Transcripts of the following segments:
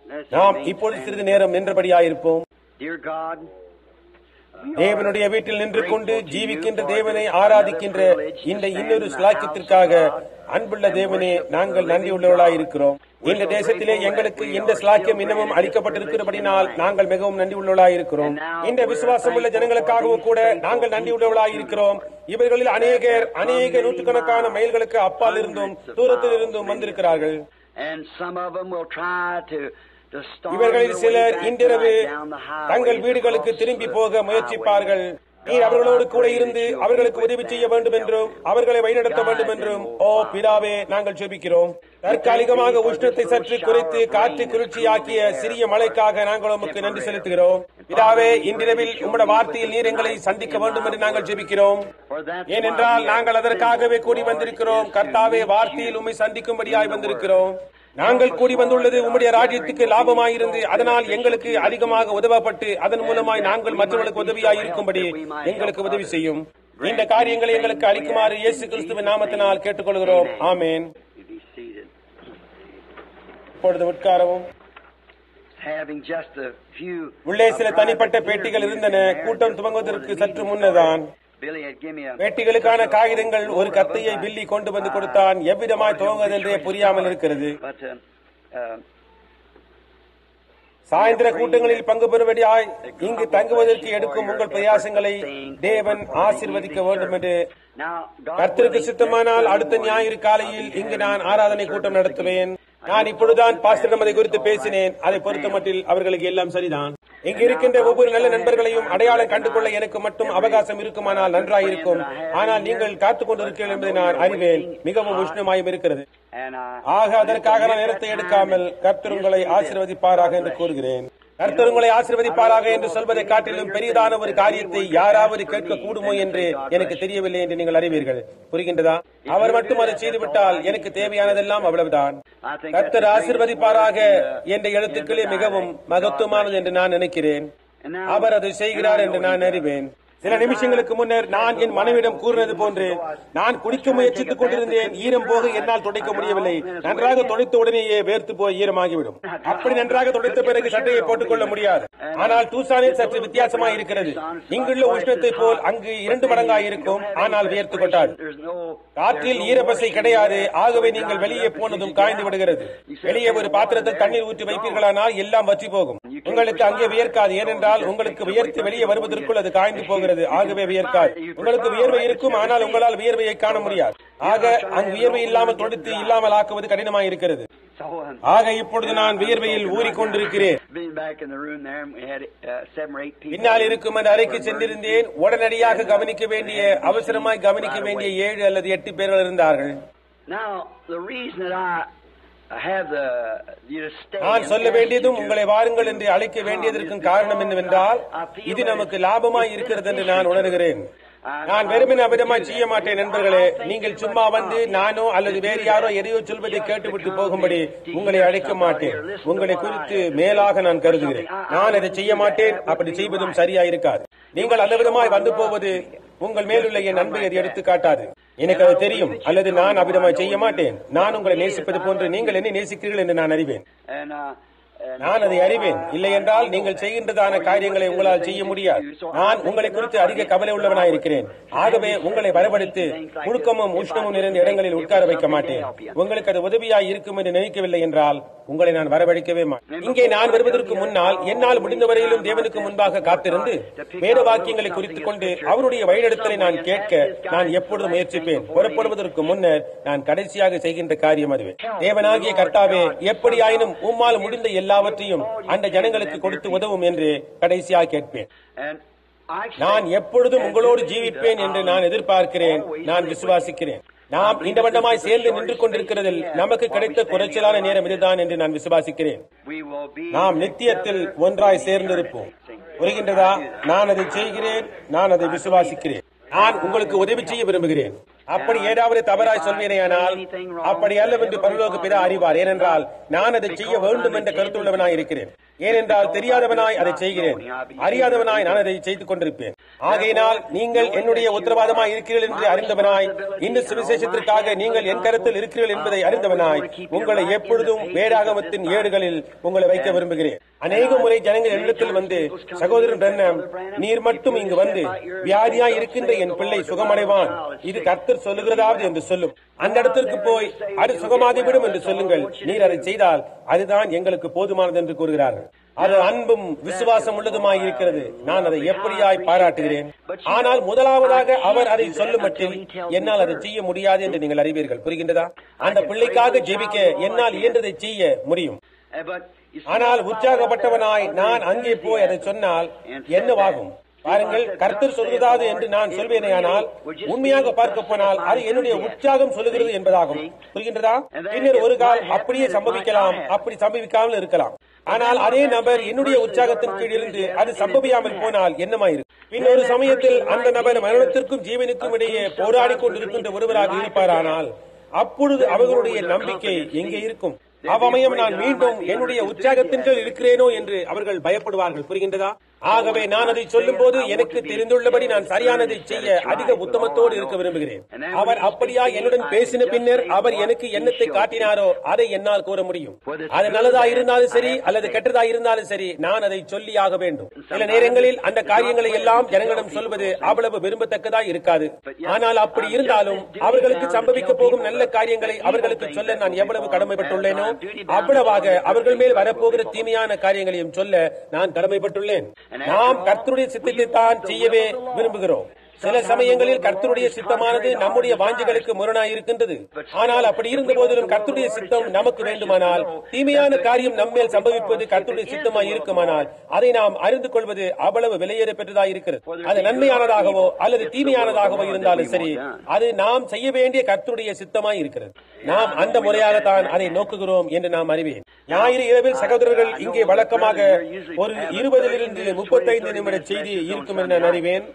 நாம் இப்பொழுது சிறிது நேரம் நின்றபடியாயிருப்போம் Dear God, தேவனுடைய வீட்டில் நின்று கொண்டு ஜீவிக்கின்ற தேவனை ஆராதிக்கின்ற இந்த இன்னொரு ஸ்லாக்கியத்திற்காக அன்புள்ள தேவனே நாங்கள் நன்றியுள்ளவர்களாய் இருக்கிறோம் இந்த தேசத்திலே எங்களுக்கு இந்த ஸ்லாக்கியம் இன்னமும் அளிக்கப்பட்டிருக்கிறபடினால் நாங்கள் மிகவும் நன்றி உள்ளவர்களாய் இருக்கிறோம் இந்த விசுவாசம் உள்ள ஜனங்களுக்காகவும் கூட நாங்கள் நன்றி உள்ளவர்களாய் இருக்கிறோம் இவர்களில் அநேகர் அநேக நூற்றுக்கணக்கான மைல்களுக்கு அப்பால் இருந்தும் தூரத்தில் இருந்தும் வந்திருக்கிறார்கள் and some of them will try to to storm இவர்களில் their way சிலர் back இன்றிரவு tonight down the highway தங்கள் to வீடுகளுக்கு cross திரும்பி the போக முயற்சிப்பார்கள் நீர் அவர்களோடு கூட இருந்து அவர்களுக்கு உதவி செய்ய வேண்டும் என்றும் அவர்களை வழிநடத்த வேண்டும் என்றும் ஓ பிதாவே நாங்கள் ஜெபிக்கிறோம் தற்காலிகமாக உஷ்ணத்தை சற்று குறைத்து காற்று குளிர்ச்சியாக்கிய சிறிய மழைக்காக நாங்கள் உமக்கு நன்றி செலுத்துகிறோம் பிதாவே இன்றிரவில் உம்முடைய வார்த்தையில் நீர் எங்களை சந்திக்க வேண்டும் என்று நாங்கள் ஜெபிக்கிறோம் For that's ஏனென்றால் நாங்கள் அதற்காகவே கூடி வந்திருக்கிறோம் கர்த்தாவே வார்த்தையில் உம்மை சந்திக்கும்படியாய் வந்திருக்கிறோம் நாங்கள் கூடி வந்துள்ளது உம்முடைய ராஜ்யத்துக்கு லாபமாயிருந்து அதனால் எங்களுக்கு அதிகமாக உதவப்பட்டு அதன் மூலமாய் நாங்கள் மற்றவர்களுக்கு உதவியாய் இருக்கும்படி எங்களுக்கு உதவி செய்யும் இந்த காரியங்களை எங்களுக்கு அளிக்குமாறு இயேசு கிறிஸ்துவின் நாமத்தினால் கேட்டுக்கொள்கிறோம் ஆமேன் You be seated. இப்பொழுது உட்காரவும் Having just a few உள்ளே சில தனிப்பட்ட பெட்டிகள் இருந்தன கூட்டம் துவங்குவதற்கு சற்று முன்னதான் Billy had given me a பெட்டிகளுக்கான காகிதங்கள் ஒரு கத்தையை பில்லி கொண்டு வந்து கொடுத்தான் எவ்விதமாய் துவங்குவதென்றே புரியாமல் இருக்கிறது but um, uh, சாயந்திர கூட்டங்களில் பங்கு பெறும்படியாய் இங்கு தங்குவதற்கு எடுக்கும் உங்கள் பிரயாசங்களை தேவன் ஆசீர்வதிக்க வேண்டும் என்று now God கர்த்தருக்கு willing, சித்தமானால் அடுத்த ஞாயிறு காலையில் இங்கு நான் ஆராதனை கூட்டம் நடத்துவேன் நான் இப்பொழுதுதான் பாஸ்டரிடம் அதை குறித்து பேசினேன் அதை பொறுத்த மட்டில் அவர்களுக்கு எல்லாம் சரிதான் இங்கு இருக்கின்ற ஒவ்வொரு நல்ல நண்பர்களையும் அடையாளம் கண்டுகொள்ள எனக்கு மட்டும் அவகாசம் இருக்குமானால் நன்றாயிருக்கும் ஆனால் நீங்கள் காத்துக் கொண்டிருக்கிறீர்கள் என்பதை நான் அறிவேன் மிகவும் உஷ்ணமாயும் இருக்கிறது and I ஆக அதற்காக நான் நேரத்தை எடுக்காமல் கர்த்தர் உங்களை ஆசீர்வதிப்பாராக என்று கூறுகிறேன் கர்த்தர் உங்களை ஆசீர்வதிப்பாராக என்று சொல்வதை காட்டிலும் பெரியதான ஒரு காரியத்தை யாராவது கேட்க கூடுமோ என்று எனக்கு தெரியவில்லை என்று நீங்கள் அறிவீர்கள் புரிகின்றதா அவர் மட்டும் அதை செய்துவிட்டால் எனக்கு தேவையானதெல்லாம் அவ்வளவுதான் I think கர்த்தர் that's ஆசீர்வதிப்பாராக என்ற எழுத்துக்களே மிகவும் மகத்துவமானது என்று நான் நினைக்கிறேன் And now- அவர் அதை செய்கிறார் என்று நான் அறிவேன் சில நிமிஷங்களுக்கு முன்னர் நான் என் மனைவிடம் கூறினது போன்று நான் குடிக்க முயற்சித்துக் கொண்டிருந்தேன் ஈரம் போக என்னால் துடைக்க முடியவில்லை நன்றாக துடைத்த உடனேயே வேர்த்து போய் ஈரமாகிவிடும் அப்படி நன்றாக துடைத்த பிறகு சட்டையை போட்டுக் கொள்ள முடியாது ஆனால் டூசானில் சற்று வித்தியாசமாய் இருக்கிறது இங்குள்ள உஷ்ணத்தை போல் அங்கு இரண்டு மடங்காய் இருக்கும் ஆனால் வியர்த்து கொட்டாது there's no காற்றில் ஈரப்பசை கிடையாது ஆகவே நீங்கள் வெளியே போனதும் காய்ந்து விடுகிறது வெளியே ஒரு பாத்திரத்தில் தண்ணீர் ஊற்றி வைப்பீர்களானால் எல்லாம் வற்றி போகும் உங்களுக்கு அங்கே வியர்க்காது ஏனென்றால் உங்களுக்கு வியர்த்து வெளியே வருவதற்குள் அது காய்ந்து போகிறது ஆகவே வியர்க்காது உங்களுக்கு வியர்வை இருக்கும் ஆனால் உங்களால் வியர்வையை காண முடியாது ஆக அங்கு வியர்வை இல்லாமல் தொடுத்து இல்லாமல் ஆக்குவது கடினமாய் இருக்கிறது so um, ஆக இப்பொழுது நான் வியர்வையில் ஊறிக்கொண்டிருக்கிறேன் been back in the room there and we had uh, seven or eight people பின்னால் இருக்கும் அந்த அறைக்கு சென்றிருந்தேன் உடனடியாக கவனிக்க வேண்டிய அவசரமாய் கவனிக்க வேண்டிய ஏழு அல்லது எட்டு பேர்கள் இருந்தார்கள் now the reason that I have the you to stay நான் and சொல்ல ask வேண்டியதும் you to உங்களை வாருங்கள் என்று அழைக்க வேண்டியதற்கும் காரணம் என்னவென்றால் இது நமக்கு லாபமாய் இருக்கிறது என்று நான் உணர்கிறேன் நான் வெறுமனே அவிதமாய் செய்ய மாட்டேன் நண்பர்களே நீங்கள் சும்மா வந்து நானோ அல்லது வேறு யாரோ எதையோ சொல்வதை கேட்டுவிட்டு போகும்படி உங்களை அழைக்க மாட்டேன் உங்களை குறித்து மேலாக நான் கருதுகிறேன் நான் அதை செய்ய மாட்டேன் அப்படி செய்வதும் சரியா இருக்காது நீங்கள் அந்த விதமாய் வந்து போவது உங்கள் மேலுள்ள என் அன்பை அது எடுத்து காட்டாது எனக்கு அது தெரியும் அல்லது நான் அவ்விதமாய் செய்ய மாட்டேன் நான் உங்களை நேசிப்பது போன்று நீங்கள் என்னை நேசிக்கிறீர்கள் என்று நான் அறிவேன் and uh, and நான் அதை அறிவேன் இல்லை என்றால் நீங்கள் செய்கின்றதான காரியங்களை உங்களால் செய்ய முடியாது நான் உங்களை குறித்து அதிக கவலை உள்ளவனாயிருக்கிறேன் ஆகவே உங்களை வரவழைத்து புழுக்கமும் உஷ்ணமும் நிறைந்த இடங்களில் உட்கார வைக்க மாட்டேன் உங்களுக்கு அது உதவியாய் இருக்கும் என்று நினைக்கவில்லை என்றால் உங்களை நான் வரவழைக்கவே மாட்டேன் இங்கே நான் வருவதற்கு முன்னால் என்னால் முடிந்த வரையிலும் தேவனுக்கு முன்பாக காத்திருந்து வேத வாக்கியங்களை குறித்துக் கொண்டு அவருடைய வழிநடத்தலை நான் கேட்க நான் எப்பொழுதும் முயற்சிப்பேன் புறப்படுவதற்கு முன்னர் நான் கடைசியாக செய்கின்ற காரியம் அதுவே தேவனாகிய கர்த்தாவே எப்படியாயினும் உம்மால் முடிந்த எல்லாவற்றையும் அந்த ஜனங்களுக்கு கொடுத்து உதவும் என்று கடைசியாக கேட்பேன் and I நான் எப்பொழுதும் உங்களோடு ஜீவிப்பேன் என்று நான் எதிர்பார்க்கிறேன் நான் விசுவாசிக்கிறேன் நாம் இந்த வண்ணமாய் சேர்ந்து நின்று கொண்டிருக்கிறதில் நமக்கு கிடைத்த குறைச்சலான நேரம் இதுதான் என்று நான் விசுவாசிக்கிறேன் we will be நாம் நித்தியத்தில் ஒன்றாய் சேர்ந்திருப்போம் புரிகின்றதா நான் அதை செய்கிறேன் நான் அதை விசுவாசிக்கிறேன் நான் உங்களுக்கு உதவி செய்ய விரும்புகிறேன் அப்படி ஏதாவது தவறாய் சொல்வேனேயானால் அப்படி அல்லவென்று பரலோக பிதா அறிவார் ஏனென்றால் நான் அதை செய்ய வேண்டும் என்ற கருத்துள்ளவனாய் இருக்கிறேன் ஏனென்றால் தெரியாதவனாய் அதை செய்கிறேன் அறியாதவனாய் நான் அதை செய்து கொண்டிருப்பேன் ஆகையினால் நீங்கள் என்னுடைய உத்தரவாதமாய் இருக்கிறீர்கள் என்று அறிந்தவனாய் இந்த சுவிசேஷத்திற்காக நீங்கள் என் கருத்தில் இருக்கிறீர்கள் என்பதை அறிந்தவனாய் உங்களை எப்பொழுதும் வேதாகமத்தின் ஏடுகளில் உங்களை வைக்க விரும்புகிறேன் அநேக முறை ஜனங்கள் என்னிடத்தில் வந்து சகோதரன் பிரண்ணம் நீர் மட்டும் இங்கு வந்து வியாதியாய் இருக்கின்ற என் பிள்ளை சுகமடைவான் இது கர்த்தர் சொல்லுகிறதாவது என்று சொல்லும் அந்த இடத்திற்கு போய் அது சுகமாகிவிடும் என்று சொல்லுங்கள் நீர் அதை செய்தால் அதுதான் எங்களுக்கு போதுமானது என்று கூறுகிறார்கள் அது அன்பும் விசுவாசம் உள்ளதுமாய் இருக்கிறது நான் அதை எப்படியாய் பாராட்டுகிறேன் ஆனால் முதலாவதாக அவர் அதை சொல்லும் மட்டில் என்னால் அதை செய்ய முடியாது என்று நீங்கள் அறிவீர்கள் புரிகின்றதா அந்த பிள்ளைக்காக ஜெபிக்க என்னால் இயன்றதை செய்ய முடியும் ஆனால் உற்சாகப்பட்டவனாய் நான் அங்கே போய் அதை சொன்னால் என்னவாகும் பாருங்கள் கர்த்தர் சொல்வதாவது என்று நான் சொல்வேனேயானால் உண்மையாக பார்க்க போனால் அது என்னுடைய உற்சாகம் சொல்லுகிறது என்பதாகும் புரிகின்றதா பின்னர் ஒரு கால் அப்படியே சம்பவிக்கலாம் அப்படி சம்பவிக்காமல் இருக்கலாம் ஆனால் அதே நபர் என்னுடைய உற்சாகத்தின் கீழ் இருந்து அது சம்பவியாமல் போனால் என்னமாயிருக்கு இன்னொரு சமயத்தில் அந்த நபர் மரணத்திற்கும் ஜீவனுக்கும் இடையே போராடி கொண்டிருக்கின்ற ஒருவராக இருப்பாரானால் அப்பொழுது அவர்களுடைய நம்பிக்கை எங்கே இருக்கும் அவ்வமயம் நான் மீண்டும் என்னுடைய உற்சாகத்தின் கீழ் இருக்கிறேனோ என்று அவர்கள் பயப்படுவார்கள் புரிகின்றதா ஆகவே நான் அதை சொல்லும் போது எனக்கு தெரிந்துள்ளபடி நான் சரியானதை செய்ய அதிக உத்தமத்தோடு இருக்க விரும்புகிறேன் அவர் அப்படியா என்னுடன் பேசின பின்னர் அவர் எனக்கு எண்ணத்தை காட்டினாரோ அதை என்னால் கூற முடியும் அது நல்லதா இருந்தாலும் சரி அல்லது கெட்டதா இருந்தாலும் சரி நான் அதை சொல்லியாக வேண்டும் சில நேரங்களில் அந்த காரியங்களை எல்லாம் ஜனங்களிடம் சொல்வது அவ்வளவு விரும்பத்தக்கதா இருக்காது ஆனால் அப்படி இருந்தாலும் அவர்களுக்கு சம்பவிக்க போகும் நல்ல காரியங்களை அவர்களுக்கு சொல்ல நான் எவ்வளவு கடமைப்பட்டுள்ளேனோ அவ்வளவாக அவர்கள் மேல் வரப்போகிற தீமையான காரியங்களையும் சொல்ல நான் கடமைப்பட்டுள்ளேன் நாம் கர்த்தருடைய சித்தத்தை தான் செய்யவே விரும்புகிறோம் சில சமயங்களில் கர்த்தருடைய சித்தமானது நம்முடைய வாஞ்சிகளுக்கு முரணாய் இருக்கின்றது ஆனால் அப்படி இருந்த போதிலும் கர்த்தருடைய சித்தம் நமக்கு வேண்டுமானால் தீமையான காரியம் நம்மேல் சம்பவிப்பது கர்த்தருடைய சித்தமாய் இருக்குமானால் அதை நாம் அறிந்து கொள்வது அவ்வளவு விலையேற பெற்றதாய் இருக்கிறது அது நன்மையானதாகவோ அல்லது தீமையானதாகவோ இருந்தாலும் சரி அது நாம் செய்ய வேண்டிய கர்த்தருடைய சித்தமாய் இருக்கிறது நாம் அந்த முறையாகத்தான் அதை நோக்குகிறோம் என்று நாம் அறிவேன் ஞாயிறு இரவில் சகோதரர்கள் இங்கே வழக்கமாக ஒரு இருபதிலிருந்து முப்பத்தைந்து நிமிட செய்தி இருக்கும் என்று நான் அறிவேன்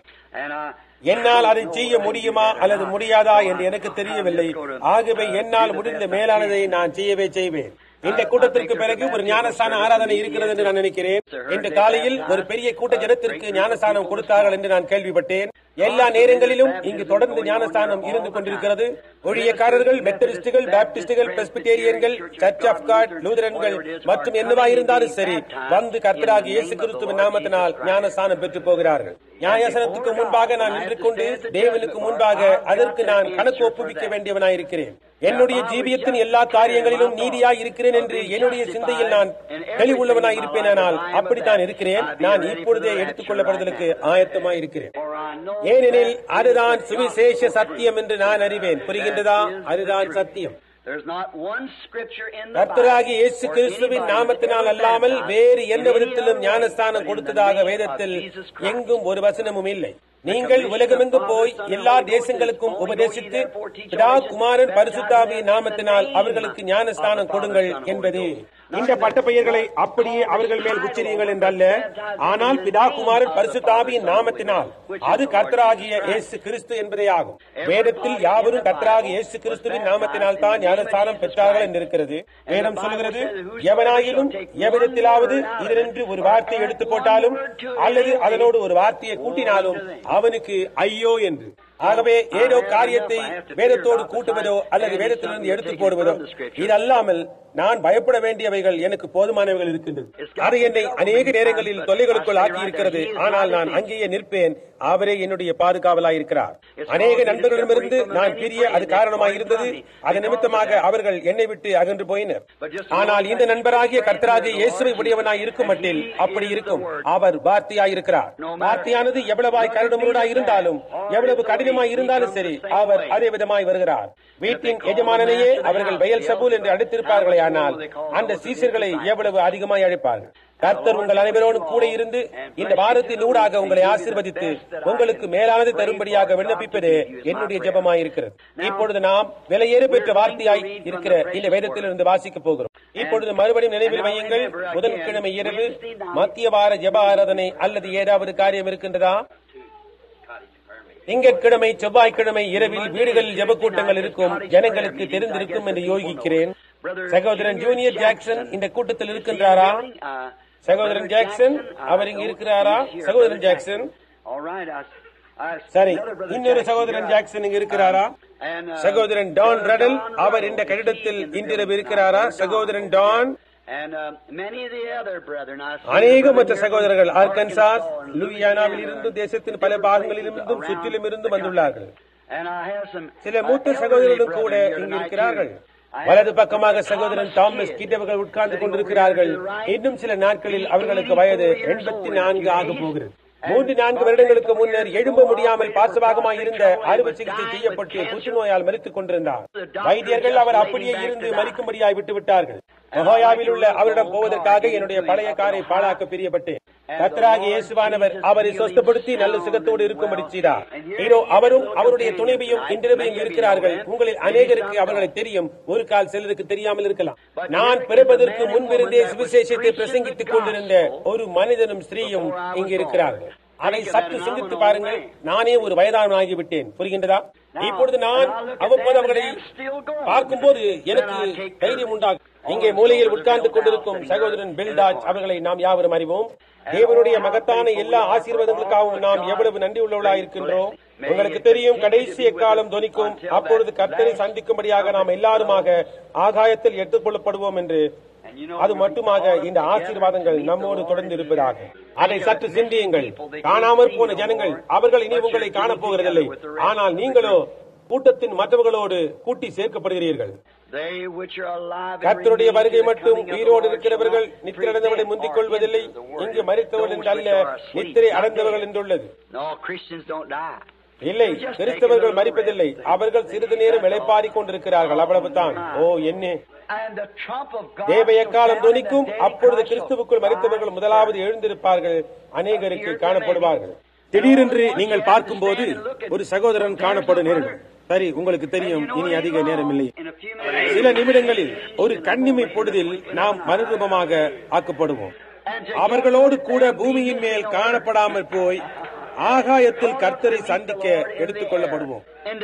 என்னால் அதை செய்ய முடியுமா அல்லது முடியாதா என்று எனக்கு தெரியவில்லை ஆகவே என்னால் முடிந்த மேலானதை நான் செய்யவே செய்வேன் இந்த கூட்டத்திற்கு பிறகு ஒரு ஞானஸ்தான ஆராதனை இருக்கிறது என்று நான் நினைக்கிறேன் இன்று காலையில் ஒரு பெரிய கூட்ட ஜனத்திற்கு ஞானஸ்தானம் கொடுத்தார்கள் என்று நான் கேள்விப்பட்டேன் எல்லா நேரங்களிலும் இங்கு தொடர்ந்து ஞானஸ்தானம் இருந்து கொண்டிருக்கிறது ஒழியக்காரர்கள் மெத்தடிஸ்டுகள் பாப்டிஸ்டுகள் பிரஸ்பிட்டேரியன்கள் சர்ச் ஆஃப் காட் லூதரன்கள் மற்றும் என்னவா இருந்தாலும் சரி வந்து கர்த்தராக இயேசு கிறிஸ்துவின் நாமத்தினால் ஞானஸ்தானம் பெற்று போகிறார்கள் நியாயசனத்துக்கு முன்பாக நான் நின்று கொண்டு தேவனுக்கு முன்பாக அதற்கு நான் கணக்கு ஒப்புவிக்க வேண்டியவனாயிருக்கிறேன் என்னுடைய ஜீவியத்தின் எல்லா காரியங்களிலும் நீதியாய் இருக்கிறேன் என்று என்னுடைய சிந்தையில் நான் தெளிவுள்ளவனாய் இருப்பேனால் அப்படித்தான் இருக்கிறேன் நான் இப்பொழுதே எடுத்துக் கொள்ளப்படுதலுக்கு ஆயத்தமாய் இருக்கிறேன் ஏனெனில் அதுதான் சுவிசேஷ சத்தியம் என்று நான் அறிவேன் புரிகின்றதா அதுதான் சத்தியம் கர்த்தராகி இயேசு கிறிஸ்துவின் நாமத்தினால் அல்லாமல் வேறு எந்த விதத்திலும் ஞானஸ்தானம் கொடுத்ததாக வேதத்தில் எங்கும் ஒரு வசனமும் இல்லை நீங்கள் உலகமெங்கும் போய் எல்லா தேசங்களுக்கும் உபதேசித்து பிதா குமாரன் பரிசுத்தாவி நாமத்தினால் அவர்களுக்கு ஞானஸ்தானம் கொடுங்கள் என்பது இந்த பட்ட பெயர்களை அப்படியே அவர்கள் மேல் உச்சரியுங்கள் என்றல்ல ஆனால் பிதா குமாரன் பரிசுத்தாவியின் நாமத்தினால் அது கர்த்தராகிய இயேசு கிறிஸ்து என்பதே ஆகும் வேதத்தில் யாவரும் கர்த்தராகிய இயேசு கிறிஸ்துவின் நாமத்தினால் தான் ஞானஸ்தானம் பெற்றார்கள் என்றிருக்கிறது வேதம் சொல்கிறது எவனாயிலும் எவ்விதத்திலாவது இதனின்று ஒரு வார்த்தையை எடுத்து போட்டாலும் அல்லது அதனோடு ஒரு வார்த்தையை கூட்டினாலும் அவனுக்கு ஐயோ என்று ஆகவே ஏதோ காரியத்தை வேதத்தோடு கூட்டுவதோ அல்லது வேதத்திலிருந்து எடுத்து போடுவதோ இது அல்லாமல் நான் பயப்பட வேண்டியவைகள் எனக்கு போதுமானவைகள் இருக்கின்றது அது என்னை அநேக நேரங்களில் தொல்லைகளுக்குள் ஆக்கி இருக்கிறது ஆனால் நான் அங்கேயே நிற்பேன் அவரே என்னுடைய பாதுகாவலாய் இருக்கிறார் அநேக நண்பர்களிடமிருந்து நான் பிரிய அது காரணமாக இருந்தது அது நிமித்தமாக அவர்கள் என்னை விட்டு அகன்று போயினர் ஆனால் இந்த நண்பராகிய கர்த்தராகிய இயேசுவை உடையவனாய் இருக்கும் மட்டில் அப்படி இருக்கும் அவர் வார்த்தையாய் இருக்கிறார் வார்த்தையானது எவ்வளவாய் கருடமுருடாய் இருந்தாலும் எவ்வளவு கடினமாய் இருந்தாலும் சரி அவர் அதே விதமாய் வருகிறார் வீட்டின் எஜமானனையே அவர்கள் வயல் சபூல் என்று அழைத்திருப்பார்களே ஆனால் அந்த சீசர்களை எவ்வளவு அதிகமாய் அழைப்பார்கள் கர்த்தர் உங்கள் அனைவரோடும் கூட இருந்து இந்த வாரத்தின் ஊடாக உங்களை ஆசிர்வதித்து உங்களுக்கு மேலானது தரும்படியாக விண்ணப்பிப்பதே என்னுடைய ஜெபமாய் இருக்கிறது இப்பொழுது நாம் விலையேறு பெற்ற வார்த்தையாய் இருக்கிற இந்த வேதத்திலிருந்து வாசிக்க போகிறோம் இப்பொழுது மறுபடியும் நினைவில் வையுங்கள் புதன்கிழமை இரவு மத்திய வார ஜெப ஆராதனை அல்லது ஏதாவது காரியம் இருக்கின்றதா திங்கட்கிழமை செவ்வாய்க்கிழமை இரவில் வீடுகளில் ஜெபக்கூட்டங்கள் இருக்கும் ஜனங்களுக்கு தெரிந்திருக்கும் என்று யோகிக்கிறேன் சகோதரன் ஜூனியர் ஜாக்சன் இந்த கூட்டத்தில் இருக்கின்றாரா சகோதரன் ஜாக்சன் அவர் இங்கு இருக்கிறாரா சகோதரன் ஜாக்சன் சரி இன்னொரு சகோதரன் ஜாக்சன் இங்கு இருக்கிறாரா சகோதரன் டான் ரடல் அவர் இந்த கட்டிடத்தில் இன்றிரவு இருக்கிறாரா சகோதரன் டான் அநேக மற்ற சகோதரர்கள் ஆர்கன்சாஸ் லூயியானாவில் இருந்து தேசத்தின் பல பாகங்களிலிருந்தும் சுற்றிலும் இருந்து வந்துள்ளார்கள் சில மூத்த சகோதரர்களும் கூட இங்கு இருக்கிறார்கள் வலது பக்கமாக சகோதரன் தாமஸ் கிட்டவர்கள் உட்கார்ந்து கொண்டிருக்கிறார்கள் இன்னும் சில நாட்களில் அவர்களுக்கு வயது எண்பத்தி நான்கு ஆக போகிறது மூன்று நான்கு வருடங்களுக்கு முன்னர் எழும்ப முடியாமல் பாசபாகமாய் இருந்த அறுவை சிகிச்சை செய்யப்பட்டு புற்றுநோயால் மறித்துக் கொண்டிருந்தார் வைத்தியர்கள் அவர் அப்படியே இருந்து மறிக்கும்படியாய் விட்டுவிட்டார்கள் மகோயாவில் உள்ள அவரிடம் போவதற்காக என்னுடைய பழைய காரை பாழாக்க பிரியப்பட்டேன் கத்தராகி இயேசுவானவர் அவரை சொஸ்தப்படுத்தி நல்ல சுகத்தோடு இருக்கும்படி செய்தார் இதோ அவரும் அவருடைய துணைவியும் இன்றிரவையும் இருக்கிறார்கள் உங்களில் அநேகருக்கு அவர்களை தெரியும் ஒரு கால் சிலருக்கு தெரியாமல் இருக்கலாம் நான் பிறப்பதற்கு முன்பிருந்தே சுவிசேஷத்தை பிரசங்கித்துக் கொண்டிருந்த ஒரு மனிதனும் ஸ்திரீயும் இங்கு இருக்கிறார்கள் அதை சற்று சிந்தித்து பாருங்கள் நானே ஒரு வயதானாகிவிட்டேன் புரிகின்றதா இப்பொழுது நான் அவ்வப்போது அவர்களை பார்க்கும்போது எனக்கு தைரியம் உண்டாகும் இங்கே மூலையில் உட்கார்ந்து கொண்டிருக்கும் சகோதரன் பில்டாஜ் அவர்களை நாம் யாவரும் அறிவோம் தேவனுடைய மகத்தான எல்லா ஆசீர்வாதங்களுக்காகவும் நாம் எவ்வளவு நன்றி உள்ளவர்களாக இருக்கின்றோம் உங்களுக்கு தெரியும் கடைசி எக்காலம் துணிக்கும் அப்பொழுது கர்த்தரை சந்திக்கும்படியாக நாம் எல்லாருமாக ஆகாயத்தில் எடுத்துக் கொள்ளப்படுவோம் என்று அது மட்டுமாக இந்த ஆசீர்வாதங்கள் நம்மோடு தொடர்ந்து இருப்பதாக அதை சற்று சிந்தியுங்கள் காணாமற் போன ஜனங்கள் அவர்கள் இனி உங்களை காணப்போகிறதில்லை ஆனால் நீங்களோ கூட்டத்தின் மற்றவர்களோடு கூட்டி சேர்க்கப்படுகிறீர்கள் கர்த்தருடைய வருகை மட்டும் உயிரோடு இருக்கிறவர்கள் நித்திரடைந்தவர்களை முந்திக் கொள்வதில்லை இங்கு மறித்தவர்கள் என்று அல்ல நித்திரை அடைந்தவர்கள் என்றுள்ளது இல்லை கிறிஸ்தவர்கள் மறிப்பதில்லை அவர்கள் சிறிது நேரம் இளைப்பாறிக் கொண்டிருக்கிறார்கள் அவ்வளவுதான் ஓ என்ன தேவ எக்காலம் துணிக்கும் அப்பொழுது கிறிஸ்துவுக்குள் மறித்தவர்கள் முதலாவது எழுந்திருப்பார்கள் அநேகருக்கு காணப்படுவார்கள் திடீரென்று நீங்கள் பார்க்கும்போது ஒரு சகோதரன் காணப்படும் நேரிடும் சரி உங்களுக்கு தெரியும் இனி அதிக நேரம் இல்லை சில நிமிடங்களில் ஒரு கண்ணிமை பொழுதில் நாம் மறுரூபமாக ஆக்கப்படுவோம் அவர்களோடு கூட பூமியின் மேல் காணப்படாமல் போய் ஆகாயத்தில் கர்த்தரை சந்திக்க எடுத்துக் கொள்ளப்படுவோம்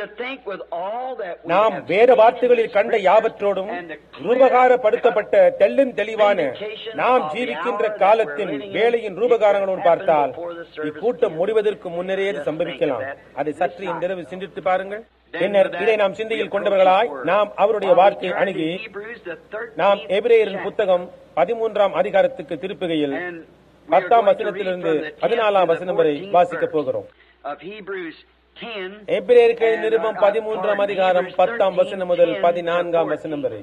நாம் வேத வார்த்தைகளில் கண்ட யாவற்றோடும் ரூபகாரப்படுத்தப்பட்ட தெள்ளன் தெளிவான நாம் ஜீவிக்கின்ற காலத்தின் வேலையின் ரூபகாரங்களோடு பார்த்தால் இக்கூட்டம் முடிவதற்கு முன்னரே சம்பவிக்கலாம் அதை சற்று இன்றிரவு சிந்தித்து பாருங்கள் பின்னர் இதை நாம் சிந்தையில் கொண்டவர்களாய் நாம் அவருடைய வார்த்தை அணுகி நாம் எபிரேயரின் புத்தகம் பதிமூன்றாம் அதிகாரத்துக்கு திருப்புகையில் பத்தாம் வசனத்திலிருந்து பதினாலாம் வசனம் வரை வாசிக்க போகிறோம் எபிரேயர்கள் நிருபம் பதிமூன்றாம் அதிகாரம் பத்தாம் வசனம் முதல் பதினான்காம் வசனம் வரை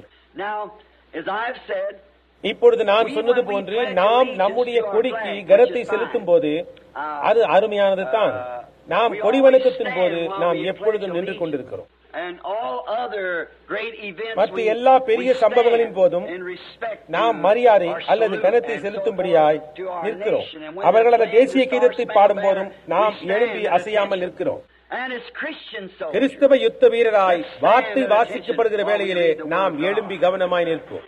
இப்பொழுது நான் சொன்னது போன்று நாம் நம்முடைய கொடிக்கு கரத்தை செலுத்தும் போது அது அருமையானது தான் நாம் கொடி வணக்கத்தின் போது நாம் எப்பொழுதும் நின்று கொண்டிருக்கிறோம் மற்ற எல்லா பெரிய சம்பவங்களின் போதும் நாம் மரியாதை அல்லது கனத்தை செலுத்தும்படியாய் நிற்கிறோம் அவர்கள் அந்த தேசிய கீதத்தை பாடும் போதும் நாம் எழுப்பி அசையாமல் நிற்கிறோம் கிறிஸ்தவ யுத்த வீரராய் வார்த்தை வாசிக்கப்படுகிற வேளையிலே நாம் எழும்பி கவனமாய் நிற்போம்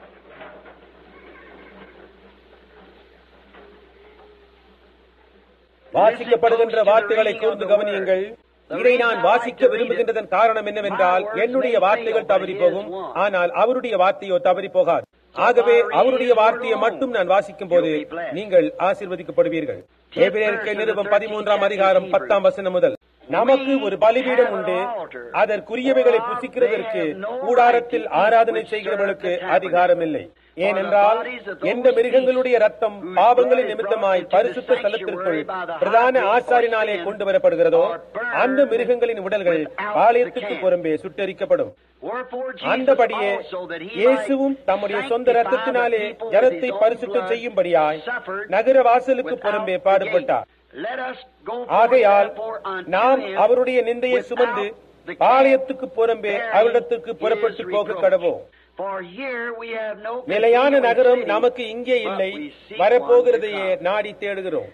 வாசிக்கப்படுகின்ற வார்த்தைகளை கூர்ந்து கவனியுங்கள் இதை நான் வாசிக்க விரும்புகின்றதன் காரணம் என்னவென்றால் என்னுடைய வார்த்தைகள் தவறி போகும் ஆனால் அவருடைய வார்த்தையோ தவறி போகாது ஆகவே அவருடைய வார்த்தையை மட்டும் நான் வாசிக்கும் போது நீங்கள் ஆசீர்வதிக்கப்படுவீர்கள் நிருபம் பதிமூன்றாம் அதிகாரம் பத்தாம் வசனம் முதல் நமக்கு ஒரு பலிபீடம் உண்டு அதற்குரியவைகளை புசிக்கிறதற்கு கூடாரத்தில் ஆராதனை செய்கிறவர்களுக்கு அதிகாரம் இல்லை ஏனென்றால் எந்த மிருகங்களுடைய ரத்தம் பாவங்களின் நிமித்தமாய் பரிசுத்த ஸ்தலத்திற்குள் பிரதான ஆசாரினாலே கொண்டு வரப்படுகிறதோ அந்த மிருகங்களின் உடல்கள் பாளையத்துக்கு புறம்பே சுட்டரிக்கப்படும் அந்தபடியே இயேசுவும் தம்முடைய சொந்த ரத்தத்தினாலே ஜனத்தை பரிசுத்தம் செய்யும்படியாய் நகர வாசலுக்கு புறம்பே பாடுபட்டார் ஆகையால் நாம் அவருடைய நிந்தையை சுமந்து பாளையத்துக்கு புறம்பே அவரிடத்துக்கு புறப்பட்டு போக கடவோம் நிலையான நகரம் நமக்கு இங்கே இல்லை வரப்போகிறதையே நாடி தேடுகிறோம்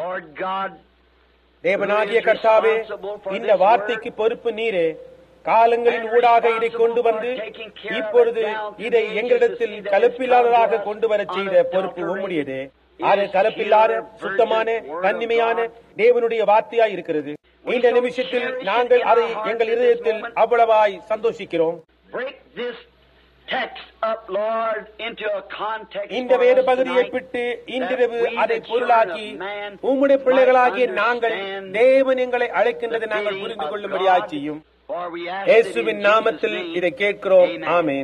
தேவனாகிய கர்த்தாவே இந்த வார்த்தைக்கு பொறுப்பு நீரே காலங்களின் ஊடாக இதை கொண்டு வந்து இப்பொழுது இதை எங்களிடத்தில் கலப்பில்லாததாக கொண்டு வரச் செய்த பொறுப்பு உம்முடையது அது கலப்பில்லாத சுத்தமான கண்ணிமையான தேவனுடைய வார்த்தையாய் இருக்கிறது இந்த நிமிஷத்தில் நாங்கள் அதை எங்கள் இதயத்தில் அவ்வளவாய் சந்தோஷிக்கிறோம் Break this text up, Lord, into a context இந்த for வேத us பகுதியை tonight, பிட்டு that இன்றிரவு we, அதை the பொருளாக்கி children of man, உம்முடைய might பிள்ளைகளாகிய நாங்கள் understand தேவன் எங்களை the அழைக்கின்றதை நாங்கள் feeling புரிந்து of கொள்ளும்படியாய் God, செய்யும் for we ask it in இயேசுவின் Jesus' நாமத்தில் name. இதை கேட்கிறோம் Amen. Amen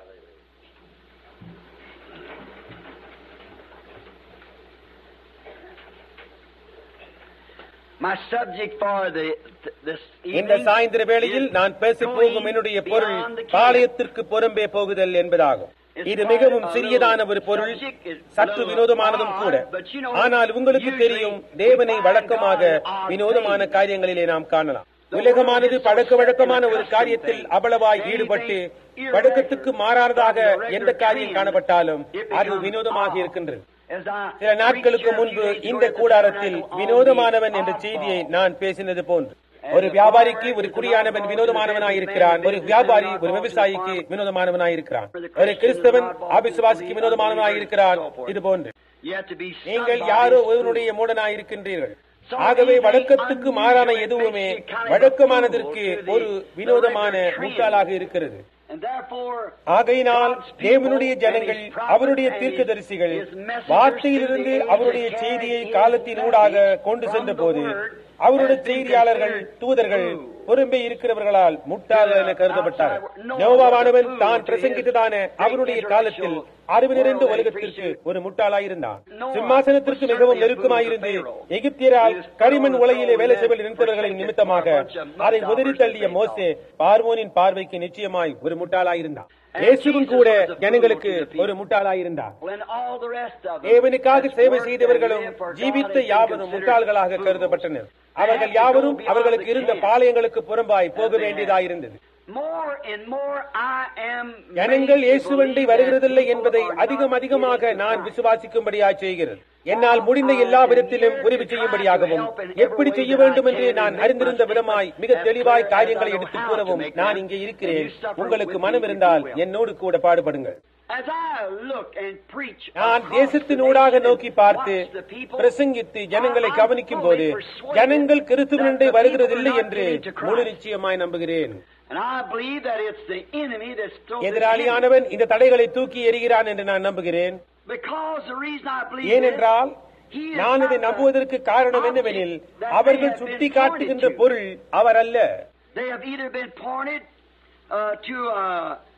My subject for the, this இந்த evening சாயந்தர வேளையில் is நான் பேச போகும் going என்னுடைய பொருள் beyond the camp. பாளையத்திற்கு புறம்பே போகுதல் என்பதாகும் இது மிகவும் சிறியதான ஒரு பொருள் சற்று வினோதமானதும் கூட ஆனால் உங்களுக்கு தெரியும் தேவனை வழக்கமாக வினோதமான காரியங்களிலே நாம் காணலாம் உலகமானது பழக்க வழக்கமான ஒரு காரியத்தில் அவ்வளவாய் ஈடுபட்டு வழக்கத்துக்கு மாறானதாக எந்த காரியம் காணப்பட்டாலும் அது வினோதமாக இருக்கின்றது As I சில நாட்களுக்கு முன்பு இந்த கூடாரத்தில் வினோதமானவன் என்ற செய்தியை நான் பேசினது போன்று ஒரு வியாபாரிக்கு ஒரு குடியானவன் வினோதமானவனாய் இருக்கிறான் ஒரு வியாபாரி ஒரு விவசாயிக்கு வினோதமானவனாய் இருக்கிறான் ஒரு கிறிஸ்தவன் அபிசுவாசிக்கு வினோதமானவனாய் இருக்கிறான் இது போன்று You have to be நீங்கள் somebody யாரோ who- ஒருவனுடைய மூடனாய் இருக்கின்றீர்கள் ஆகவே வழக்கத்துக்கு மாறான எதுவுமே வழக்கமானதற்கு ஒரு வினோதமான முட்டாளாக இருக்கிறது And therefore, ஆகையினால் God's people தேவனுடைய and ஜனங்கள் His prophets அவருடைய and தீர்க்கதரிசிகள் His messengers வார்த்தையிலிருந்து through the அவருடைய ages செய்தியை carried காலத்தினூடாக his கொண்டு message சென்ற from போது the word அவருடைய has been செய்தியாளர்கள் considered தூதர்கள் true. பொறும்பே இருக்கிறவர்களால் முட்டாள்கள் என கருதப்பட்டார் outside world. நோவாவானவன் No one தான் was a fool பிரசங்கித்ததான to his அவருடைய great காலத்தில் intellectual அறிவு நிறைந்த world உலகத்திற்கு preacher. ஒரு முட்டாளாயிருந்தான் Noah சிம்மாசனத்திற்கு was மிகவும் certainly a நெருக்கமாயிருந்து fool to Pharaoh. எகிப்தியரால் He was களிமண் thrown உலகிலே in வேலை the செய்வதில் net, நினைத்தவர்களின் forsaken நிமித்தமாக for a bunch of அதை mud உதறி தள்ளிய daubers, மோசே பார்வோனின் பார்வைக்கு நிச்சயமாய் ஒரு முட்டாளாயிருந்தான் இயேசுவும் கூட ஜனங்களுக்கு ஒரு முட்டாளாயிருந்தார் when all the rest of them தேவனுக்காக has சேவை worked செய்தவர்களும் and lived for God ஜீவித்த has been யாவரும் considered முட்டாள்களாக fools. கருதப்பட்டனர் They அவர்கள் had to go யாவரும் beyond அவர்களுக்கு the இருந்த camp. பாளையங்களுக்கு புறம்பாய் போக As they வேண்டியதாயிருந்தது More and more I am ஜனங்கள் made to இயேசுவண்டை believe வருகிறதில்லை that என்பதை people are அதிகம் not அதிகமாக getting நான் the விசுவாசிக்கும்படியாய் செய்கிறது என்னால் முடிந்த எல்லா விதத்திலும் உதவி செய்யும்படியாகவும் எப்படி செய்ய வேண்டும் என்று நான் அறிந்திருந்த விதமாய் மிக தெளிவாய் காரியங்களை எடுத்து கூறவும் நான் இங்கே இருக்கிறேன் உங்களுக்கு மனம் இருந்தால் என்னோடு கூட பாடுபடுங்கள் As I look and preach நான் across தேசத்தினூடாக the nation நோக்கி and பார்த்து watch the people, பிரசங்கித்து ஜனங்களை கவனிக்கும் போது ஜனங்கள் கிறிஸ்துவனுடைய வருகிறதில்லை என்று முழு நிச்சயமாய் நம்புகிறேன் And I believe that it's the enemy that's thrown this எதிராளியானவன் இந்த தடைகளை தூக்கி எறிகிறான் என்று நான் நம்புகிறேன் Because the reason I believe ஏனென்றால் this, he is நான் இதை not the நம்புவதற்கு காரணம் என்னவெனில் object that they அவர்கள் have சுட்டி been காட்டுகின்ற pointed to. பொருள் அவர் அல்ல They have either been pointed uh, to a,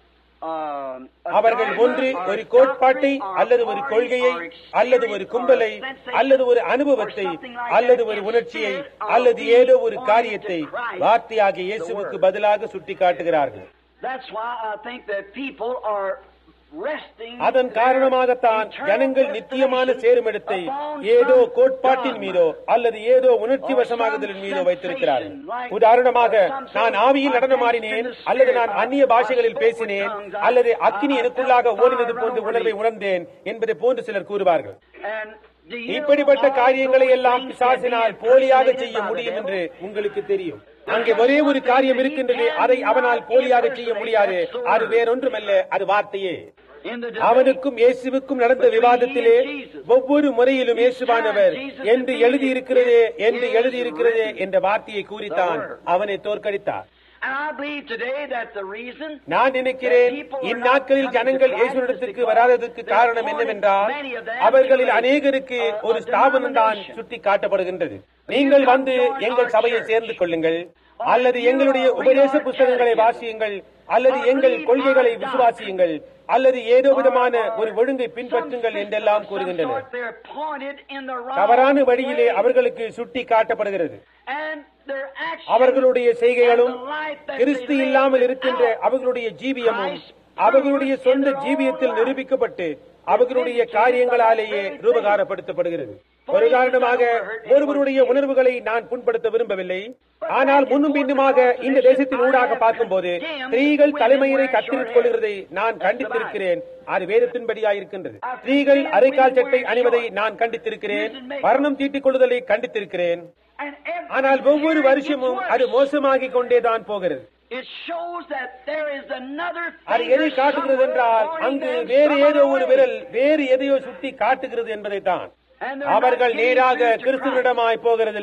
um, a அவர்கள் dogma ஒன்று or ஒரு a கோட்பாட்டை doctrine or a அல்லது ஒரு party கொள்கையை or experience அல்லது ஒரு or கும்பலை a sensation அல்லது ஒரு or அனுபவத்தை something like அல்லது that ஒரு instead உணர்ச்சியை of அல்லது being ஏதோ ஒரு pointed காரியத்தை to Christ, வார்த்தையாக the இயேசுவுக்கு Word. பதிலாக சுட்டி காட்டுகிறார்கள் That's why I think that people are resting அதன் their காரணமாகத்தான் eternal ஜனங்கள் நித்தியமான destination சேருமிடத்தை upon ஏதோ some கோட்பாட்டின் dogma. மீதோ அல்லது ஏதோ உணர்ச்சி Or வசமாகுதலின் some மீதோ வைத்திருக்கிறார்கள் sensation, like உதாரணமாக some sort நான் of ஆவியில் I நடனமாடினேன் danced in the அல்லது spirit, நான் I- அந்நிய I பாஷைகளில் spoke with பேசினேன் tongues, I- அல்லது அக்கினி I எனக்குள்ளாக felt ஓடினது fire போன்ற run over உணர்வை me. உணர்ந்தேன் என்பதை போன்று சிலர் கூறுவார்கள் And do you know இப்படிப்பட்ட all காரியங்களை those எல்லாம் things can be பிசாசினால் போலியாக impersonated செய்ய by the முடியும் devil? என்று உங்களுக்கு தெரியும் அங்கே ஒரே ஒரு காரியம் இருக்கின்றது அதை அவனால் போலியாக செய்ய முடியாது அது வேறொன்றுமல்ல அது வார்த்தையே In the அவனுக்கும் இயேசுவுக்கும் நடந்த விவாதத்திலே ஒவ்வொரு முறையிலும் இயேசுவானவர் என்று எழுதியிருக்கிறதே என்று எழுதியிருக்கிறதே என்ற வார்த்தையை கூறித்தான் அவனை தோற்கடித்தார் And I believe today that the reason நான் நினைக்கிறேன் இந்நாட்களில் ஜனங்கள் இயேசுவிடத்திற்கு வராததற்கு காரணம் என்னவென்றால் அவர்களில் அநேகருக்கு ஒரு ஸ்தாபனம் தான் சுட்டி காட்டப்படுகின்றது நீங்கள் வந்து எங்கள் சபையை சேர்ந்து கொள்ளுங்கள் அல்லது எங்களுடைய உபதேச புஸ்தகங்களை வாசியுங்கள் அல்லது எங்கள் கொள்கைகளை விசுவாசியுங்கள் அல்லது ஏதோ விதமான ஒரு ஒழுங்கை பின்பற்றுங்கள் என்றெல்லாம் கூறுகின்றனர் They're pointed in the wrong தவறான வழியிலே way. அவர்களுக்கு சுட்டி காட்டப்படுகிறது And their actions அவர்களுடைய செய்கைகளும் and the life that Kristu they live இல்லாமல் இருக்கின்ற without அவர்களுடைய ஜீவியமும் அவர்களுடைய சொந்த ஜீவியத்தில் நிரூபிக்கப்பட்டு அவர்களுடைய காரியங்களாலேயே ரூபகாரப்படுத்தப்படுகிறது ஒரு காரணமாக ஒருவருடைய உணர்வுகளை நான் புண்படுத்த விரும்பவில்லை ஆனால் முன்னும் பின்னுமாக இந்த தேசத்தின் ஊடாக பார்க்கும்போது ஸ்திரீகள் தலைமையினை கத்திரிக் கொள்கிறதை நான் கண்டித்திருக்கிறேன் அது வேதத்தின்படியாயிருக்கின்றது ஸ்திரீகள் அரைக்கால் சட்டை அணிவதை நான் கண்டித்திருக்கிறேன் வர்ணம் தீட்டிக் கொள்ளுதலை கண்டித்திருக்கிறேன் And every ஆனால் ஒவ்வொரு year it வருஷமும் gets அது worse. மோசமாகிக் கொண்டேதான் போகிறது It shows that there is another அது எதை finger காட்டுகிறது என்றால் somewhere அங்கு pointing them வேறு some ஏதோ other ஒரு way. விரல் வேறு எதையோ சுட்டி காட்டுகிறது என்பதைத்தான் And they're not அவர்கள் getting நேராக through to கிறிஸ்துவிடமாய் போகிறதில்லை Christ.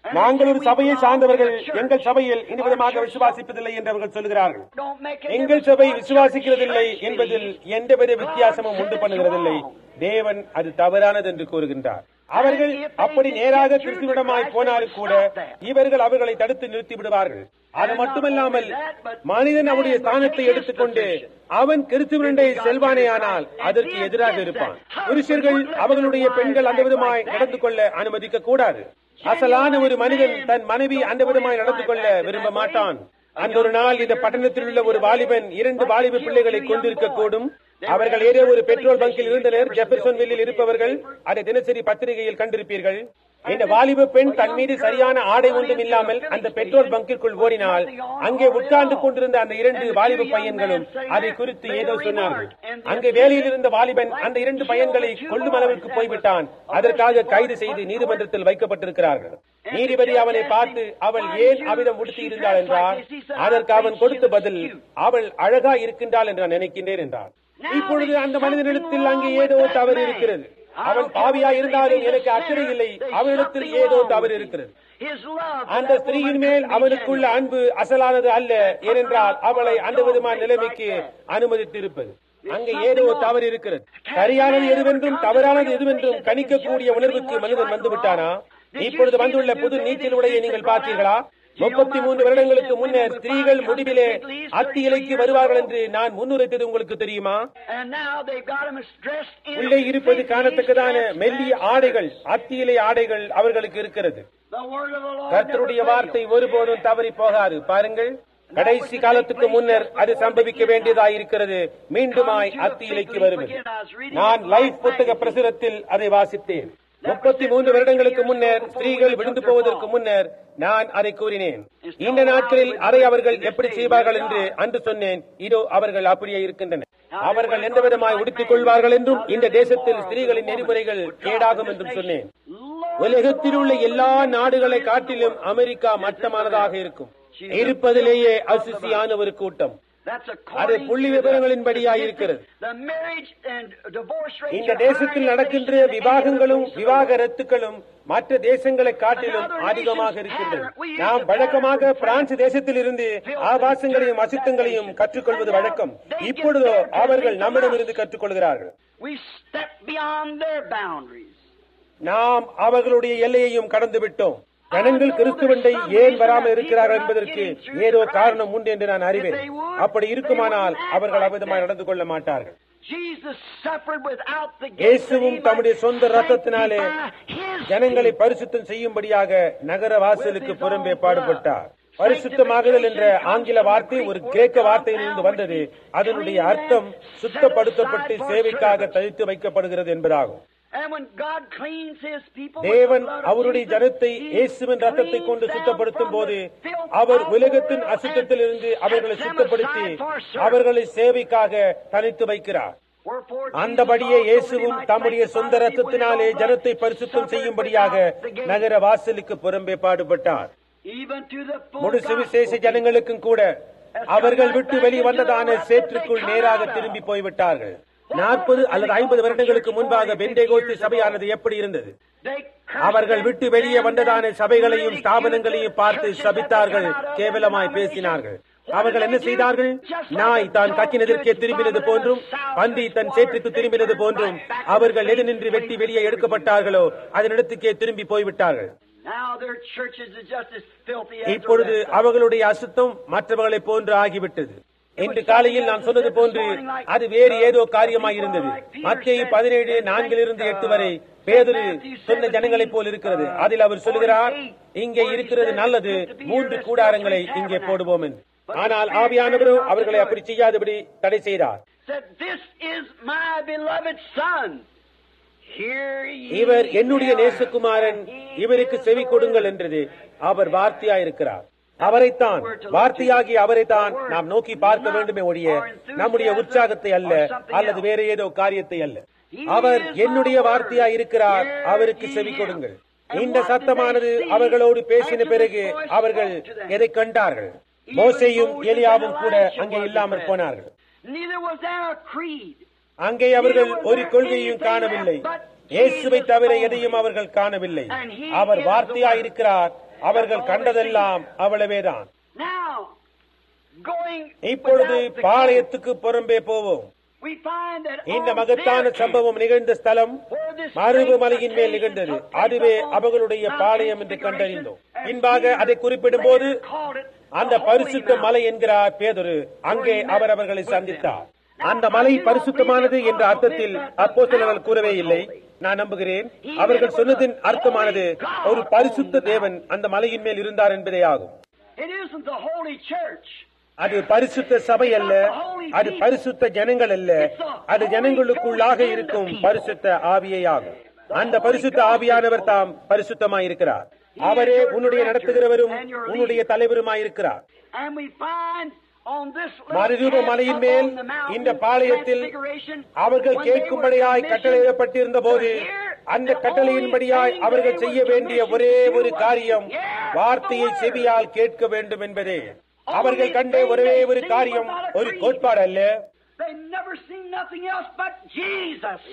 நாங்கள் ஒரு சபையை சார்ந்தவர்கள் எங்கள் சபையில் இந்த விதமாக விசுவாசிப்பதில்லை என்று அவர்கள் சொல்கிறார்கள் Don't make a எங்கள் சபை விசுவாசிக்கிறதில்லை என்பதில் எந்தவித வித்தியாசமும் உண்டு பண்ணுகிறதில்லை தேவன் அது தவறானது என்று கூறுகின்றார் அவர்கள் அப்படி நேராக கிறிஸ்துவிடமாய் போனாலும் கூட இவர்கள் அவர்களை தடுத்து நிறுத்தி விடுவார்கள் அது மட்டுமல்லாமல் மனிதன் அவருடைய ஸ்தானத்தை எடுத்துக்கொண்டு அவன் கிறிஸ்துவனுடைய செல்வானேயானால் அதற்கு எதிராக இருப்பான் புருஷர்கள் அவர்களுடைய பெண்கள் அந்த விதமாய் நடந்து கொள்ள அனுமதிக்க கூடாது அசலான ஒரு மனிதன் தன் மனைவி அந்த விதமாய் நடந்து கொள்ள விரும்ப மாட்டான் அன்றொரு நாள் இந்த பட்டணத்தில் உள்ள ஒரு வாலிபன் இரண்டு வாலிப பிள்ளைகளை கொண்டிருக்க கூடும் அவர்கள் ஏதோ ஒரு பெட்ரோல் பங்கில் இருந்தனர் ஜெபர்சன் வில்லில் இருப்பவர்கள் அதை தினசரி பத்திரிகையில் கண்டிருப்பீர்கள் இந்த வாலிப பெண் தன் மீது சரியான ஆடை ஒன்றும் இல்லாமல் அந்த பெட்ரோல் பங்கிற்குள் ஓடினால் அங்கே உட்கார்ந்து கொண்டிருந்த அந்த இரண்டு வாலிப பையன்களும் அதை குறித்து ஏதோ சொன்னார்கள் அங்கே வேலையில் இருந்த வாலிபன் அந்த இரண்டு பையன்களை கொல்லும் அளவிற்கு போய்விட்டான் அதற்காக கைது செய்து நீதிமன்றத்தில் வைக்கப்பட்டிருக்கிறார்கள் நீதிபதி அவனை பார்த்து அவள் ஏன் அவிதம் உடுத்தி இருந்தாள் என்றார் அதற்கு அவன் கொடுத்த பதில் அவள் அழகா இருக்கின்றாள் என்று நான் நினைக்கின்றேன் என்றார் இப்பொழுது அந்த மனிதனிடத்தில் அங்கே ஏதோ தவறு இருக்கிறது அவன் பாவியா இருந்தாலும் எனக்கு அக்கறை இல்லை அவனிடத்தில் ஏதோ தவறு இருக்கிறது His love. அந்த ஸ்திரீயின் மேல் அவனுக்குள்ள அன்பு அசலானது அல்ல ஏனென்றால் அவளை அந்த விதமான நிலைமைக்கு அனுமதித்திருப்பது அங்கே ஏதோ தவறு இருக்கிறது சரியானது எதுவென்றும் தவறானது எதுவென்றும் கணிக்கக்கூடிய உணர்வுக்கு மனிதன் வந்து விட்டானா இப்பொழுது வந்துள்ள புது நீச்சல் உடையை நீங்கள் பார்த்தீர்களா முப்பத்தி மூன்று வருடங்களுக்கு முன்னர் ஸ்திரீகள் முடிவிலே அத்தி இலைக்கு வருவார்கள் என்று நான் முன்னுரைத்தது உங்களுக்கு தெரியுமா And now they've got him dressed in உள்ளே இருப்பது காணத்தக்கதான மெல்லிய ஆடைகள் அத்தி இலை ஆடைகள் அவர்களுக்கு இருக்கிறது the word of the Lord. கர்த்தருடைய never வார்த்தை ஒருபோதும் தவறி போகாது பாருங்கள் கடைசி காலத்துக்கு முன்னர் அது சம்பவிக்க வேண்டியதாயிருக்கிறது மீண்டுமாய் அத்தி இலைக்கு வருவது நான் லைஃப் புத்தக பிரசுரத்தில் அதை வாசித்தேன் முப்பத்தி மூன்று வருடங்களுக்கு முன்னர் ஸ்திரீகள் விழுந்து போவதற்கு முன்னர் நான் அதை கூறினேன் இந்த நாட்களில் அதை அவர்கள் எப்படி செய்வார்கள் என்று அன்று சொன்னேன் இதோ அவர்கள் அப்படியே இருக்கின்றனர் அவர்கள் எந்த விதமாய் உடுத்திக் கொள்வார்கள் என்றும் இந்த தேசத்தில் ஸ்திரீகளின் நெறிமுறைகள் கேடாகும் என்றும் சொன்னேன் உலகத்தில் உள்ள எல்லா நாடுகளை காட்டிலும் அமெரிக்கா மட்டமானதாக இருக்கும் இருப்பதிலேயே அசுசியான ஒரு கூட்டம் That's அது according புள்ளி to the விவரங்களின்படியாய் இருக்கிறது The marriage and divorce rates இந்த are தேசத்தில் higher நடக்கின்ற than any other விவாகங்களும் place in the world. விவாகரத்துகளும் மற்ற தேசங்களை காட்டிலும் அதிகமாக இருக்கின்றன நாம் வழக்கமாக பிரான்ஸ் தேசத்தில் இருந்து ஆபாசங்களையும் அசுத்தங்களையும் கற்றுக்கொள்வது வழக்கம் இப்பொழுதோ அவர்கள் நம்மிடமிருந்து கற்றுக்கொள்கிறார்கள் We step beyond their boundaries. நாம் அவர்களுடைய எல்லையையும் கடந்து விட்டோம் ஜனங்கள் கிறிஸ்துவண்டை ஏன் வராமல் இருக்கிறார்கள் என்பதற்கு ஏதோ காரணம் உண்டு என்று நான் அறிவேன் அப்படி இருக்குமானால் அவர்கள் அவிதமாய் நடந்து கொள்ள மாட்டார்கள் Jesus suffered without the gift இயேசுவும் that he தம்முடைய might சொந்த ரத்தத்தினாலே sanctify his ஜனங்களை பரிசுத்தம் செய்யும்படியாக நகர வாசலுக்கு புறம்பே பாடுபட்டார் பரிசுத்தமாகுதல் என்ற ஆங்கில வார்த்தை ஒரு கிரேக்க வார்த்தையிலிருந்து வந்தது அதனுடைய அர்த்தம் சுத்தப்படுத்தப்பட்டு சேவைக்காக தனித்து வைக்கப்படுகிறது என்பதாகும் And when God cleans his people with தேவன் the blood of அவருடைய Jesus, ஜனத்தை he இயேசுவின் ரத்தத்தை கொண்டு cleans சுத்தப்படுத்தும் them போது from the filth our of the உலகத்தின் world அசுத்தத்திலிருந்து and அவர்களை sets them சுத்தப்படுத்தி aside for service. அவர்களை சேவைக்காக தனித்து வைக்கிறார் Wherefore Jesus அந்தபடியே also, இயேசுவும் that he might தம்முடைய sanctify சொந்த the people ரத்தத்தினாலே with his own ஜனத்தை blood, பரிசுத்தம் suffered செய்யும்படியாக without the gate, நகர வாசலுக்கு புறம்பே பாடுபட்டார் even to the full முழு சுவிசேஷ gospel. ஜனங்களுக்கும் கூட அவர்கள் விட்டு வெளிவந்ததான சேற்றுக்குள் நேராக திரும்பி போய்விட்டார்கள் நாற்பது அல்லது ஐம்பது வருடங்களுக்கு முன்பாக பெண்டேகோஸ்து சபையானது எப்படி இருந்தது They அவர்கள் விட்டு வெளியே வந்ததான சபைகளையும் ஸ்தாபனங்களையும் பார்த்து சபித்தார்கள் கேவலமாய் பேசினார்கள் அவர்கள் என்ன செய்தார்கள் நாய் தான் கக்கினதற்கே திரும்பினது போன்றும் பந்தி தன் சேற்றுக்கு திரும்பினது போன்றும் அவர்கள் எது நின்று வெட்டி வெளியே எடுக்கப்பட்டார்களோ அதனிடத்துக்கே திரும்பி போய்விட்டார்கள் Now their churches are just as filthy as the இப்பொழுது rest of அவர்களுடைய அசுத்தம் மற்றவர்களைப் போன்று ஆகிவிட்டது இன்று காலையில் நான் சொன்னது போன்று அது வேறு ஏதோ காரியமாய் இருந்தது மத்திய பதினேழு நான்கிலிருந்து எட்டு வரை பேதுரு சொன்ன ஜனங்களைப் போல் இருக்கிறது அதில் அவர் சொல்லுகிறார் இங்கே இருக்கிறது நல்லது மூன்று கூடாரங்களை இங்கே போடுவோம் என்று ஆனால் ஆவியானவரோ அவர்களை அப்படி செய்யாதபடி தடை செய்தார் said, This is my beloved son. Hear ye இவர் என்னுடைய him. நேசகுமாரன் இவருக்கு செவி கொடுங்கள் என்றது அவர் வார்த்தையாயிருக்கிறார் அவரைத்தான் வார்த்தையாகி அவரைத்தான் நாம் நோக்கி பார்க்க வேண்டுமே ஒழிய நம்முடைய உற்சாகத்தை அல்ல அல்லது வேற ஏதோ காரியத்தை அல்ல அவர் என்னுடைய வார்த்தையா இருக்கிறார் அவருக்கு செவி கொடுங்கள் இந்த சத்தமானது அவர்களோடு பேசின பிறகு அவர்கள் எதை கண்டார்கள் மோசேயும் எலியாவும் கூட அங்கே இல்லாமற் போனார்கள் Neither was there a creed. அங்கே அவர்கள் ஒரு கொள்கையும் காணவில்லை இயேசுவை தவிர எதையும் அவர்கள் காணவில்லை அவர் வார்த்தையாயிருக்கிறார் அவர்கள் கண்டதெல்லாம் அவ்வளவேதான் Now, going இப்பொழுது without the பாளையத்துக்கு புறம்பே போவோம் we find that இந்த on மகத்தான their சம்பவம் நிகழ்ந்த ஸ்தலம் where this மருவு great மலையின் மேல் occasion நிகழ்ந்தது took place அதுவே upon அவர்களுடைய Mount பாளையம் என்று Transfiguration, கண்டறிந்தோம் and பின்பாக அதை Peter குறிப்பிடும் போது later called it அந்த the பரிசுத்த Holy Mount. மலை என்கிறார் பேதுரு அங்கே அவர் அவர்களை சந்தித்தார் அந்த மலை பரிசுத்தமானது என்ற அர்த்தத்தில் அப்போஸ்தலர்கள் கூறவே இல்லை நான் நம்புகிறேன் அவர்கள் சொன்னதின் அர்த்தமானது ஒரு பரிசுத்த தேவன் அந்த மலையின் மேல் இருந்தார் என்பதே ஆகும் It isn't the holy church. அது பரிசுத்த சபை அல்ல அது பரிசுத்த ஜனங்கள் அல்ல அது ஜனங்களுக்குள்ளாக இருக்கும் பரிசுத்த ஆவியே ஆகும் அந்த பரிசுத்த ஆவியானவர் தாம் பரிசுத்தமாயிருக்கிறார் அவரே உன்னுடைய நடத்துகிறவரும் உன்னுடைய தலைவருமாயிருக்கிறார் And we find on this little மறுரூப camp மலையின் up மேல் on the mountain, இந்த பாளையத்தில் Transfiguration, அவர்கள் when they were கேட்கும்படியாய் commissioned கட்டளையிடப்பட்டிருந்த போது to hear அந்த the கட்டளையின்படியாய் only thing அவர்கள் they செய்ய were வேண்டிய commissioned ஒரே to do ஒரு was காரியம் to hear வார்த்தையை the word. செவியால் கேட்க வேண்டும் என்பதே அவர்கள் கண்ட ஒரே ஒரு காரியம் ஒரு கோட்பாடு அல்ல They never seen nothing else but Jesus.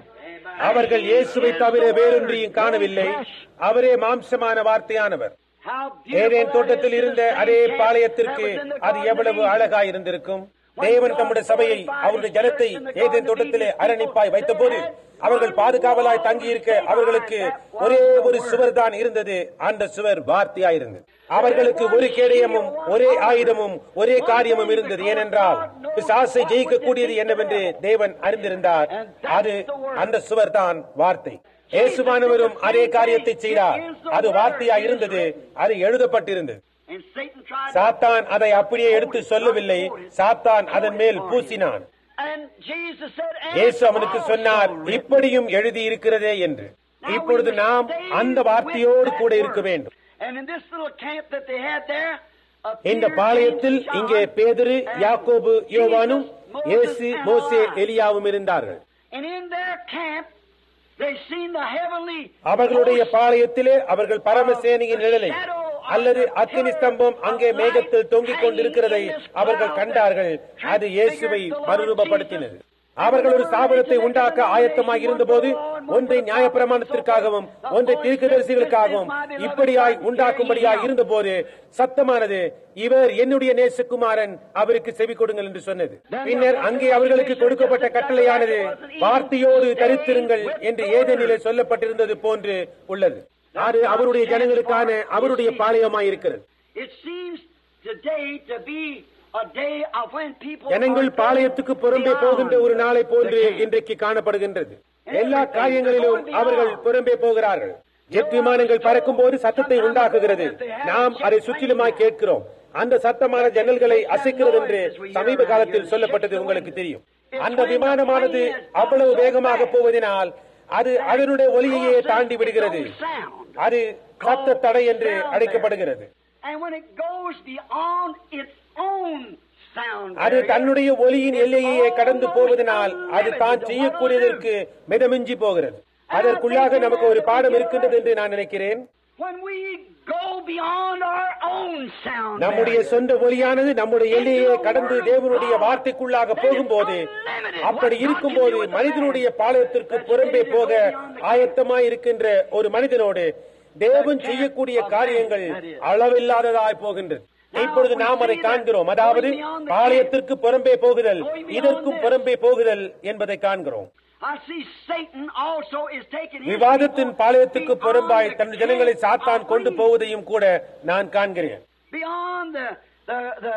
அவர்கள் இயேசுவை தவிர வேறொன்றையும் காணவில்லை அவரே மாம்சமான வார்த்தையானவர் How ஏதேன் beautiful தோட்டத்தில் that is இருந்த to the அதே same camp பாளையத்திற்கு that was in the அது Garden of எவ்வளவு Eden. அழகாய் இருந்திருக்கும் தேவன் தம்முடைய சபையை அவருடைய ஜனத்தை ஏதேன் தோட்டத்திலே அரணிப்பாய் வைத்தபோது அவர்கள் பாதுகாவலாய் தங்கியிருக்க அவர்களுக்கு ஒரே ஒரு சுவர் தான் இருந்தது அந்த சுவர் வார்த்தையாயிருந்தது அவர்களுக்கு ஒரு கேடயமும் ஒரே ஆயுதமும் ஒரே காரியமும் இருந்தது ஏனென்றால் பிசாசை ஜெயிக்கக்கூடியது என்னவென்று தேவன் அறிந்திருந்தார் அது அந்த சுவர் தான் வார்த்தை இயேசுவானவரும் அதே காரியத்தை செய்தார் அது வார்த்தையாய் இருந்தது அது எழுதப்பட்டிருந்தது And Satan tried to சாத்தான் அதை அப்படியே எடுத்து சொல்லவில்லை சாத்தான் அதன் மேல் பூசினான் And Jesus said, "And இயேசு அவனுக்கு also சொன்னார் written." இப்படியும் எழுதி இருக்கிறதே என்று இப்பொழுது நாம் அந்த வார்த்தையோடு கூட இருக்க வேண்டும் And in this little camp that they had there, இந்த appeared பாளையத்தில் James and இங்கே John, பேதுரு and யாக்கோபு யோவானும் Jesus, இயேசு Moses, and மோசே Elijah. எலியாவும் இருந்தார்கள் And in their camp, they seen the heavenly அவர்களுடைய host பாளையத்திலே அவர்கள் பரமசேனையின் நிழலை அல்லது அக்கினி ஸ்தம்பம் அங்கே மேகத்தில் தொங்கிக் கொண்டிருக்கிறதை அவர்கள் கண்டார்கள் அது இயேசுவை மறுரூபப்படுத்தினது அவர்கள் ஒரு ஸ்தாபனத்தை உண்டாக்க ஆயத்தமாக இருந்தபோது ஒன்றை நியாயப்பிரமாணத்திற்காகவும் ஒன்றை தீர்க்கதரிசிகளுக்காகவும் இப்படியாய் உண்டாக்கும்படியாய் இருந்தபோது சத்தமானது இவர் என்னுடைய நேசகுமாரன் அவருக்கு செவி கொடுங்கள் என்று சொன்னது பின்னர் அங்கே அவர்களுக்கு கொடுக்கப்பட்ட கட்டளையானது வார்த்தையோடு தரித்திருங்கள் என்று ஏதேனிலே சொல்லப்பட்டிருந்தது போன்று உள்ளது அது அவருடைய ஜனங்களுக்கான அவருடைய பாளையமாய் இருக்கிறது It seems today to be a day of when people ஜனங்கள் are பாளையத்துக்கு புறம்பே beyond போகின்ற ஒரு நாளை போன்று the camp. இன்றைக்கு காணப்படுகின்றது எல்லா காரியங்களிலும் அவர்கள் புறம்பே போகிறார்கள் ஜெட் விமானங்கள் பறக்கும் போது சத்தத்தை உண்டாக்குகிறது நாம் அதை சுற்றிலுமாய் கேட்கிறோம் அந்த சத்தமான ஜன்னல்களை அசைக்கிறது என்று சமீப காலத்தில் சொல்லப்பட்டது உங்களுக்கு தெரியும் அந்த விமானமானது அவ்வளவு வேகமாக போவதனால் அது அதனுடைய ஒலியையே தாண்டி விடுகிறது அது சத்த தடை என்று அழைக்கப்படுகிறது And when it goes beyond its own sound அது barrier, தன்னுடைய ஒலியின் எல்லையையே கடந்து போவதனால் அது தான் செய்யக்கூடியதற்கு மிதமிஞ்சி போகிறது அதற்குள்ளாக நமக்கு ஒரு பாடம் இருக்கின்றது என்று நான் நினைக்கிறேன் when we go beyond our own sound நம்முடைய barrier, சொந்த ஒலியானது நம்முடைய எல்லையை கடந்து தேவனுடைய வார்த்தைக்குள்ளாக போகும்போது அப்படி இருக்கும்போது மனிதனுடைய பாளையத்திற்கு புறம்பே போக ஆயத்தமாய் இருக்கின்ற ஒரு மனிதனோடு தேவன் செய்யக்கூடிய காரியங்கள் அளவில்லாததாய் போகின்றது இப்பொழுது நாம் அதை காண்கிறோம் அதாவது பாளையத்திற்கு புறம்பே போகுதல் இதற்கும் புறம்பே போகுதல் என்பதை காண்கிறோம் I see Satan also is taking his விவாதத்தின் people பாளையத்துக்கு beyond புறம்பாய் the தன் ஜனங்களை camp சாத்தான் of கொண்டு Eve, போவதையும் கூட நான் காண்கிறேன் beyond the the the,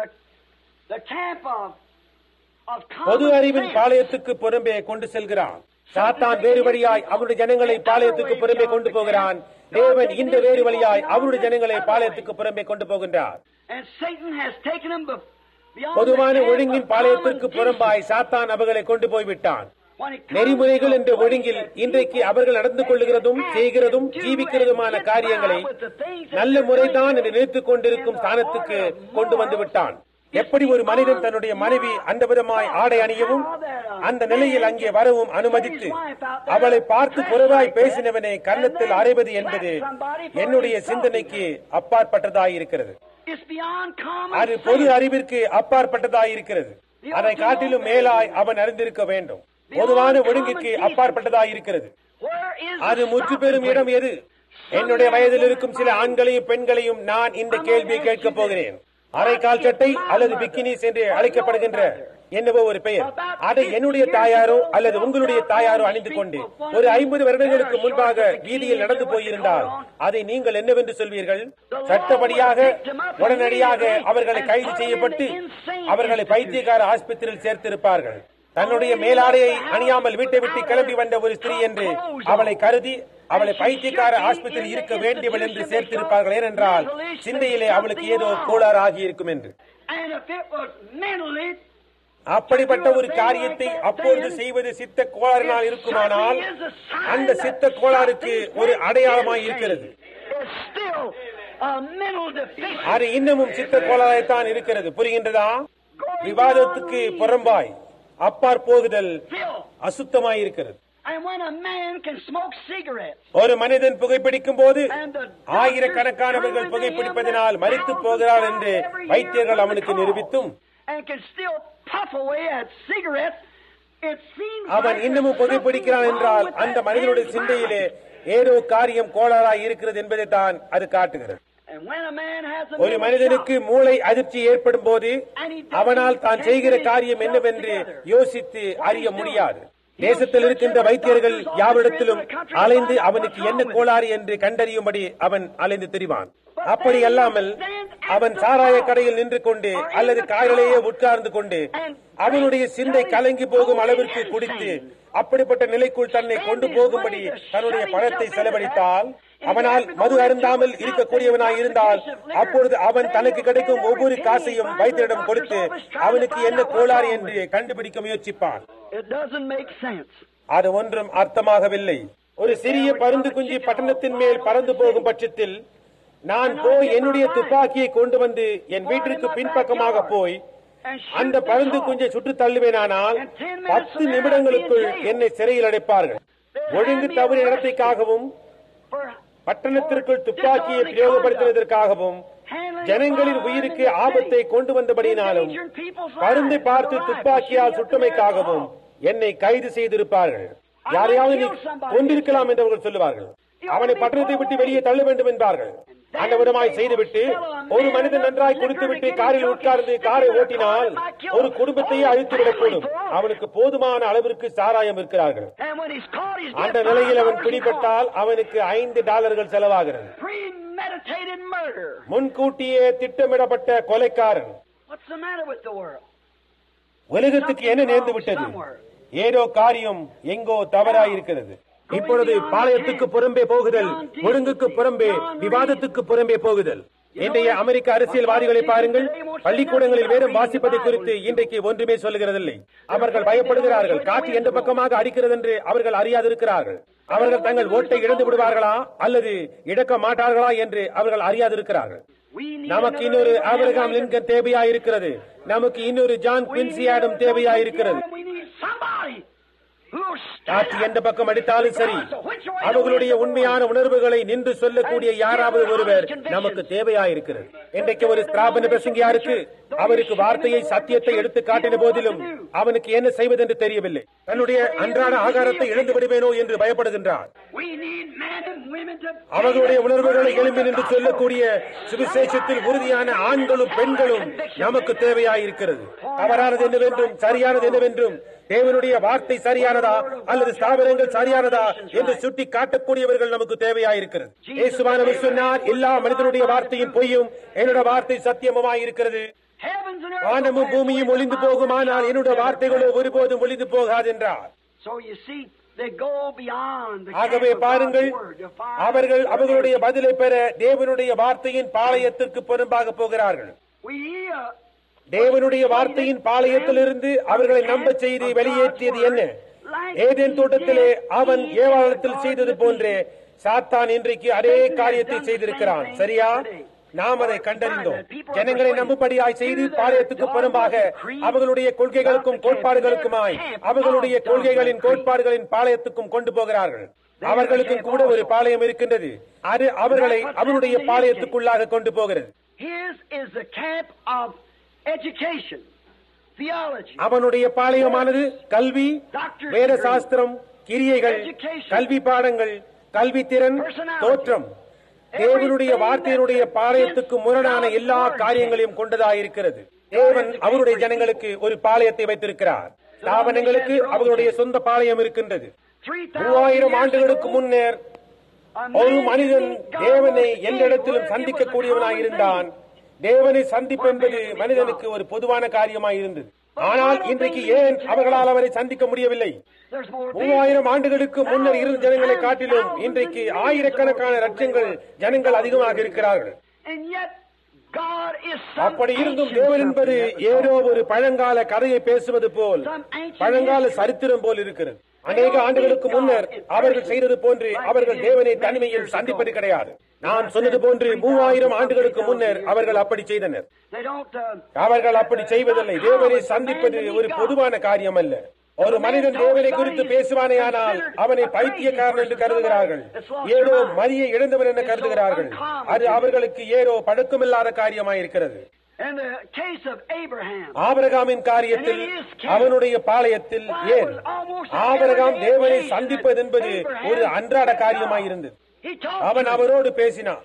the camp of of பொது common அறிவின் sense. பாளையத்துக்கு புறம்பே கொண்டு செல்கிறான் சாத்தான் வேறு வழியாய் அவருடைய ஜனங்களை பாளையத்துக்கு புறம்பே கொண்டு போகிறான் தேவன் இந்த வேறு வழியாய் அவருடைய ஜனங்களை பாளையத்துக்கு புறம்பே கொண்டு போகின்றார் And Satan has taken them be- beyond பொதுவான the camp ஒழுங்கின் of பாளையத்திற்கு common புறம்பாய் சாத்தான் அவர்களை கொண்டு போய்விட்டான் When it comes நெறிமுறைகள் to என்ற ஒழுங்கில் இன்றைக்கு அவர்கள் நடந்து கொள்ளுகிறதும் செய்கிறதும் ஜீவிக்கிறதுமான காரியங்களை நல்ல முறைதான் என்று நினைத்துக் கொண்டிருக்கும் ஸ்தானத்துக்கு கொண்டு வந்து விட்டான் எப்படி ஒரு மனிதன் தன்னுடைய மனைவி அந்த விதமாய் ஆடை அணியவும் அந்த நிலையில் அங்கே வரவும் அனுமதித்து அவளை பார்த்து குறைவாய் பேசினவனை கன்னத்தில் அறைவது என்பது என்னுடைய சிந்தனைக்கு அப்பாற்பட்டதாய் இருக்கிறது It's beyond common அது பொது sense. அறிவிற்கு அப்பாற்பட்டதாய் இருக்கிறது அதை காட்டிலும் மேலாய் அவன் அறிந்திருக்க வேண்டும் பொதுவான ஒழுங்குக்கு அப்பாற்பட்டதாய் இருக்கிறது Where is அது the முற்று பெறும் stopping இடம் place? எது என்னுடைய வயதில் இருக்கும் சில ஆண்களையும் பெண்களையும் நான் இந்த கேள்வியை கேட்கப் போகிறேன் அரைக்கால் சட்டை அல்லது பிக்கினிஸ் என்று அழைக்கப்படுகின்ற என்னவோ ஒரு பெயர் அதை என்னுடைய தாயாரோ அல்லது உங்களுடைய தாயாரோ அணிந்து கொண்டு ஒரு ஐம்பது வருடங்களுக்கு முன்பாக வீதியில் நடந்து போயிருந்தால் அதை நீங்கள் என்னவென்று சொல்வீர்கள் சட்டப்படியாக உடனடியாக அவர்களை கைது செய்யப்பட்டு அவர்களை பைத்தியக்கார ஆஸ்பத்திரியில் சேர்த்திருப்பார்கள் தன்னுடைய மேலாடையை அணியாமல் வீட்டை விட்டு கிளம்பி வந்த ஒரு ஸ்திரீ என்று அவளை கருதி அவளை பைத்தியக்கார ஆஸ்பத்திரியில் இருக்க வேண்டியவள் என்று சேர்த்திருப்பார்கள் ஏனென்றால் சிந்தையிலே அவளுக்கு ஏதோ கோளாறு ஆகி இருக்கும் என்று And if it was mentally, அப்படிப்பட்ட ஒரு காரியத்தை அப்பொழுது செய்வது சித்த கோளாறினால் இருக்குமானால் அந்த சித்த கோளாறுக்கு ஒரு அடையாளமாய் இருக்கிறது it's still a mental deficiency. அது இன்னமும் சித்த கோளாறாய்த்தான் இருக்கிறது புரிகின்றதா விவாதத்துக்கு புறம்பாய் அப்பாற் போகுதல் Filth. அசுத்தமாய் இருக்கிறது And when a man can smoke cigarettes, ஒரு மனிதன் புகைப்பிடிக்கும் போது ஆயிரக்கணக்கானவர்கள் புகைப்பிடிப்பதனால் மறித்து போகிறார் என்று வைத்தியர்கள் அவனுக்கு நிரூபித்தும் and can still puff away at cigarettes, it seems அவன் like இன்னமும் there's புகைப்பிடிக்கிறான் something என்றால் wrong with அந்த that மனிதனுடைய man's சிந்தையிலே mind. ஏதோ காரியம் கோளாறாய் இருக்கிறது என்பதை தான் அது காட்டுகிறது And when a man has a ஒரு mental மனிதனுக்கு shock, மூளை அதிர்ச்சி ஏற்படும் போது அவனால் தான் செய்கிற காரியம் என்னவென்று யோசித்து அறிய முடியாது தேசத்தில் இருக்கின்ற வைத்தியர்கள் யாவிடத்திலும் அலைந்து அவனுக்கு என்ன கோளாறு என்று கண்டறியும்படி அவன் அலைந்து திரிவான் அப்படி அல்லாமல் அவன் சாராய கடையில் நின்று கொண்டு அல்லது காரிலேயே உட்கார்ந்து கொண்டு அவனுடைய சிந்தை கலங்கி போகும் அளவிற்கு குடித்து அப்படிப்பட்ட நிலைக்குள் தன்னை கொண்டு போகும்படி தன்னுடைய பணத்தை செலவழித்தால் அவனால் மது அருந்தாமல் இருக்கக்கூடியவனாய் இருந்தால் அப்பொழுது அவன் தனக்கு கிடைக்கும் ஒவ்வொரு காசையும் வைத்தியரிடம் கொடுத்து அவனுக்கு என்ன கோளாறு என்று கண்டுபிடிக்க முயற்சிப்பான் it doesn't make sense. அது ஒன்றும் அர்த்தமாகவில்லை ஒரு சிறிய பருந்து குஞ்சு பட்டணத்தின் மேல் பறந்து போகும் பட்சத்தில் நான் போய் என்னுடைய துப்பாக்கியை கொண்டு வந்து என் வீட்டிற்கு பின்பக்கமாக போய் அந்த பருந்து குஞ்சை சுட்டு தள்ளுவேனானால் பத்து நிமிடங்களுக்குள் என்னை சிறையில் அடைப்பார்கள் ஒழுங்கு தவறு நடத்தைக்காகவும் For பட்டணத்திற்குள் துப்பாக்கியை பிரயோகப்படுத்துவதற்காகவும் ஜனங்களின் உயிருக்கு ஆபத்தை கொண்டு வந்தபடினாலும் பருந்தை பார்த்து துப்பாக்கியால் சுட்டமைக்காகவும் என்னை கைது செய்திருப்பார்கள் யாரையாவது நீ கொண்டிருக்கலாம் என்று அவர்கள் சொல்லுவார்கள் அவனை பட்டணத்தை விட்டு வெளியே தள்ள வேண்டும் என்பார்கள் அந்த விதமாய் செய்துவிட்டு ஒரு மனிதன் நன்றாய் குடித்துவிட்டு காரில் உட்கார்ந்து காரை ஓட்டினால் ஒரு குடும்பத்தையே அழித்துவிடக்கூடும் அவனுக்கு போதுமான அளவிற்கு சாராயம் இருக்கிறார்கள் and when he's caught, he's அந்த நிலையில் அவன் பிடிபட்டால் அவனுக்கு ஐந்து டாலர்கள் செலவாகிறது premeditated murder. முன்கூட்டியே திட்டமிடப்பட்ட கொலைக்காரன் What's the matter with the world? உலகத்துக்கு என்ன நேர்ந்து விட்டது ஏதோ காரியம் எங்கோ தவறாயிருக்கிறது இப்பொழுது பாளையத்துக்கு புறம்பே போகுதல் ஒழுங்குக்கு புறம்பே விவாதத்துக்கு புறம்பே போகுதல் இன்றைய அமெரிக்க அரசியல்வாதிகளை பாருங்கள் பள்ளிக்கூடங்களில் வேறும் வாசிப்பதை குறித்து இன்றைக்கு ஒன்றுமே சொல்லுகிறதில்லை அவர்கள் பயப்படுகிறார்கள் காற்று எந்த பக்கமாக அடிக்கிறது என்று அவர்கள் அறியாதிருக்கிறார்கள் அவர்கள் தங்கள் ஓட்டை இழந்து விடுவார்களா அல்லது இழக்க மாட்டார்களா என்று அவர்கள் அறியாதிருக்கிறார்கள் We need நமக்கு இன்னொரு ஆபிரகாம் லிங்கன் தேவையாயிருக்கிறது நமக்கு இன்னொரு ஜான் குவின்சி ஆடம் தேவையாயிருக்கிறது We need somebody who will stand காற்று up. எந்த பக்கம் அடித்தாலும் சரி அவர்களுடைய உண்மையான உணர்வுகளை நின்று சொல்லக்கூடிய யாராவது ஒருவர் நமக்கு தேவையாயிருக்கிறது இன்றைக்கு ஒரு ஸ்தாபன பிரசங்கியாருக்கு அவருக்கு வார்த்தையை சத்தியத்தை எடுத்து காட்டின போதிலும் அவனுக்கு என்ன செய்வதென்று தெரியவில்லை தன்னுடைய அன்றாட ஆகாரத்தை இழந்து விடுவேனோ என்று பயப்படுகின்றார் We need men and women to அவர்களுடைய உணர்வுகளை எழும்பி நின்று சொல்லக்கூடிய சுவிசேஷத்தில் உறுதியான ஆண்களும் பெண்களும் நமக்கு தேவையாயிருக்கிறது தவறானது என்னவென்றும் சரியானது என்னவென்றும் தேவனுடைய வார்த்தை சரியானதா அல்லது ஸ்தாபனங்கள் சரியானதா என்று சுட்டி காட்டக்கூடியவர்கள் நமக்கு தேவையாயிருக்கிறது இயேசுவானவர் சொன்னார் எல்லா மனிதனுடைய வார்த்தையும் பொய்யும் என்னோட வார்த்தை சத்தியமுமாயிருக்கிறது heavens and earth. வானமும் பூமியும் ஒளிந்து போகுமானால் என்னுடைய வார்த்தைகளோ ஒருபோதும் ஒளிந்து போகாது என்றார் So you see, they go beyond the ஆகவே camp of God's பாருங்கள் word to find அவர்கள் where அவர்களுடைய they- பதிலை பெற தேவனுடைய வார்த்தையின் பாளையத்திற்கு புறம்பாக போகிறார்கள் We uh, தேவனுடைய வார்த்தையின் பாளையத்திலிருந்து அவர்களை நம்பச் செய்து வெளியேற்றியது என்ன ஏதேன் தோட்டத்திலே அவன் ஏவாளத்தில் செய்தது போன்றே சாத்தான் இன்றைக்கு அதே காரியத்தை செய்திருக்கிறான் சரியா நாம் அதை கண்டறிந்தோம் ஜனங்களை நம்பும்படியாய் செய்து பாளையத்துக்கு புறம்பாக அவர்களுடைய கொள்கைகளுக்கும் கோட்பாடுகளுக்குமாய் அவர்களுடைய கொள்கைகளின் கோட்பாடுகளின் பாளையத்துக்கும் கொண்டு போகிறார்கள் அவர்களுக்கும் கூட ஒரு பாளையம் இருக்கின்றது அது அவர்களை அவனுடைய பாளையத்துக்குள்ளாக கொண்டு போகிறது his is the camp of education, theology, அவனுடைய பாளையமானது கல்வி வேத சாஸ்திரம் கிரியைகள் கல்வி பாடங்கள் கல்வித்திறன் தோற்றம் தேவனுடைய வார்த்தையினுடைய பாளையத்துக்கு முரணான எல்லா காரியங்களையும் கொண்டதாயிருக்கிறது தேவன் அவருடைய ஜனங்களுக்கு ஒரு பாளையத்தை வைத்திருக்கிறார் ஸ்தாபனங்களுக்கு அவர்களுடைய சொந்த பாளையம் இருக்கின்றது மூவாயிரம் ஆண்டுகளுக்கு முன்னர் ஒரு மனிதன் தேவனை எந்த இடத்திலும் சந்திக்கக்கூடியவனாய் இருந்தான் தேவனை சந்திப்பென்பது மனிதனுக்கு ஒரு பொதுவான காரியமாய் இருந்தது ஆனால் இன்றைக்கு ஏன் அவர்களால் அவரை சந்திக்க முடியவில்லை மூவாயிரம் ஆண்டுகளுக்கு முன்னர் இருந்த ஜனங்களை காட்டிலும் இன்றைக்கு ஆயிரக்கணக்கான லட்சங்கள் ஜனங்கள் அதிகமாக இருக்கிறார்கள் அப்படி இருந்தும் தேவன் என்பது ஏதோ ஒரு பழங்கால கதையை பேசுவது போல் பழங்கால சரித்திரம் போல் இருக்கிறது அநேக ஆண்டுகளுக்கு முன்னர் அவர்கள் செய்தது போன்று அவர்கள் தேவனை தனிமையில் சந்திப்பது கிடையாது நான் சொன்னது போன்று மூவாயிரம் ஆண்டுகளுக்கு முன்னர் அவர்கள் அப்படி செய்தனர் அவர்கள் அப்படி செய்வதில்லை தேவனை சந்திப்பது ஒரு பொதுவான காரியம் அல்ல ஒரு மனிதன் தேவனை குறித்து பேசுவானேயானால் அவனை பைத்தியக்காரன் என்று கருதுகிறார்கள் ஏதோ மதியை இழந்தவன் என கருதுகிறார்கள் அது அவர்களுக்கு ஏதோ பழக்கமில்லாத காரியமாயிருக்கிறது ஆபரகாமின் காரியத்தில் அவனுடைய பாளையத்தில் ஏன் ஆபரகாம் தேவனை சந்திப்பது என்பது ஒரு அன்றாட காரியமாயிருந்தது அவன் அவரோடு பேசினான்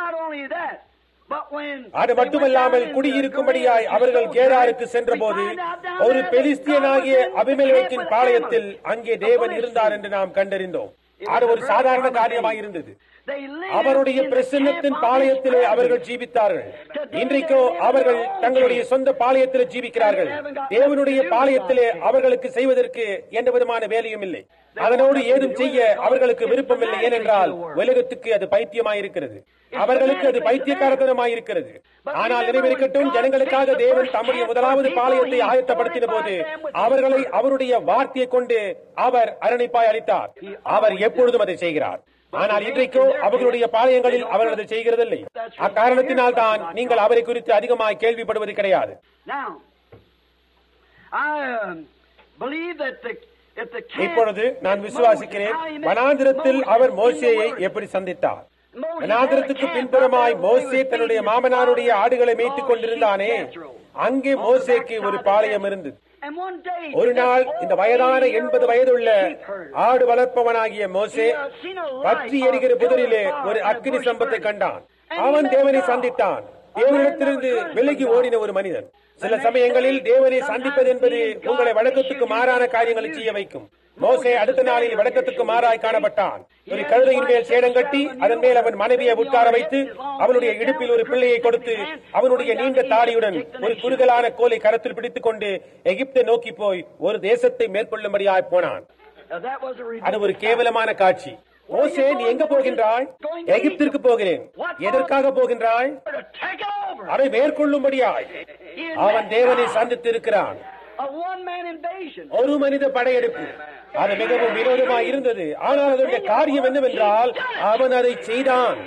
அது மட்டுமல்லாமல் குடியிருக்கும்படியாய் அவர்கள் கேராருக்கு சென்றபோது ஒரு பெலிஸ்தியனாகிய அபிமேலத்தின் பாளையத்தில் அங்கே தேவன் இருந்தார் என்று நாம் கண்டறிந்தோம் அது ஒரு சாதாரண காரியமாயிருந்தது அவருடைய பிரசன்னத்தின் பாளையத்திலே அவர்கள் ஜீவித்தார்கள் இன்றைக்கோ அவர்கள் தங்களுடைய சொந்த பாளையத்திலே ஜீவிக்கிறார்கள் தேவனுடைய பாளையத்திலே அவர்களுக்கு செய்வதற்கு எந்த விதமான வேலையும் இல்லை அதனோடு ஏதும் செய்ய அவர்களுக்கு விருப்பமில்லை ஏனென்றால் உலகத்துக்கு அது பைத்தியமாயிருக்கிறது அவர்களுக்கு அது பைத்தியக்காரத்தனமாயிருக்கிறது ஆனால் நினைவிருக்கட்டும் ஜனங்களுக்காக தேவன் தம்முடைய முதலாவது பாளையத்தை ஆயத்தப்படுத்தின போது அவர்களை அவருடைய வார்த்தையை கொண்டு அவர் அரணிப்பாய் அளித்தார் அவர் எப்பொழுதும் அதை செய்கிறார் ஆனால் இன்றைக்கோ அவர்களுடைய பாளையங்களில் அவர்கள் அதை செய்கிறதில்லை அக்காரணத்தினால் தான் நீங்கள் அவரை குறித்து அதிகமாக கேள்விப்படுவது கிடையாது இப்பொழுது நான் விசுவாசிக்கிறேன் வனாந்திரத்தில் அவர் மோசேயை எப்படி சந்தித்தார் வனாந்திரத்துக்கு பின்புறமாய் மோசே தன்னுடைய மாமனாருடைய ஆடுகளை மேய்த்துக் கொண்டிருந்தானே அங்கே மோசேக்கு ஒரு பாளையம் இருந்தது ஒரு நாள் இந்த வயதான எண்பது வயதுள்ள ஆடு வளர்ப்பவனாகிய மோசே பற்றி எரிகிற புதரிலே ஒரு அக்னி சம்பத்தை கண்டான் அவன் தேவனை சந்தித்தான் தேவனிடத்திலிருந்து விலகி ஓடின ஒரு மனிதன் சில சமயங்களில் தேவனை சந்திப்பது என்பது உங்களை வழக்கத்துக்கு மாறான காரியங்களை செய்ய வைக்கும் மோசே அடுத்த நாளில் வழக்கத்துக்கு மாறாய் காணப்பட்டான் ஒரு கழுதையின் மேல் சேடம் கட்டி அதன் மேல் அவன் மனைவியை உட்கார வைத்து அவனுடைய இடுப்பில் ஒரு பிள்ளையை கொடுத்து அவனுடைய நீண்ட தாடியுடன் ஒரு குறுகலான கோலை கரத்தில் பிடித்துக் கொண்டு எகிப்தை நோக்கி போய் ஒரு தேசத்தை மேற்கொள்ளும்படியாய் போனான் அது ஒரு கேவலமான காட்சி மோசே நீ எங்க போகின்றாய் எகிப்திற்கு போகிறேன் எதற்காக போகின்றாய் அதை மேற்கொள்ளும்படியாய் அவன் தேவனை சந்தித்து இருக்கிறான் ஒரு மனித படையெடுப்பு அது மிகவும் வினோதமாய் இருந்தது ஆனால் அதனுடைய காரியம் என்னவென்றால் அவன் அதை செய்தான்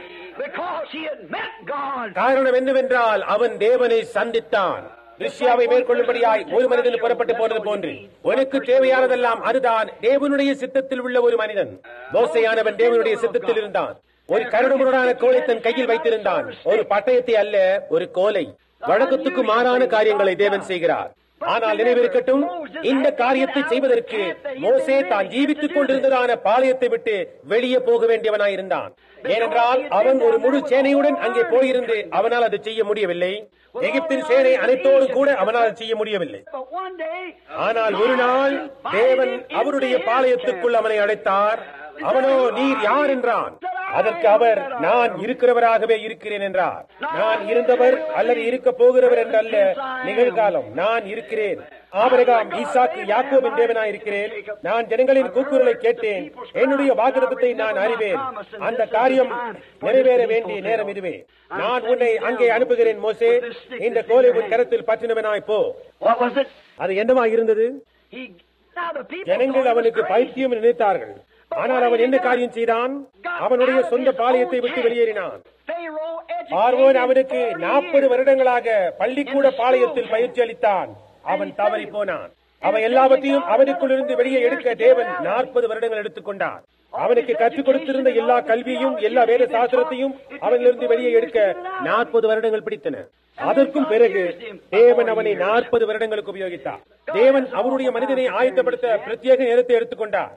காரணம் என்னவென்றால் அவன் தேவனை சந்தித்தான் ரிஷ்யாவை மேற்கொள்ளும்படியாய் ஒரு மனிதன் புறப்பட்டு போனது போன்று உனக்கு தேவையானதெல்லாம் அதுதான் தேவனுடைய சித்தத்தில் உள்ள ஒரு மனிதன் மோசையானவன் தேவனுடைய சித்தத்தில் இருந்தான் ஒரு கருடுமுரடான கோலை தன் கையில் வைத்திருந்தான் ஒரு பட்டயத்தை அல்ல ஒரு கோலை வழக்கத்துக்கு மாறான காரியங்களை தேவன் செய்கிறார் ஆனால் நினைவிருக்கட்டும் இந்த காரியத்தை செய்வதற்கு மோசே தான் ஜீவித்துக் கொண்டிருந்ததான பாளையத்தை விட்டு வெளியே போக வேண்டியவனாயிருந்தான் ஏனென்றால் அவன் ஒரு முழு சேனையுடன் அங்கே போயிருந்து அவனால் அதை செய்ய முடியவில்லை எகிப்தின் சேனை அனைத்தோடு கூட அவனால் செய்ய முடியவில்லை ஆனால் ஒரு நாள் தேவன் அவருடைய பாளையத்துக்குள் அவனை அழைத்தார் அவனோ நீர் யார் என்றான் அதற்கு அவர் நான் இருக்கிறவராகவே இருக்கிறேன் என்றார் நான் இருந்தவர் அல்லது இருக்க போகிறவர் என்றல்ல நிகழ்காலம் நான் இருக்கிறேன் ஆபரகாம் ஈசாக்கு யாக்கோபின் தேவனாய் இருக்கிறேன் நான் ஜனங்களின் கூக்குரலை கேட்டேன் என்னுடைய வாக்குறுத்தத்தை நான் அறிவேன் அந்த காரியம் நிறைவேற வேண்டிய நேரம் இதுவே நான் உன்னை அங்கே அனுப்புகிறேன் மோசே இந்த கோலை உன் கரத்தில் பற்றினவனாய் போ அது என்னவா இருந்தது ஜனங்கள் அவனுக்கு பைத்தியம் நினைத்தார்கள் ஆனால் அவன் என்ன காரியம் செய்தான் அவனுடைய சொந்த பாளையத்தை விட்டு வெளியேறினான் பார்வோன் அவனுக்கு நாற்பது வருடங்களாக பள்ளிக்கூட பாளையத்தில் பயிற்சி அளித்தான் அவன் தவறி போனான் அவன் எல்லாவற்றையும் அவனுக்குள் இருந்து வெளியே எடுக்க தேவன் நாற்பது வருடங்கள் எடுத்துக்கொண்டார் அவனுக்கு கற்றுக் கொடுத்திருந்த எல்லா கல்வியும் எல்லா வேத சாஸ்திரத்தையும் அவனிலிருந்து வெளியே எடுக்க நாற்பது வருடங்கள் பிடித்தன அதற்கும் பிறகு தேவன் அவனை நாற்பது வருடங்களுக்கு உபயோகித்தார் தேவன் அவருடைய மனிதனை ஆயத்தப்படுத்த பிரத்யேக நேரத்தை எடுத்துக்கொண்டார்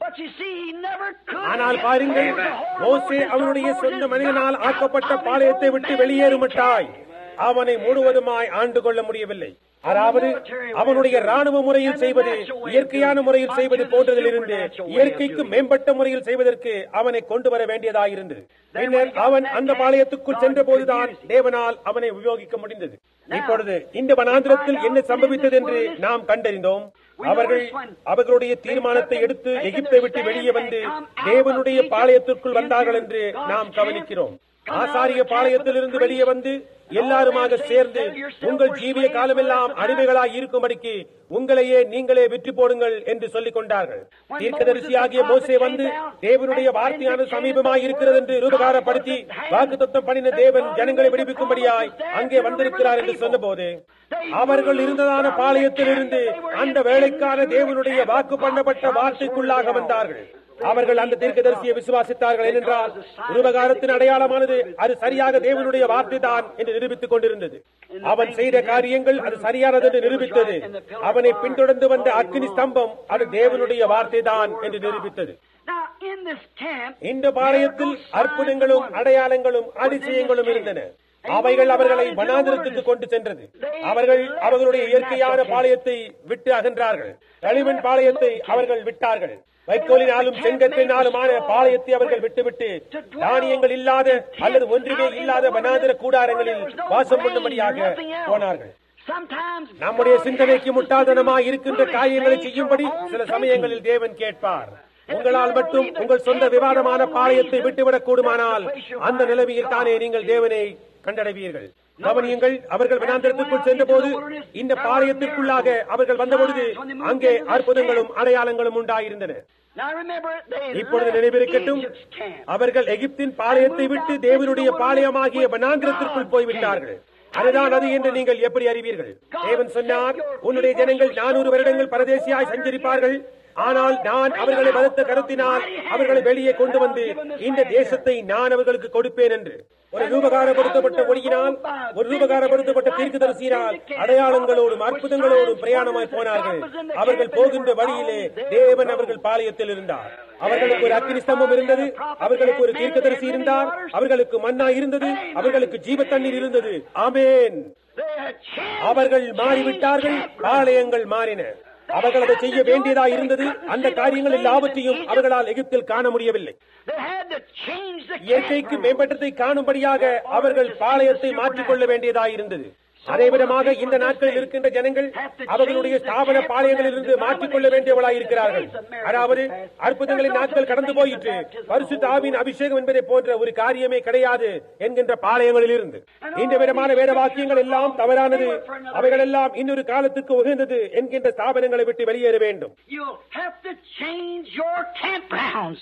But you see, he never could. ஆனால் பாருங்கள் மோசே அவனுடைய சொந்த மனிதனால் ஆக்கப்பட்ட பாளையத்தை விட்டு வெளியேறுமட்டாய் அவனை முழுவதுமாய் ஆண்டு கொள்ள முடியவில்லை அதாவது அவனுடைய ராணுவ முறையில் செய்வது இயற்கையான முறையில் செய்வது போன்றதிலிருந்து இயற்கைக்கு மேம்பட்ட முறையில் செய்வதற்கு அவனை கொண்டு வர வேண்டியதாயிருந்தது பின்னர் அவன் அந்த பாளையத்துக்குள் சென்ற போதுதான் தேவனால் அவனை உபயோகிக்க முடிந்தது இப்பொழுது இந்த வனாந்திரத்தில் என்ன சம்பவித்தது என்று நாம் கண்டறிந்தோம் அவர்கள் அவர்களுடைய தீர்மானத்தை எடுத்து எகிப்தை விட்டு வெளியே வந்து தேவனுடைய பாளையத்திற்குள் வந்தார்கள் என்று நாம் கவனிக்கிறோம் ஆசாரிய பாளையத்திலிருந்து வெளியே வந்து எல்லாருமாக சேர்ந்து உங்கள் ஜீவிய காலமெல்லாம் அடிமைகளாய் இருக்கும்படிக்கு உங்களையே நீங்களே விற்று போடுங்கள் என்று சொல்லிக் கொண்டார்கள் தீர்க்கதரிசியாகிய மோசே வந்து தேவனுடைய வார்த்தையான சமீபமாய் இருக்கிறது என்று ரூபகாரப்படுத்தி வாக்குத்தத்தம் பண்ணின தேவன் ஜனங்களை விடுவிக்கும்படியாய் அங்கே வந்திருக்கிறார் என்று சொன்னபோது அவர்கள் இருந்ததான பாளையத்திலிருந்து அந்த வேலைக்கான தேவனுடைய வாக்கு பண்ணப்பட்ட வார்த்தைக்குள்ளாக வந்தார்கள் அவர்கள் அந்த தீர்க்கதரிசியை விசுவாசித்தார்கள் ஏனென்றால் உருவகாரத்தின் அடையாளமானது அது சரியாக தேவனுடைய வார்த்தை தான் என்று நிரூபித்துக் கொண்டிருந்தது அவன் செய்த காரியங்கள் அது சரியானது என்று நிரூபித்தது அவனை பின்தொடர்ந்து வந்த அக்னி ஸ்தம்பம் அது தேவனுடைய வார்த்தை தான் என்று நிரூபித்தது Now, in this camp, இந்த பாளையத்தில் அற்புதங்களும் அடையாளங்களும் அதிசயங்களும் இருந்தன அவைகள் அவர்களை வனாந்திரத்துக்கு கொண்டு சென்றது அவர்கள் அவர்களுடைய இயற்கையான பாளையத்தை விட்டு அகன்றார்கள் களிமண் பாளையத்தை அவர்கள் விட்டார்கள் வைக்கோலினாலும் செங்கற்றினாலுமான பாளையத்தை அவர்கள் விட்டுவிட்டு தானியங்கள் இல்லாத அல்லது ஒன்றுமே இல்லாத வனாந்திர கூடாரங்களில் வாசம் பண்ணும்படியாக போனார்கள் sometimes நம்முடைய சிந்தனைக்கு முட்டாள்தனமாய் இருக்கின்ற காரியங்களை செய்யும்படி சில சமயங்களில் தேவன் கேட்பார் உங்களால் மட்டும் உங்கள் சொந்த விவாதமான பாளையத்தை விட்டுவிடக் கூடுமானால் அந்த நிலைமையில் தானே நீங்கள் தேவனை கண்டடைவீர்கள் கவனியுங்கள் அவர்கள் வனாந்திரத்திற்குள் சென்றபோது இந்த பாளையத்திற்குள்ளாக அவர்கள் வந்தபொழுது அங்கே அற்புதங்களும் அடையாளங்களும் உண்டாயிருந்தன Now remember, they இப்பொழுது left நினைவிருக்கட்டும் Egypt's camp. அவர்கள் எகிப்தின் பாளையத்தை விட்டு தேவனுடைய பாளையமாகிய வனாந்திரத்திற்குள் போய்விட்டார்கள் அதுதான் அது என்று நீங்கள் எப்படி அறிவீர்கள் தேவன் சொன்னார் உன்னுடைய ஜனங்கள் நானூறு வருடங்கள் பரதேசியாய் சஞ்சரிப்பார்கள் ஆனால் நான் அவர்களை வளர்த்த கருத்தினால் அவர்களை வெளியே கொண்டு வந்து இந்த தேசத்தை நான் அவர்களுக்கு கொடுப்பேன் என்று ஒரு ரூபகாரப்படுத்தப்பட்ட ஒளியினால் ஒரு ரூபகாரப்படுத்தப்பட்ட தீர்க்கதரிசியினால் அடையாளங்களோடும் அற்புதங்களோடும் பிரயாணமாய் போனார்கள் அவர்கள் போகின்ற வழியிலே தேவன் அவர்கள் பாளையத்தில் இருந்தார் அவர்களுக்கு ஒரு அக்னி ஸ்தம்பம் இருந்தது அவர்களுக்கு ஒரு தீர்க்கதரிசி இருந்தார் அவர்களுக்கு மன்னா இருந்தது அவர்களுக்கு ஜீவ தண்ணீர் இருந்தது ஆமேன் They had changed. அவர்கள் மாறிவிட்டார்கள் பாளையங்கள் மாறின அவர்கள் அதை செய்ய வேண்டியதா இருந்தது அந்த காரியங்கள் எல்லாவற்றையும் அவர்களால் எகிப்தில் காண முடியவில்லை They had to change the இயற்கைக்கு camp. மேம்பட்டதை காணும்படியாக அவர்கள் பாளையத்தை மாற்றிக்கொள்ள வேண்டியதா இருந்தது அதே விதமாக இந்த நாட்களில் இருக்கின்ற ஜனங்கள் அவர்களுடைய ஸ்தாபன பாளையங்களிலிருந்து மாற்றிக்கொள்ள வேண்டியவளாய் இருக்கிறார்கள் அதாவது அற்புதங்களின் நாட்கள் கடந்து போயிற்று பரிசுத்த ஆவியின் அபிஷேகம் என்பதை போன்ற ஒரு காரியமே கிடையாது என்கின்ற பாளையங்களில் இருந்து இந்த விதமான வேத வாக்கியங்கள் எல்லாம் தவறானது அவைகள் எல்லாம் இன்னொரு காலத்துக்கு உகந்தது என்கின்ற ஸ்தாபனங்களை விட்டு வெளியேற வேண்டும் You'll have to change your campgrounds.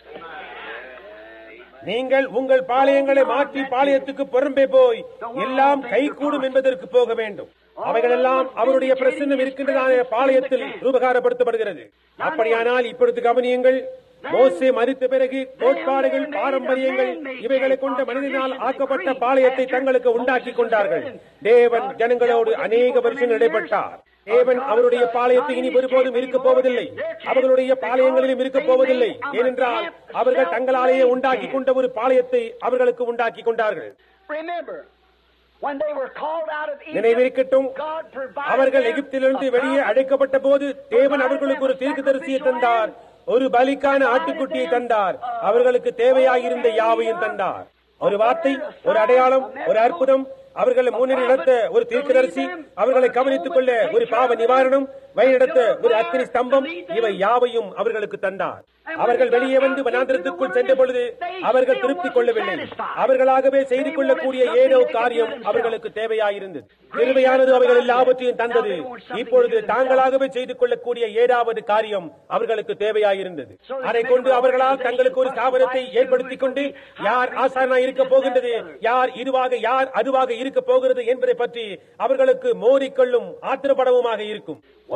நீங்கள் உங்கள் பாளையங்களை மாற்றி பாளையத்துக்கு புறம்பே போய் எல்லாம் கைகூடும் என்பதற்கு போக வேண்டும் அவைகளெல்லாம் அவருடைய பிரசன்னம் இருக்கின்றதான பாளையத்தில் ரூபகாரப்படுத்தப்படுகிறது அப்படியானால் இப்பொழுது கவனியுங்கள் மோசே மறித்த பிறகு கோட்பாடுகள் பாரம்பரியங்கள் இவைகளை கொண்ட மனிதனால் ஆக்கப்பட்ட பாளையத்தை தங்களுக்கு உண்டாக்கி கொண்டார்கள் தேவன் ஜனங்களோடு அநேக வருஷங்கள் இடைப்பட்டார் தேவன் அவருடைய பாளையத்தை இனி ஒருபோதும் இருக்கப் போவதில்லை அவர்களுடைய பாளையங்களிலும் இருக்கப் போவதில்லை ஏனென்றால் அவர்கள் தங்களாலேயே உண்டாக்கி கொண்ட ஒரு பாளையத்தை அவர்களுக்கு உண்டாக்கி கொண்டார்கள் Remember, when they were called out of Egypt, நினைவிருக்கட்டும் God provided அவர்கள் them எகிப்திலிருந்து a வெளியே அழைக்கப்பட்ட போது தேவன் அவர்களுக்கு ஒரு தீர்க்கதரிசியை தந்தார் ஒரு பலிக்கான ஆட்டுக்குட்டியை தந்தார் அவர்களுக்கு தேவையாயிருந்த யாவையும் தந்தார் ஒரு வார்த்தை ஒரு அடையாளம் ஒரு அற்புதம் அவர்களை முன்னணி நடத்த ஒரு தீர்க்கதரிசி அவர்களை கவனித்துக் கொள்ள ஒரு பாவ நிவாரணம் வழிநடத்த ஒரு அக்னி ஸ்தம்பம் இவை யாவையும் அவர்களுக்கு தந்தார் அவர்கள் வெளியே வந்து வனாந்திரத்துக்குள் சென்ற பொழுது அவர்கள் திருப்தி கொள்ளவில்லை அவர்களாகவே செய்து கொள்ளக்கூடிய ஏதோ காரியம் அவர்களுக்கு தேவையாயிருந்தது கிருபையானது அவர்கள் எல்லாவற்றையும் தந்தது இப்பொழுது தாங்களாகவே செய்து கொள்ளக்கூடிய ஏதாவது காரியம் அவர்களுக்கு தேவையாயிருந்தது அதை கொண்டு அவர்களால் தங்களுக்கு ஒரு ஸ்தாபனத்தை ஏற்படுத்திக் கொண்டு யார் ஆசாரனா இருக்க போகின்றது யார் இதுவாக யார் அதுவாக இருக்க போகிறது என்பதை பற்றி அவர்களுக்கு மோதிக்கொள்ளும் ஆத்திரப்படவுமாக இருக்கும்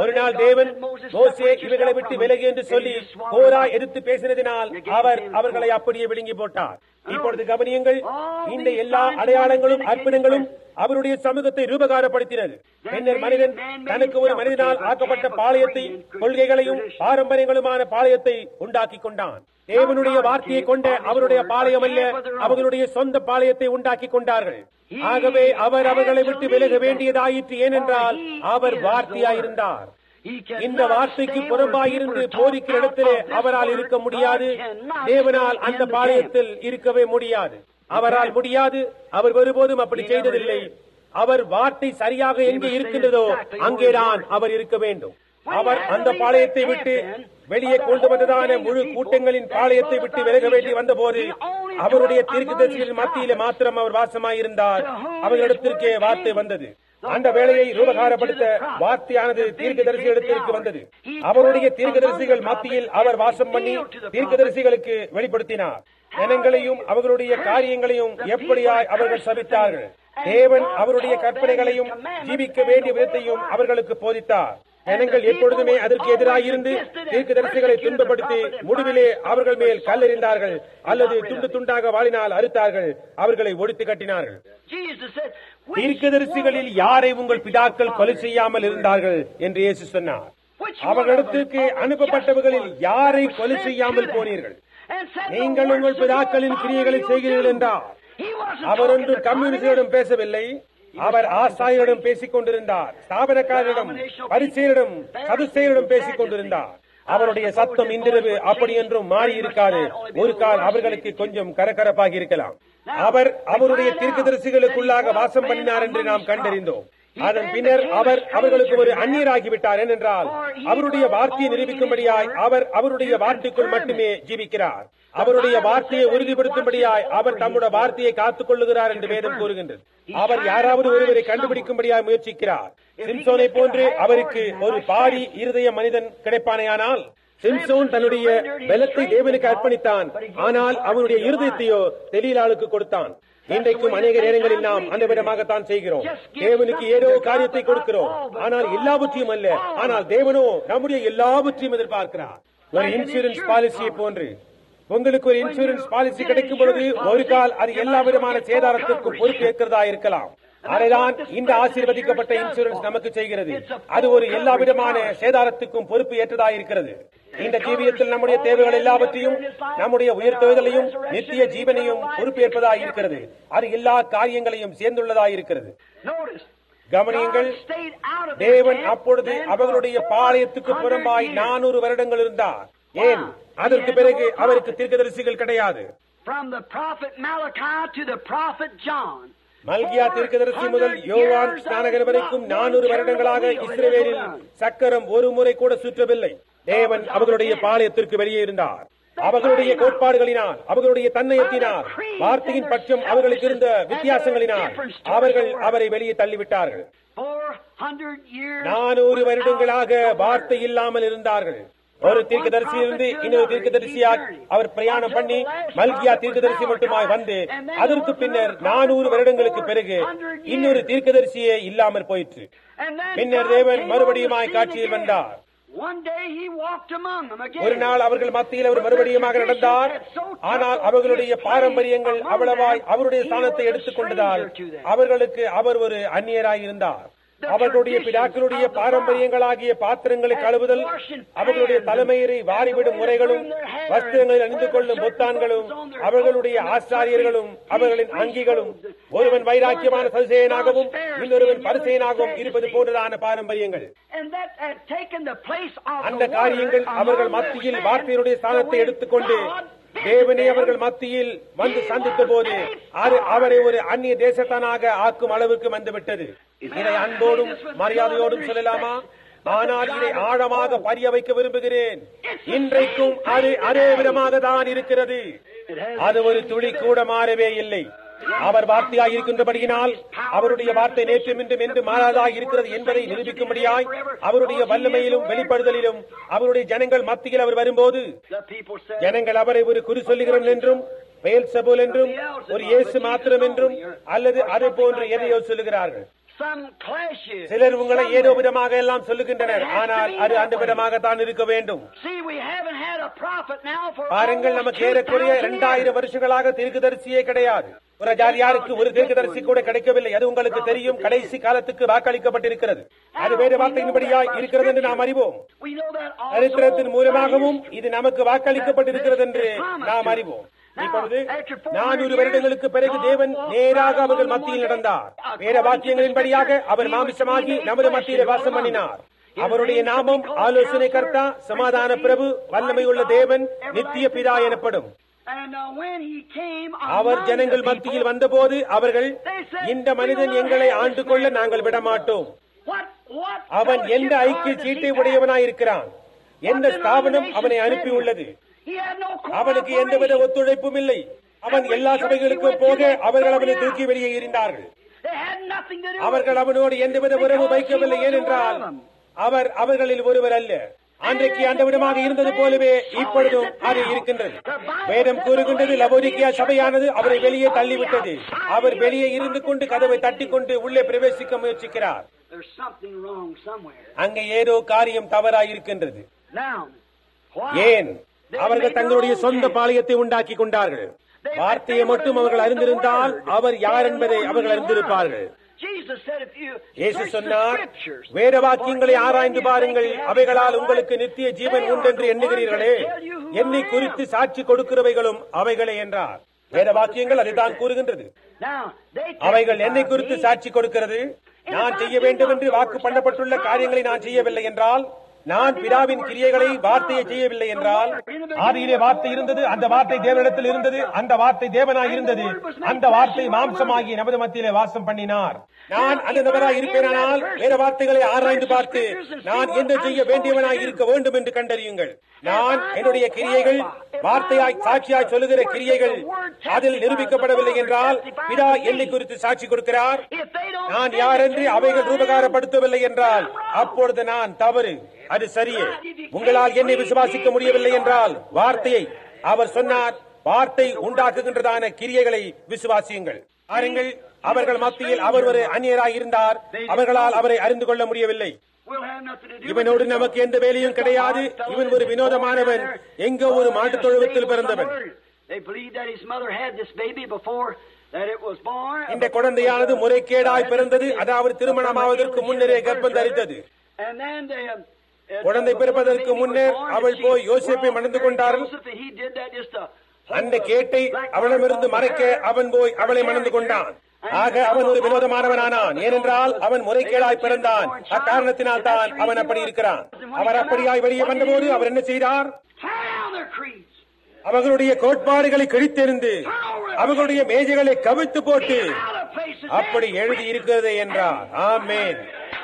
ஒரு நாள் தேவன் மோசே இவைகளை விட்டு விலகி என்று சொல்லி கோரா எதிர்த்து பேசினதினால் அவர் அவர்களை அப்படியே விழுங்கி போட்டார் இப்பொழுது கவனியுங்கள் இந்த எல்லா அடையாளங்களும் அர்ப்பணங்களும் அவருடைய சமூகத்தை ரூபகாரப்படுத்தினது பின்னர் மனிதன் தனக்கு ஒரு மனிதனால் ஆக்கப்பட்ட பாளையத்தை கொள்கைகளையும் பாரம்பரியங்களுமான பாளையத்தை உண்டாக்கி கொண்டான் தேவனுடைய வார்த்தையை கொண்ட அவருடைய பாளையம் அல்ல அவர்களுடைய சொந்த பாளையத்தை உண்டாக்கி கொண்டார்கள் ஆகவே அவர் அவர்களை விட்டு விலக வேண்டியதாயிற்று ஏனென்றால் அவர் வார்த்தையாயிருந்தார் இந்த வார்த்தைக்கு புறம்பாயிருந்து போதிக்கிற இடத்திலே அவரால் இருக்க முடியாது தேவனால் அந்த பாளையத்தில் இருக்கவே முடியாது அவரால் முடியாது அவர் ஒருபோதும் அப்படி செய்ததில்லை அவர் வார்த்தை சரியாக எங்கே இருக்கின்றதோ அங்கேதான் அவர் இருக்க வேண்டும் அவர் அந்த பாளையத்தை விட்டு வெளியே கொண்டு வந்ததான முழு கூட்டங்களின் பாளையத்தை விட்டு விலக வேண்டி வந்தபோது அவருடைய தீர்க்கதரிசிகளின் மத்தியிலே மாத்திரம் அவர் வாசமாயிருந்தார் அவர்களிடத்திற்கே வார்த்தை வந்தது அந்த வேலையை ரூபகாரப்படுத்த வார்த்தையானது தீர்க்கதரிசி இடத்திற்கு வந்தது அவருடைய தீர்க்கதரிசிகள் மத்தியில் அவர் வாசம் பண்ணி தீர்க்கதரிசிகளுக்கு வெளிப்படுத்தினார் ஜனங்களையும் அவர்களுடைய காரியங்களையும் எப்படியாய் அவர்கள் சபித்தார்கள் தேவன் அவருடைய கற்பனைகளையும் ஜீவிக்க வேண்டிய விதத்தையும் அவர்களுக்கு போதித்தார் ஜனங்கள் எப்பொழுதுமே அதற்கு எதிராயிருந்து தீர்க்கதரிசிகளை துன்பப்படுத்தி முடிவிலே அவர்கள் மேல் கல்லெறிந்தார்கள் அல்லது துண்டு துண்டாக வாழினால் அறுத்தார்கள் அவர்களை ஒழித்து கட்டினார்கள் தீர்க்கதரிசிகளில் யாரை உங்கள் பிதாக்கள் கொலை செய்யாமல் இருந்தார்கள் என்று இயேசு சொன்னார் அவர்களிடத்திற்கு அனுப்பப்பட்டவர்களில் யாரை கொலை செய்யாமல் போனீர்கள் நீங்கள் உங்கள் பிதாக்களின் கிரியைகளை செய்கிறீர்கள் என்றார் அவர் ஒன்று கம்யூனிஸ்டிடம் பேசவில்லை அவர் ஆசாரியரிடம் பேசிக் கொண்டிருந்தார் ஸ்தாபனக்காரரிடம் பரிசெயரிடம் சதுசெயரிடம் பேசிக் கொண்டிருந்தார் அவருடைய சத்தம் இன்றிரவு அப்படி என்றும் மாறி இருக்காது ஒரு கால் அவர்களுக்கு கொஞ்சம் கரகரப்பாகி இருக்கலாம் அவர் அவருடைய தீர்க்கதரிசிகளுக்குள்ளாக வாசம் பண்ணினார் என்று நாம் கண்டறிந்தோம் அதன் பின்னர் அவர் அவர்களுக்கு ஒரு அந்நியராகிவிட்டார் ஏனென்றால் அவருடைய வார்த்தையை நிரூபிக்கும்படியாய் அவர் அவருடைய வார்த்தைக்குள் மட்டுமே ஜீவிக்கிறார் அவருடைய வார்த்தையை உறுதிப்படுத்தும்படியாய் அவர் தம்முடைய வார்த்தையை காத்துக் கொள்ளுகிறார் என்று வேதம் கூறுகின்றது அவர் யாராவது ஒருவரை கண்டுபிடிக்கும்படியாய் முயற்சிக்கிறார் சிம்சோனை போன்று அவருக்கு ஒரு பாடி இருதய மனிதன் கிடைப்பானேயானால் சிம்சோன் தன்னுடைய பலத்தை தேவனுக்கு அர்ப்பணித்தான் ஆனால் அவனுடைய இருதயத்தையோ தெளிலாளுக்கு கொடுத்தான் இன்றைக்கும் அநேக நேரங்களில் நாம் அந்த விதமாகத்தான் செய்கிறோம் தேவனுக்கு ஏதோ காரியத்தை கொடுக்கிறோம் ஆனால் எல்லாவற்றையும் அல்ல ஆனால் தேவனோ நம்முடைய எல்லாவற்றையும் எதிர்பார்க்கிறார் ஒரு இன்சூரன்ஸ் பாலிசியை போன்று உங்களுக்கு ஒரு இன்சூரன்ஸ் பாலிசி கிடைக்கும் பொழுது ஒரு கால் அது எல்லா விதமான சேதாரத்திற்கும் பொறுப்பேற்கிறதா இருக்கலாம் அதைதான் இந்த ஆசீர்வதிக்கப்பட்ட இன்சூரன்ஸ் நமக்கு செய்கிறது அது ஒரு எல்லா விதமான சேதாரத்துக்கும் பொறுப்பு ஏற்றதா இருக்கிறது இந்த ஜீவியத்தில் நம்முடைய தேவைகள் எல்லாவற்றையும் நம்முடைய உயர்த்துவதையும் நித்திய ஜீவனையும் பொறுப்பேற்பதாக இருக்கிறது அது எல்லா காரியங்களையும் சேர்ந்துள்ளதாக இருக்கிறது கவனியுங்கள் தேவன் அப்பொழுது அவர்களுடைய பாளையத்துக்கு புறம்பாய் நானூறு வருடங்கள் இருந்தார் ஏன் அதற்கு பிறகு அவருக்கு தீர்க்கதரிசிகள் கிடையாது From the prophet Malachi to the prophet John. மல்கியா தீர்க்கதரிசி முதல் யோவான் ஸ்நானகர் வரைக்கும் நானூறு வருடங்களாக இஸ்ரேலில் சக்கரம் ஒரு முறை கூட சுற்றவில்லை தேவன் அவர்களுடைய பாளையத்திற்கு வெளியே இருந்தார் அவர்களுடைய கோட்பாடுகளினால் அவர்களுடைய தன்னயத்தினால் வார்த்தையின் பட்சம் அவர்களுக்கு இருந்த வித்தியாசங்களினால் அவர்கள் அவரை வெளியே தள்ளிவிட்டார்கள் நானூறு வருடங்களாக வார்த்தை இல்லாமல் இருந்தார்கள் ஒரு தீர்க்கதரிசியிலிருந்து இன்னொரு தீர்க்கதரிசியால் அவர் பிரயாணம் பண்ணி மல்கியா தீர்க்கதரிசி மட்டுமாய் வந்து அதற்கு பின்னர் நானூறு வருடங்களுக்கு பிறகு இன்னொரு தீர்க்கதரிசியே இல்லாமல் போயிற்று பின்னர் தேவன் மறுபடியுமாய் காட்சியில் வந்தார் ஒரு நாள் அவர்கள் மத்தியில் அவர் மறுபடியுமாக நடந்தார் ஆனால் அவர்களுடைய பாரம்பரியங்கள் அவ்வளவாய் அவருடைய ஸ்தானத்தை எடுத்துக் கொண்டதால் அவர்களுக்கு அவர் ஒரு அந்நியராய் இருந்தார் அவர்களுடைய பிதாக்களுடைய பாரம்பரியங்களாகிய பாத்திரங்களை கழுவுதல் அவர்களுடைய தலைமையரை வாரிவிடும் முறைகளும் வஸ்திரங்களில் அணிந்து கொள்ளும் பொத்தான்களும் அவர்களுடைய ஆச்சாரியர்களும் அவர்களின் அங்கிகளும் ஒருவன் வைராக்கியமான சதுசேயனாகவும் இன்னொருவன் பரிசெயனாகவும் இருப்பது போன்றதான பாரம்பரியங்கள் அந்த காரியங்கள் அவர்கள் மத்தியில் வார்த்தையினுடைய ஸ்தானத்தை எடுத்துக்கொண்டு தேவனை அவர்கள் மத்தியில் வந்து சந்தித்த போது அது அவரை ஒரு அந்நிய தேசத்தானாக ஆக்கும் அளவுக்கு வந்துவிட்டது இதை அன்போடும் மரியாதையோடும் சொல்லலாமா ஆனால் இதை ஆழமாக பரிய வைக்க விரும்புகிறேன் இன்றைக்கும் அது அதே விதமாக தான் இருக்கிறது அது ஒரு துளி கூட மாறவே இல்லை அவர் வார்த்தையாய் இருக்கின்றபடியினால் அவருடைய வார்த்தை நேற்றும் இன்றும் என்று மாறாதாக இருக்கிறது என்பதை நிரூபிக்கும்படியாய் அவருடைய வல்லமையிலும் வெளிப்படுதலிலும் அவருடைய ஜனங்கள் மத்தியில் அவர் வரும்போது ஜனங்கள் அவரை ஒரு குறி சொல்லுகிறோம் என்றும் பெயல் சபோல் என்றும் ஒரு இயேசு மாத்திரம் என்றும் அல்லது அது போன்று எதையோ சொல்லுகிறார்கள் some clashes. சிலர் உங்களை somewhere. ஏதோ விதமாக எல்லாம் சொல்லுகின்றனர் ஆனால் அது அந்த விதமாகத்தான் இருக்க வேண்டும் See, we haven't had a prophet now for பாருங்கள் almost நமக்கு ஏறக்குறைய 2,000 இரண்டாயிரம் years. வருஷங்களாக தீர்க்கதரிசியே கிடையாது ஒரு ஜாதியாருக்கு ஒரு தீர்க்கதரிசி கூட கிடைக்கவில்லை அது உங்களுக்கு தெரியும் கடைசி காலத்துக்கு வாக்களிக்கப்பட்டிருக்கிறது அது வேறு வார்த்தையின்படியாய் இருக்கிறது என்று நாம் அறிவோம் We know that also சரித்திரத்தின் மூலமாகவும் இது நமக்கு வாக்களிக்கப்பட்டிருக்கிறது என்று நாம் அறிவோம் இப்பொழுது நானூறு வருடங்களுக்கு பிறகு தேவன் நேராக அவர்கள் மத்தியில் நடந்தார் வேற வாக்கியங்களின்படியாக அவர் மாமிசமாகி நமது மத்தியிலே வாசம் பண்ணினார் அவருடைய நாமம் ஆலோசனை கர்த்தா சமாதான பிரபு வல்லமையுள்ள தேவன் நித்திய பிதா எனப்படும் And uh, when he came our among ஜனங்கள் the மத்தியில் people, வந்தபோது அவர்கள் இந்த மனிதன் எங்களை ஆண்டு கொள்ள நாங்கள் விடமாட்டோம் what, what அவன் எந்த fellowship ஐக்கிய card does சீட்டை he have? உடையவனாயிருக்கிறான் எந்த ஸ்தாபனம் அவனை அனுப்பியுள்ளது He had no அவனுக்கு எந்தவித cooperation. ஒத்துழைப்பும் இல்லை அவன் எல்லா சபைகளுக்கும் போக அவர்கள் அவனை தூக்கி வெளியே எறிந்தார்கள் They had nothing to do அவர்கள் அவனோடு எந்தவித உறவு வைக்கவில்லை ஏனென்றால் அவர் அவர்களில் ஒருவர் அல்ல அன்றைக்கு அந்த விடமாக இருந்தது போலவே இப்பொழுதும் அது இருக்கின்றது வேதம் கூறுகின்றது லவோனிக்கியா சபையானது அவரை வெளியே தள்ளிவிட்டது அவர் வெளியே இருந்து கொண்டு கதவை தட்டிக் கொண்டு உள்ளே பிரவேசிக்க முயற்சிக்கிறார் There's something wrong somewhere. அங்கே ஏதோ காரியம் தவறாயிருக்கின்றது Now, why? ஏன் அவர்கள் தங்களுடைய சொந்த பாளையத்தை உண்டாக்கி கொண்டார்கள் வார்த்தையை மட்டும் அவர்கள் அறிந்திருந்தால் அவர் யார் என்பதை அவர்கள் அறிந்திருப்பார்கள் Jesus said if you இயேசு search the சொன்னார் scriptures, வேத வாக்கியங்களை ஆராய்ந்து பாருங்கள் அவைகளால் உங்களுக்கு நித்திய ஜீவன் உண்டென்று எண்ணுகிறீர்களே என்னை குறித்து சாட்சி கொடுக்கிறவைகளும் அவைகளே என்றார் வேத வாக்கியங்கள் அதுதான் கூறுகின்றது Now, they அவைகள் என்னை testify குறித்து me. சாட்சி கொடுக்கிறது நான் செய்ய வேண்டும் என்று வாக்கு பண்ணப்பட்டுள்ள காரியங்களை நான் செய்யவில்லை என்றால் நான் பிதாவின் கிரியைகளை வார்த்தையை செய்யவில்லை என்றால் ஆதியிலே வார்த்தை இருந்தது அந்த வார்த்தை தேவனிடத்தில் இருந்தது அந்த வார்த்தை தேவனாய் இருந்தது அந்த வார்த்தை மாம்சமாகி நமது மத்தியிலே வாசம் பண்ணினார் நான் அந்த நபராய் இருப்பேனானால் வேற வார்த்தைகளை ஆராய்ந்து பார்த்து நான் என்ன செய்ய வேண்டியவனாய் இருக்க வேண்டும் என்று கண்டறியுங்கள் நான் என்னுடைய கிரியைகள் வார்த்தையாய் சாட்சியாய் சொல்லுகிற கிரியைகள் அதில் நிரூபிக்கப்படவில்லை என்றால் பிதா என்னை குறித்து சாட்சி கொடுக்கிறார் If they don't நான் யார் என்று அவைகள் ரூபகாரப்படுத்தவில்லை என்றால் அப்பொழுது நான் தவறு அது சரியே உங்களால் என்னை விசுவாசிக்க முடியவில்லை என்றால் வார்த்தையை அவர் சொன்னார் வார்த்தை உண்டாக்குகின்றதான கிரியைகளை விசுவாசியுங்கள் பாருங்கள் அவர்கள் மத்தியில் அவர் ஒரு அந்நியராய் இருந்தார் அவர்களால் அவரை அறிந்து கொள்ள முடியவில்லை We'll have nothing to do இவனோடு with it. நமக்கு எந்த வேலையும் கிடையாது இவன் ஒரு வினோதமானவன் எங்கோ ஒரு மாட்டுத் தொழுவத்தில் பிறந்தவன் They believed that his mother had this baby before that it was born. இந்த குழந்தையானது முறைகேடாய் பிறந்தது அதாவது திருமணமாவதற்கு முன்னரே கர்ப்பம் தரித்தது And then they, um, uh, குழந்தை before பிறப்பதற்கு the baby was முன்னர் born, அவள் she போய் யோசேப்பை brought மணந்து Mary கொண்டாள் Joseph, and he did that just to அந்த கேட்டை அவளிடமிருந்து அவனிடமிருந்து மறைக்க அவன் போய் அவளை மணந்து கொண்டான் ஆக அவன் ஒரு வினோதமானவனானான் ஏனென்றால் அவன் முறைகேடாய் பிறந்தான் அக்காரணத்தினால் தான் அவன் அப்படி இருக்கிறான் அவர் அப்படியாய் வெளியே வந்தபோது அவர் என்ன செய்தார் Tear down their creeds. அவர்களுடைய கோட்பாடுகளை கிழித்தெறிந்து அவர்களுடைய மேஜைகளை கவிழ்த்து போட்டு Out of place and அப்படி எழுதி இருக்கிறது என்றார் ஆமேன்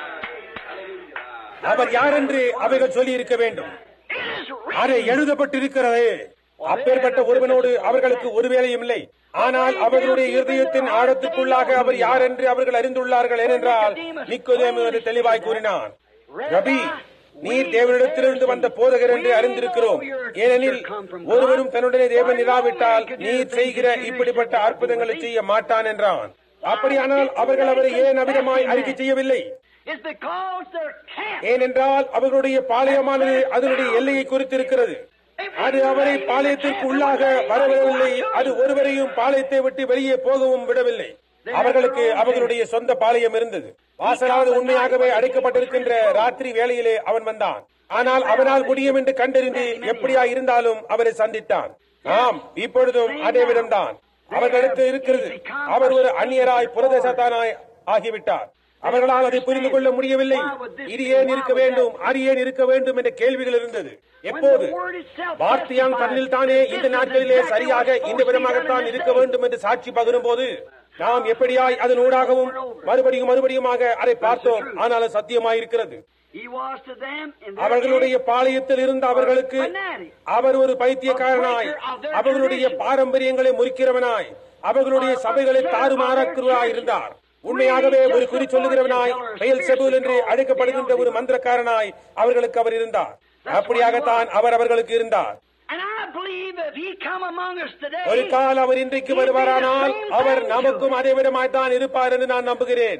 அவர் யார் என்று அவைகள் சொல்லி இருக்க வேண்டும் It is அது written. எழுதப்பட்டிருக்கிறது அப்பேற்பட்ட ஒருவனோடு அவர்களுக்கு ஒரு வேலையும் இல்லை ஆனால் அவர்களுடைய இருதயத்தின் ஆழத்துக்குள்ளாக அவர் யார் என்று அவர்கள் அறிந்துள்ளார்கள் ஏனென்றால் நிக்கோதேமு அது தெளிவாய் கூறினான் ரபி நீர் தேவனிடத்திலிருந்து வந்த போதகர் என்று அறிந்திருக்கிறோம் ஏனெனில் ஒருவரும் தன்னுடைய தேவன் இராவிட்டால் நீர் செய்கிற இப்படிப்பட்ட அற்புதங்களை செய்ய மாட்டான் என்றான் அப்படியானால் அவர்கள் அவரை ஏன் அவிதமாய் அறிக்கை செய்யவில்லை It's because their camp. ஏனென்றால் அவர்களுடைய பாளையமானது அதனுடைய எல்லையை குறித்திருக்கிறது அது அவரை பாளையத்திற்கு உள்ளாக வரவிடவில்லை அது ஒருவரையும் பாளையத்தை விட்டு வெளியே போகவும் விடவில்லை அவர்களுக்கு அவர்களுடைய சொந்த பாளையம் இருந்தது வாசலாவது உண்மையாகவே அடைக்கப்பட்டிருக்கின்ற ராத்திரி வேளையிலே அவன் வந்தான் ஆனால் அவனால் முடியும் என்று கண்டறிந்து எப்படியா இருந்தாலும் அவரை சந்தித்தான் ஆம் இப்பொழுதும் அதே விதம்தான் அவர்களுக்கு இருக்கிறது அவர் ஒரு அந்நியராய் புரதேசத்தானாய் ஆகிவிட்டார் அவர்களால் அதை புரிந்து கொள்ள முடியவில்லை இது ஏன் இருக்க வேண்டும் அது ஏன் இருக்க வேண்டும் என்ற கேள்விகள் இருந்தது எப்போது வார்த்தையான் தன்னில் தானே இந்த நாட்களிலே சரியாக இந்த விதமாகத்தான் இருக்க வேண்டும் என்று சாட்சி பகிரும் போது நாம் எப்படியாய் அதன் ஊடாகவும் மறுபடியும் மறுபடியுமாக அதை பார்த்தோம் ஆனால் அது சத்தியமாயிருக்கிறது He was to them in their அவர்களுடைய பாளையத்தில் இருந்த அவர்களுக்கு அவர் ஒரு பைத்தியக்காரனாய் அவர்களுடைய பாரம்பரியங்களை முறிக்கிறவனாய் அவர்களுடைய சபைகளை தாறுமாறாக்குவராய் இருந்தார் உண்மையாகவே ஒரு குறி சொல்லுகிறவனாய் பெயல் செபுல் என்று அழைக்கப்படுகின்ற ஒரு மந்திரக்காரனாய் அவர்களுக்கு அவர் இருந்தார் அப்படியாகத்தான் அவர் அவர்களுக்கு இருந்தார் And I believe if he come among us today, ஒரு கால் அவர் இன்றைக்கு வருவாரானால் அவர் நமக்கும் அதே விதமாய் தான் இருப்பார் என்று நான் நம்புகிறேன்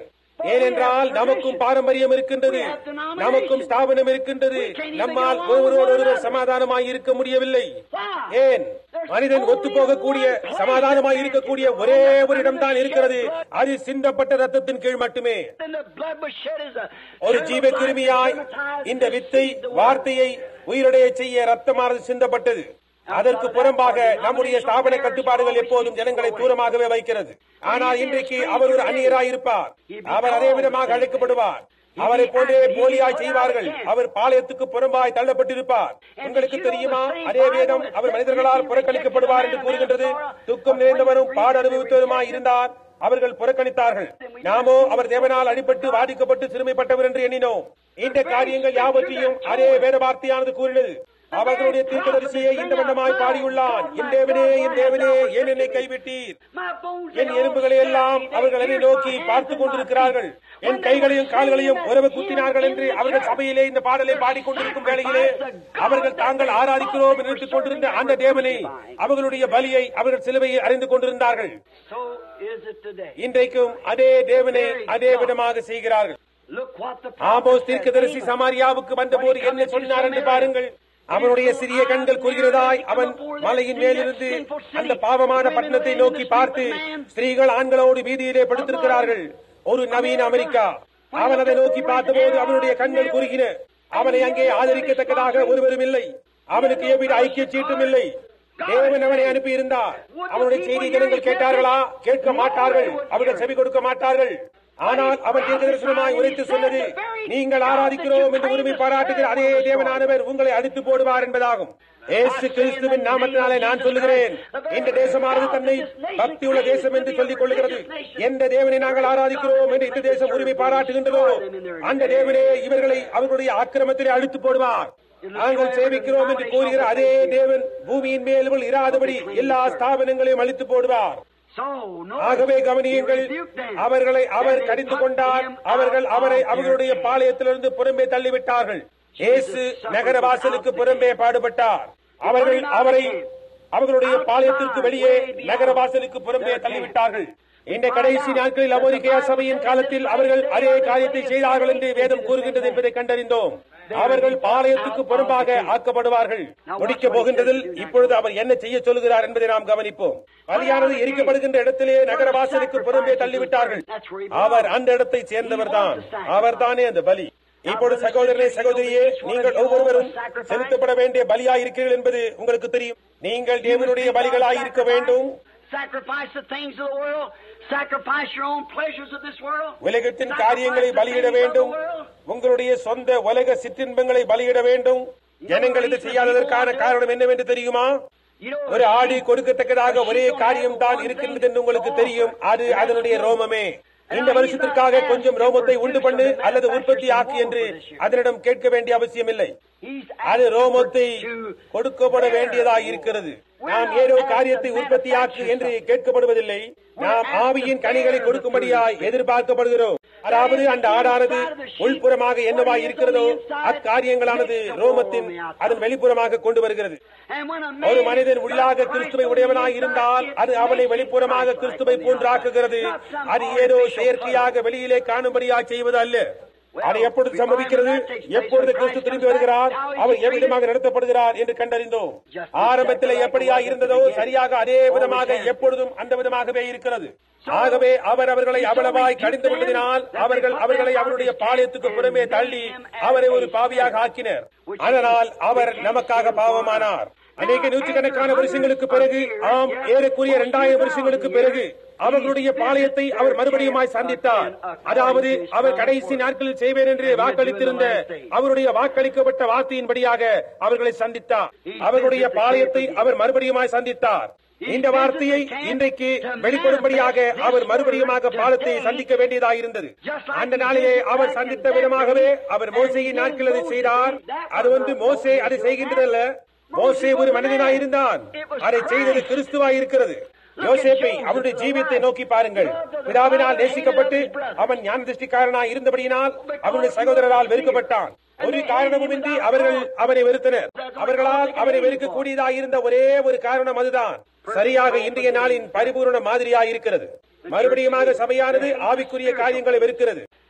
ஏனென்றால் நமக்கும் பாரம்பரியம் இருக்கின்றது நமக்கும் ஸ்தாபனம் இருக்கின்றது நம்மால் ஒருவரோடு ஒருவர் சமாதானமாய் இருக்க முடியவில்லை ஏன் மனிதன் ஒத்துப்போகக்கூடிய சமாதானமாய் இருக்கக்கூடிய ஒரே ஒரு இடம்தான் இருக்கிறது அது சிந்தப்பட்ட ரத்தத்தின் கீழ் மட்டுமே And the blood was shed as a ஒரு ஜீவ கிருமியாய் இந்த வித்தை வார்த்தையை உயிரடைய செய்ய ரத்தமானது சிந்தப்பட்டது அதற்கு புறம்பாக நம்முடைய ஸ்தாபன கட்டுப்பாடுகள் எப்போதும் ஜனங்களை தூரமாகவே வைக்கிறது ஆனால் இன்றைக்கு அவர் ஒரு அந்நியராய் இருப்பார் அவர் அதே விதமாக அழைக்கப்படுவார் அவரை போன்றே போலியாய் செய்வார்கள் அவர் பாளையத்துக்கு புறம்பாய் தள்ளப்பட்டிருப்பார் உங்களுக்கு தெரியுமா அதே வேதம் அவர் மனிதர்களால் புறக்கணிக்கப்படுவார் என்று கூறுகின்றது துக்கம் நிறைந்தவரும் பாட அனுபவித்தவருமாய் இருந்தார் அவர்கள் புறக்கணித்தார்கள் நாமோ அவர் தேவனால் அடிபட்டு வாதிக்கப்பட்டு சிறுமைப்பட்டவர் என்று எண்ணினோம் இந்த காரியங்கள் யாவற்றையும் அதே வேத வார்த்தையானது கூறினது அவர்களுடைய தீர்க்கதரிசியை இந்த வண்ணமாய் பாடியுள்ளான் என் தேவனே என் தேவனே ஏன் என்னை கைவிட்டீர் My bones என் எலும்புகளை எல்லாம் அவர்கள் என்னை நோக்கி பார்த்துக் கொண்டிருக்கிறார்கள் என் கைகளையும் கால்களையும் உறவு குத்தினார்கள் என்று அவர்கள் சபையிலே இந்த பாடலை பாடிக்கொண்டிருக்கும் வேளையிலே அவர்கள் தாங்கள் ஆராதிக்கிறோம் என்று நினைத்துக் கொண்டிருந்த அந்த தேவனை அவர்களுடைய பலியை அவர்கள் சிலுவையை அறிந்து கொண்டிருந்தார்கள் So is it today. இன்றைக்கும் அதே தேவனை அதே விதமாக செய்கிறார்கள் Look what the ஆமோஸ் தீர்க்கதரிசி சமாரியாவுக்கு வந்தபோது என்ன சொன்னார் என்று பாருங்கள் அவனுடைய சிறிய கண்கள் கூறுகிறதாய் அவன் மலையின் மேலிருந்து அந்த பாவமான பட்டணத்தை நோக்கி பார்த்து ஸ்திரீகள் ஆண்களோடு வீதியிலே படுத்திருக்கிறார்கள் ஒரு நவீன அமெரிக்கா அவன் அதை நோக்கி பார்த்தபோது அவனுடைய கண்கள் குறுகின அவனை அங்கே ஆதரிக்கத்தக்கதாக ஒருவரும் இல்லை அவனுக்கு எவ்வித ஐக்கிய சீட்டும் இல்லை தேவன் அவனை அனுப்பியிருந்தார் அவனுடைய செய்தி ஜனங்கள் கேட்டார்களா கேட்க மாட்டார்கள் அவர்கள் செவி கொடுக்க மாட்டார்கள் ஆனால் அவன் தீர்க்க தரிசனமாய் உரைத்து சொன்னது நீங்கள் ஆராதிக்கிறோம் என்று உரிமை பாராட்டுகிற அதே தேவனானவர் உங்களை அடித்து போடுவார் என்பதாகும் ஏசு கிறிஸ்துவின் நாமத்தினாலே நான் சொல்லுகிறேன் இந்த தேசமானது தன்னை பக்தியுள்ள தேசம் என்று சொல்லிக் கொள்ளுகிறது எந்த தேவனை நாங்கள் ஆராதிக்கிறோம் என்று இந்த தேசம் உரிமை பாராட்டுகின்றதோ அந்த தேவனே இவர்களை அவர்களுடைய ஆக்கிரமத்திலே அழித்து போடுவார் நாங்கள் சேவிக்கிறோம் என்று கூறுகிற அதே தேவன் பூமியின் மேல் இராதபடி எல்லா ஸ்தாபனங்களையும் அழித்து போடுவார் So, no. ஆகவே கவனியுங்கள் அவர்களை அவர் கடிந்து கொண்டார் அவர்கள் அவரை அவர்களுடைய பாளையத்திலிருந்து புறம்பே தள்ளிவிட்டார்கள் இயேசு நகர வாசலுக்கு புறம்பே பாடுபட்டார் அவர்கள் அவரை அவர்களுடைய பாளையத்திற்கு வெளியே நகர வாசலுக்கு புறம்பே தள்ளிவிட்டார்கள் இந்த கடைசி நாட்களில் அமெரிக்கா சபையின் காலத்தில் அவர்கள் அதே காரியத்தை செய்தார்கள் என்று வேதம் கூறுகின்றது என்பதை கண்டறிந்தோம் அவர்கள் பாளையத்துக்கு புறம்பாக ஆக்கப்படுவார்கள் முடிக்கப் போகின்றதில் இப்பொழுது அவர் என்ன செய்ய சொல்லுகிறார் என்பதை நாம் கவனிப்போம் பலியானது எரிக்கப்படுகின்ற இடத்திலே நகர வாசலுக்கு புறம்பே தள்ளிவிட்டார்கள் அவர் அந்த இடத்தை சேர்ந்தவர் தான் அவர் தானே அந்த பலி இப்பொழுது சகோதரனே சகோதரியே நீங்கள் ஒவ்வொருவரும் செலுத்தப்பட வேண்டிய பலியாய் இருக்கிறீர்கள் என்பது உங்களுக்கு தெரியும் நீங்கள் தேவனுடைய பலிகளாய் இருக்க வேண்டும் Sacrifice the things of the world. Sacrifice your own pleasures of this world. உலகத்தின் காரியங்களை பலியிட வேண்டும் உங்களுடைய சொந்த உலக சிற்றின்பங்களை பலியிட வேண்டும் ஜனங்கள் இது செய்யாததற்கான காரணம் என்னவென்று தெரியுமா You know, ஒரு ஆடி கொடுக்கத்தக்கதாக ஒரே காரியம் தான் இருக்கின்றது என்று உங்களுக்கு தெரியும் அது அதனுடைய ரோமமே இந்த வருஷத்திற்காக கொஞ்சம் ரோமத்தை உண்டு பண்ணு அல்லது உற்பத்தி ஆக்கு என்று அதனிடம் கேட்க வேண்டிய அவசியம் இல்லை he's அது ரோமத்தை to கொடுக்கப்பட வேண்டியதாக இருக்கிறது நாம் ஏதோ காரியத்தை உற்பத்தியாக்கு என்று கேட்கப்படுவதில்லை நாம் ஆவியின் கனிகளை கொடுக்கும்படியாய் எதிர்பார்க்கப்படுகிறோம் அதாவது அந்த ஆடானது உள்புறமாக என்னவாய் இருக்கிறதோ அக்காரியங்களானது ரோமத்தின் அதன் வெளிப்புறமாக கொண்டு வருகிறது And when a ஒரு man மனிதன் உள்ளாக கிறிஸ்துவை உடையவனாய் இருந்தால் அது அவனை வெளிப்புறமாக கிறிஸ்துவை போன்றாக்குகிறது அது ஏதோ செயற்கையாக வெளியிலே காணும்படியாக செய்வது அல்ல அது எப்பொழுது சம்பவிக்கிறது எப்பொழுது கிறிஸ்து திரும்பி வருகிறார் அவர் எவ்விதமாக நடத்தப்படுகிறார் என்று கண்டறிந்தோம் ஆரம்பத்தில் எப்படியா இருந்ததோ சரியாக அதே விதமாக எப்பொழுதும் அந்த விதமாகவே இருக்கிறது ஆகவே அவர் அவர்களை அவ்வளவாய் கடிந்து கொண்டதினால் அவர்கள் அவர்களை அவருடைய பாளையத்துக்கு புறமே தள்ளி அவரை ஒரு பாவியாக ஆக்கினர் அதனால் அவர் நமக்காக பாவமானார் அநேக நூற்றுக்கணக்கான வருஷங்களுக்கு பிறகு ஆம் ஏறக்குரிய இரண்டாயிரம் வருஷங்களுக்கு பிறகு அவர்களுடைய பாளையத்தை அவர் மறுபடியுமாய் சந்தித்தார் அதாவது அவர் கடைசி நாட்களில் செய்வேன் என்று வாக்களித்திருந்த அவருடைய வாக்களிக்கப்பட்ட வார்த்தையின்படியாக அவர்களை சந்தித்தார் அவர்களுடைய பாளையத்தை அவர் மறுபடியுமாய் சந்தித்தார் இந்த வார்த்தையை இன்றைக்கு வெளிப்படும்படியாக அவர் மறுபடியுமாக பாலத்தை சந்திக்க வேண்டியதாக இருந்தது அந்த நாளிலே அவர் சந்தித்த விதமாகவே அவர் மோசையின் நாட்கள் அதை செய்தார் அது வந்து மோசே அதை செய்கின்றதல்ல மோசே ஒரு மனிதனாய் இருந்தான் அதை செய்தது கிறிஸ்துவாய் இருக்கிறது யோசேப்பை அவருடைய ஜீவியத்தை நோக்கி பாருங்கள் பிதாவினால் நேசிக்கப்பட்டு அவன் ஞான திருஷ்டிக்காரனாய் இருந்தபடியினால் அவருடைய சகோதரரால் வெறுக்கப்பட்டான் ஒரு காரணமுமின்றி அவர்கள் அவனை வெறுத்தனர் அவர்களால் அவனை வெறுக்கக்கூடியதாக இருந்த ஒரே ஒரு காரணம் அதுதான் சரியாக இன்றைய நாளின் பரிபூர்ண மாதிரியாய் இருக்கிறது மறுபடியுமாக சபையானது ஆவிக்குரிய காரியங்களை வெறுக்கிறது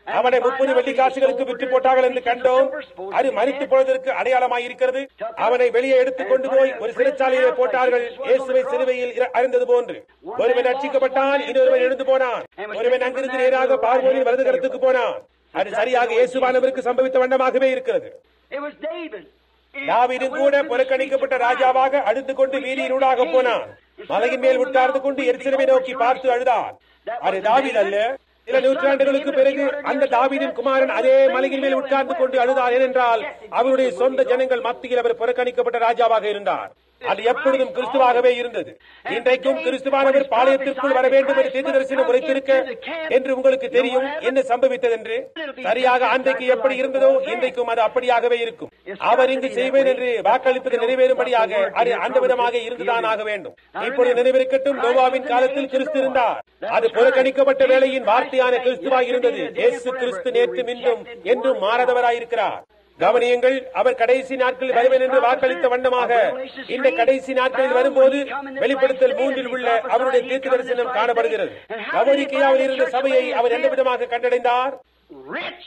அவனை முப்பது வெள்ளி காசுகளுக்கு விற்று போட்டார்கள் என்று கண்டோம் அது மறித்து போவதற்கு அடையாளமாய் இருக்கிறது அவனை வெளியே எடுத்துக் கொண்டு போய் ஒரு சிறைச்சாலையிலே போட்டார்கள் இயேசுவை சிலுவையில் இற- அறிந்தது போன்று ஒருவன் ரட்சிக்கப்பட்டான் இன்னொருவன் எழுந்து போனான் ஒருவன் அங்கிருந்து நேராக பார்வோனின் வருதுகரத்துக்கு போனான் அது சரியாக இயேசுவானவருக்கு சம்பவித்த வண்ணமாகவே இருக்கிறது It was David. தாவீதும் கூட புறக்கணிக்கப்பட்ட ராஜாவாக அழுது கொண்டு வீதியினூடாக போனான் மலையின் மேல் உட்கார்ந்து கொண்டு எரிசிலவை நோக்கி பார்த்து அழுதான் அது தாவீது அல்ல சில நூற்றாண்டுகளுக்கு பிறகு அந்த தாவீதின் குமாரன் அதே மலையின் மேல் உட்கார்ந்து கொண்டு அழுதார் ஏனென்றால் அவருடைய சொந்த ஜனங்கள் மத்தியில் அவர் புறக்கணிக்கப்பட்ட ராஜாவாக இருந்தார் அது எப்பொழுதும் கிறிஸ்துவாகவே இருந்தது இன்றைக்கும் கிறிஸ்துவானவர் பாளையத்திற்குள் வர வேண்டும் என்று தீர்க்க தரிசனம் உரைத்திருக்க என்று உங்களுக்கு தெரியும் என்ன சம்பவித்தது என்று சரியாக அன்றைக்கு எப்படி இருந்ததோ இன்றைக்கும் அது அப்படியாகவே இருக்கும் அவர் இங்கு செய்வேன் என்று வாக்களிப்பது நிறைவேறும்படியாக அது அந்த விதமாக இருந்துதான் ஆக வேண்டும் இப்பொழுது நினைவிருக்கட்டும் நோவாவின் காலத்தில் கிறிஸ்து இருந்தார் அது புறக்கணிக்கப்பட்ட வேளையின் வார்த்தையான கிறிஸ்துவாய் இருந்தது இயேசு கிறிஸ்து நேற்று இன்றும் என்றும் மாறாதவராயிருக்கிறார் கவனியுங்கள் அவர் கடைசி நாட்களில் வருவேன் என்று வாக்களித்த வண்ணமாக இந்த கடைசி நாட்களில் வரும்போது வெளிப்படுத்தல் மூன்றில் உள்ள அவருடைய தீர்க்க தரிசனம் காணப்படுகிறது கவனிக்கையாவில் இருந்த சபையை அவர் எந்த விதமாக கண்டடைந்தார் Rich.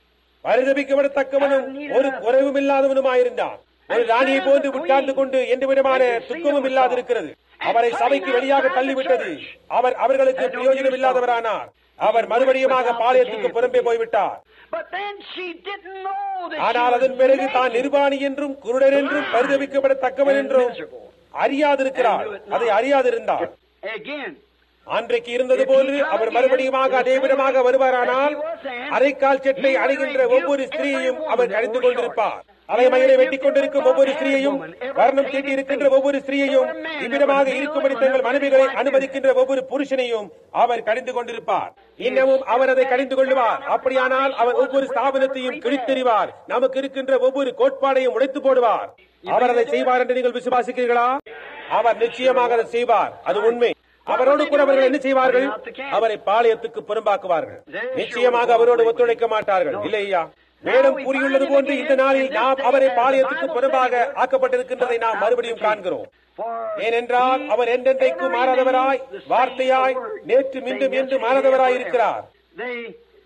பரிதபிக்கப்படத்தக்கவனும் ஒரு குறைவும் இல்லாதவனுமாயிருந்தான் ஒரு ராணியை போன்று உட்கார்ந்து கொண்டு எந்த விதமான துக்கமும் இல்லாதிருக்கிறது அவரை சபைக்கு வெளியாக தள்ளிவிட்டது அவர் அவர்களுக்கு பிரயோஜனம் இல்லாதவரானார் அவர் மறுபடியுமாக பாளையத்துக்கு புறம்பே போய்விட்டார் But then she didn't know that ஆனால் she அதன் was பிறகு தான் naked. நிர்வாணி என்றும் குருடர் என்றும் பரிதவிக்கப்படத்தக்கவன் என்றும் அறியாதிருக்கிறார் அதை அறியாதிருந்தார் Again. அன்றைக்கு இருந்தது போன்று அவர் மறுபடியுமாக அதே விதமாக வருவாரானால் அரைக்கால் செட்டை அடைகின்ற ஒவ்வொரு ஸ்திரீயையும் அவர் கழிந்து கொண்டிருப்பார் அலைமயிலை வெட்டிக் கொண்டிருக்கும் ஒவ்வொரு ஸ்திரீயையும் வர்ணம் தீட்டி இருக்கின்ற ஒவ்வொரு ஸ்திரீயையும் இவ்விதமாக இருக்கும்படி தங்கள் மனைவிகளை அனுமதிக்கின்ற ஒவ்வொரு புருஷனையும் அவர் கடிந்து கொண்டிருப்பார் இன்னமும் அவர் அதை கடிந்து கொள்வார் அப்படியானால் அவர் ஒவ்வொரு ஸ்தாபனத்தையும் கிழித்தெறிவார் நமக்கு இருக்கின்ற ஒவ்வொரு கோட்பாடையும் உடைத்து போடுவார் அவர் அதை செய்வார் என்று நீங்கள் விசுவாசிக்கிறீர்களா அவர் நிச்சயமாக அதை செய்வார் அது உண்மை அவரோடு கூட அவர்கள் என்ன செய்வார்கள் அவரை பாளையத்துக்கு புறம்பாக்குவார்கள் நிச்சயமாக அவரோடு ஒத்துழைக்க மாட்டார்கள் இல்லையா வேடம் கூறியுள்ளது போன்று இந்த நாளில் நாம் அவரை பாளையத்துக்கு புறம்பாக ஆக்கப்பட்டிருக்கின்றதை நாம் மறுபடியும் காண்கிறோம் For ஏனென்றால் அவர் என்றென்றைக்கும் மாறாதவராய் வார்த்தையாய் நேற்று மீண்டும் என்று மாறாதவராய் இருக்கிறார் they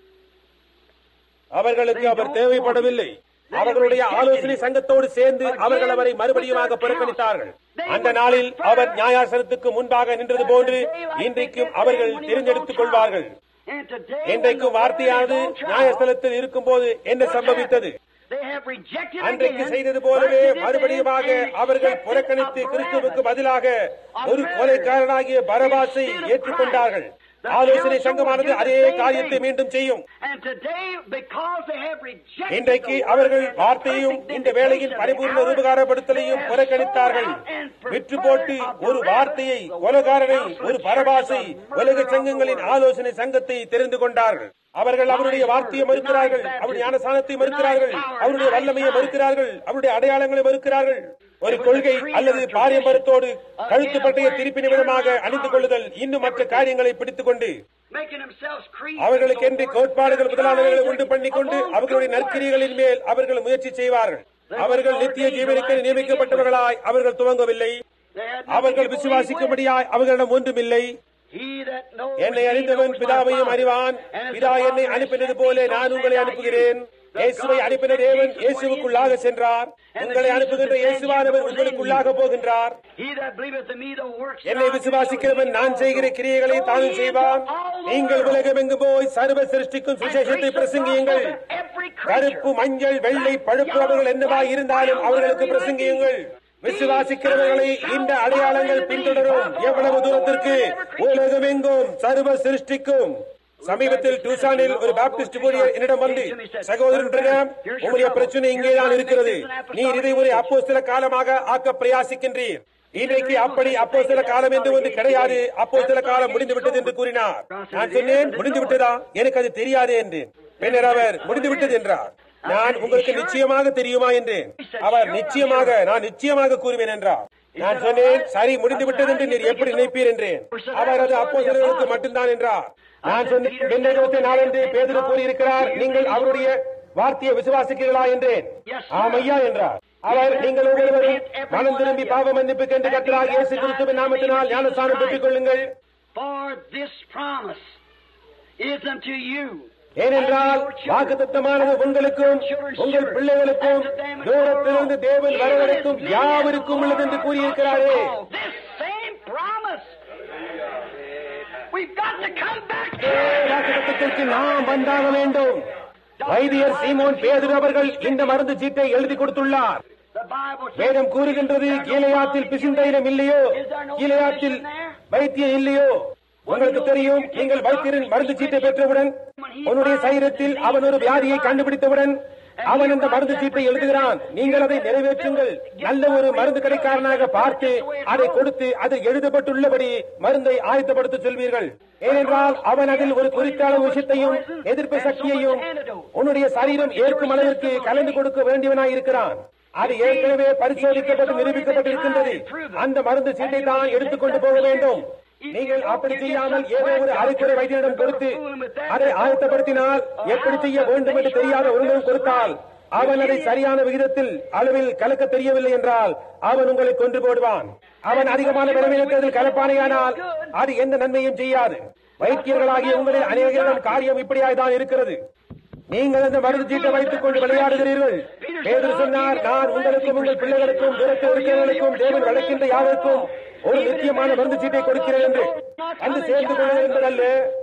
அவர்களுக்கு அவர் தேவைப்படவில்லை அவர்களுடைய ஆலோசனை சங்கத்தோடு சேர்ந்து அவர்கள் அவரை மறுபடியுமாக புறக்கணித்தார்கள் அந்த நாளில் அவர் நியாயாசனத்துக்கு முன்பாக நின்றது போன்று இன்றைக்கும் அவர்கள் தெரிந்தெடுத்துக் கொள்வார்கள் and today இன்றைக்கும் வார்த்தையானது நியாயஸ்தலத்தில் இருக்கும்போது என்ன சம்பவித்தது they have rejected அன்றைக்கு again, செய்தது போலவே but today மறுபடியுமாக they அவர்கள் accepted புறக்கணித்து a கிறிஸ்துவுக்கு Barabbas. பதிலாக ஒரு கொலைக்காரனாகிய பரபாசை ஏற்றுக்கொண்டார்கள் ஆலோசனை சங்கமானது அதே காரியத்தை மீண்டும் செய்யும் And today, because they have rejected இன்றைக்கு the word அவர்கள் and வார்த்தையும் the இந்த வேளையின் பரிபூர்ண ரூபகாரப்படுத்தலையும் புறக்கணித்தார்கள் விற்று போட்டு ஒரு வார்த்தையை கொலகாரனை ஒரு பரபாசை உலக சங்கங்களின் ஆலோசனை சங்கத்தை தெரிந்து கொண்டார்கள் அவர்கள் அவருடைய வார்த்தையை மறுக்கிறார்கள் அவருடைய ஞானசானத்தை மறுக்கிறார்கள் அவருடைய வல்லமையை மறுக்கிறார்கள் அவருடைய அடையாளங்களை மறுக்கிறார்கள் ஒரு கொள்கை அல்லது பாரம்பரியத்தோடு கழுத்து பட்டையை திருப்பின விதமாக அணிந்து கொள்ளுதல் இன்னும் மற்ற காரியங்களை பிடித்துக் கொண்டு making themselves creeds அவர்களுக்கு என்று and so forth. கோட்பாடுகள் முதலானவர்களை உண்டு பண்ணி கொண்டு அவர்களுடைய நற்கிரியர்களின் மேல் அவர்கள் முயற்சி செய்வார்கள் அவர்கள் நித்திய ஜீவனுக்கு நியமிக்கப்பட்டவர்களாய் அவர்கள் துவங்கவில்லை They had nothing அவர்கள் to believe விசுவாசிக்கும்படியாய் அவர்களிடம் ஒன்றுமில்லை with. He that knows என்னை me அறிந்தவன் knows my பிதாவையும் Father. அறிவான் And as பிதா the என்னை Father அனுப்பினது has போல sent me, நான் so உங்களை send I அனுப்புகிறேன் you. The இயேசுவை God அனுப்பின sent தேவன் Jesus இயேசுவுக்குள்ளாக went in. சென்றார் And the உங்களை Jesus அனுப்புகின்ற that sent இயேசுவானவர் you goes in உங்களுக்குள்ளாக you. போகின்றார் He that believeth in me, the works என்னை that I do விசுவாசிக்கிறவன் shall நான் he செய்கிற also. கிரியைகளை Go தானும் ye into செய்வான் all the நீங்கள் world உலகமெங்கு போய் சர்வ சிருஷ்டிக்கும் and சுசேஷத்தை preach the பிரசங்கியுங்கள் gospel to every creature. கருப்பு மஞ்சள் வெள்ளை பழுப்பு அவர்கள் என்னவா இருந்தாலும் அவர்களுக்கு பிரசங்கியுங்கள் விசுவாசிக்கிறவர்களை இந்த அடையாளங்கள் பின்தொடரும் எவ்வளவு தூரத்திற்கு உலகமெங்கும் சர்வ சிருஷ்டிக்கும் சமீபத்தில் டூசானில் ஒரு பாப்டிஸ்ட் ஊழியர் என்னிடம் வந்து சகோதரன் பிரகாம் உங்களுடைய பிரச்சனை இங்கேதான் இருக்கிறது நீர் இதை ஒரு அப்போஸ்தல காலமாக ஆக்க பிரயாசிக்கின்றீர் இன்றைக்கு அப்படி அப்போ சில காலம் என்று ஒன்று கிடையாது அப்போ சில காலம் முடிந்து விட்டது என்று கூறினார் நான் சொன்னேன் முடிந்து விட்டதா எனக்கு அது தெரியாது என்றேன் பின்னர் அவர் முடிந்து விட்டது என்றார் நான் உங்களுக்கு நிச்சயமாக தெரியுமா என்றேன் அவர் நிச்சயமாக நான் நிச்சயமாக கூறுவேன் என்றார் நான் சொன்னேன் சரி முடிந்து விட்டது என்று நீர் எப்படி நினைப்பீர் என்றேன் அவர் அது அப்போ சிலருக்கு மட்டும்தான் என்றார் நான் சொன்னேன் இருபத்தி நாலு பேதரு கூறியிருக்கிறார் நீங்கள் அவருடைய வார்த்தையை விசுவாசிக்கிறீர்களா என்றேன் ஆமையா என்றார் அவர் நீங்கள் ஒவ்வொருவரும் மனம் திரும்பி பாவ மன்னிப்புக்கு என்று கத்தராக இயேசு கிறிஸ்துவின் நாமத்தினால் ஞானஸ்தானம் பெற்றுக் கொள்ளுங்கள் For this promise is unto you ஏனென்றால் வாக்குத்தத்தமானது உங்களுக்கும் உங்கள் பிள்ளைகளுக்கும் தூரத்திலிருந்து தேவன் வரவழைக்கும் யாவருக்கும் உள்ளது என்று கூறியிருக்கிறாரே This same promise. We've got to come back to இதே வாக்குத்தத்தத்திற்கு நாம் வந்தாக வேண்டும் வைத்தியர் சீமோன் பேதுரு அவர்கள் இந்த மருந்து சீட்டை எழுதி கொடுத்துள்ளார் the Bible. says- வேதம் கூறுகின்றது கீழையாத்தில் பிசிந்தைலம் இல்லையோ கீழையாத்தில் வைத்தியம் இல்லையோ உங்களுக்கு தெரியும் நீங்கள் வைத்தியரின் மருந்து சீட்டை பெற்றவுடன் உன்னுடைய சரீரத்தில் அவன் ஒரு வியாதியை கண்டுபிடித்தவுடன் அவன் அந்த மருந்து சீட்டை எழுதுகிறான் நீங்கள் அதை நிறைவேற்றுங்கள் நல்ல ஒரு மருந்து கடைக்காரனாக பார்த்து அதை கொடுத்து அதில் எழுதப்பட்டுள்ளபடி மருந்தை ஆயத்தப்படுத்த சொல்வீர்கள் ஏனென்றால் அவன் அதில் ஒரு குறித்த அளவு விஷயத்தையும் எதிர்ப்பு சக்தியையும் உன்னுடைய சரீரம் ஏற்கும் அளவிற்கு கலந்து கொடுக்க வேண்டியவனாய் இருக்கிறான் அது ஏற்கனவே பரிசோதிக்கப்பட்டு நிரூபிக்கப்பட்டிருக்கின்றது அந்த மருந்து சீட்டை தான் எடுத்துக்கொண்டு போக வேண்டும் நீங்கள் அப்படி செய்யாமல் ஏதோ ஒரு அரைக்குறை வைத்தியரிடம் கொடுத்து அதை ஆயத்தப்படுத்தினால் எப்படி செய்ய வேண்டும் என்று தெரியாத ஒருவரும் கொடுத்தால் அவன் அதை சரியான விகிதத்தில் அளவில் கலக்க தெரியவில்லை என்றால் அவன் உங்களை கொன்று போடுவான் அவன் அதிகமான விளைவினத்தில் கலப்பானையானால் அது எந்த நன்மையும் செய்யாது வைத்தியர்களாகிய உங்களில் அநேகரிடம் காரியம் இப்படியாய் தான் இருக்கிறது நீங்கள் அந்த மருந்து சீட்டை வைத்துக் கொண்டு விளையாடுகிறீர்கள் பேதர் சொன்னார் நான் உங்களுக்கும் உங்கள் பிள்ளைகளுக்கும் தூரத்தில் இருக்கிறவர்களுக்கும் தேவன் வளர்க்கின்ற யாருக்கும் ஒரு நிச்சயமான மருந்து சீட்டை கொடுக்கிறேன் என்று வந்து சேர்ந்து கொள்வது என்பதல்ல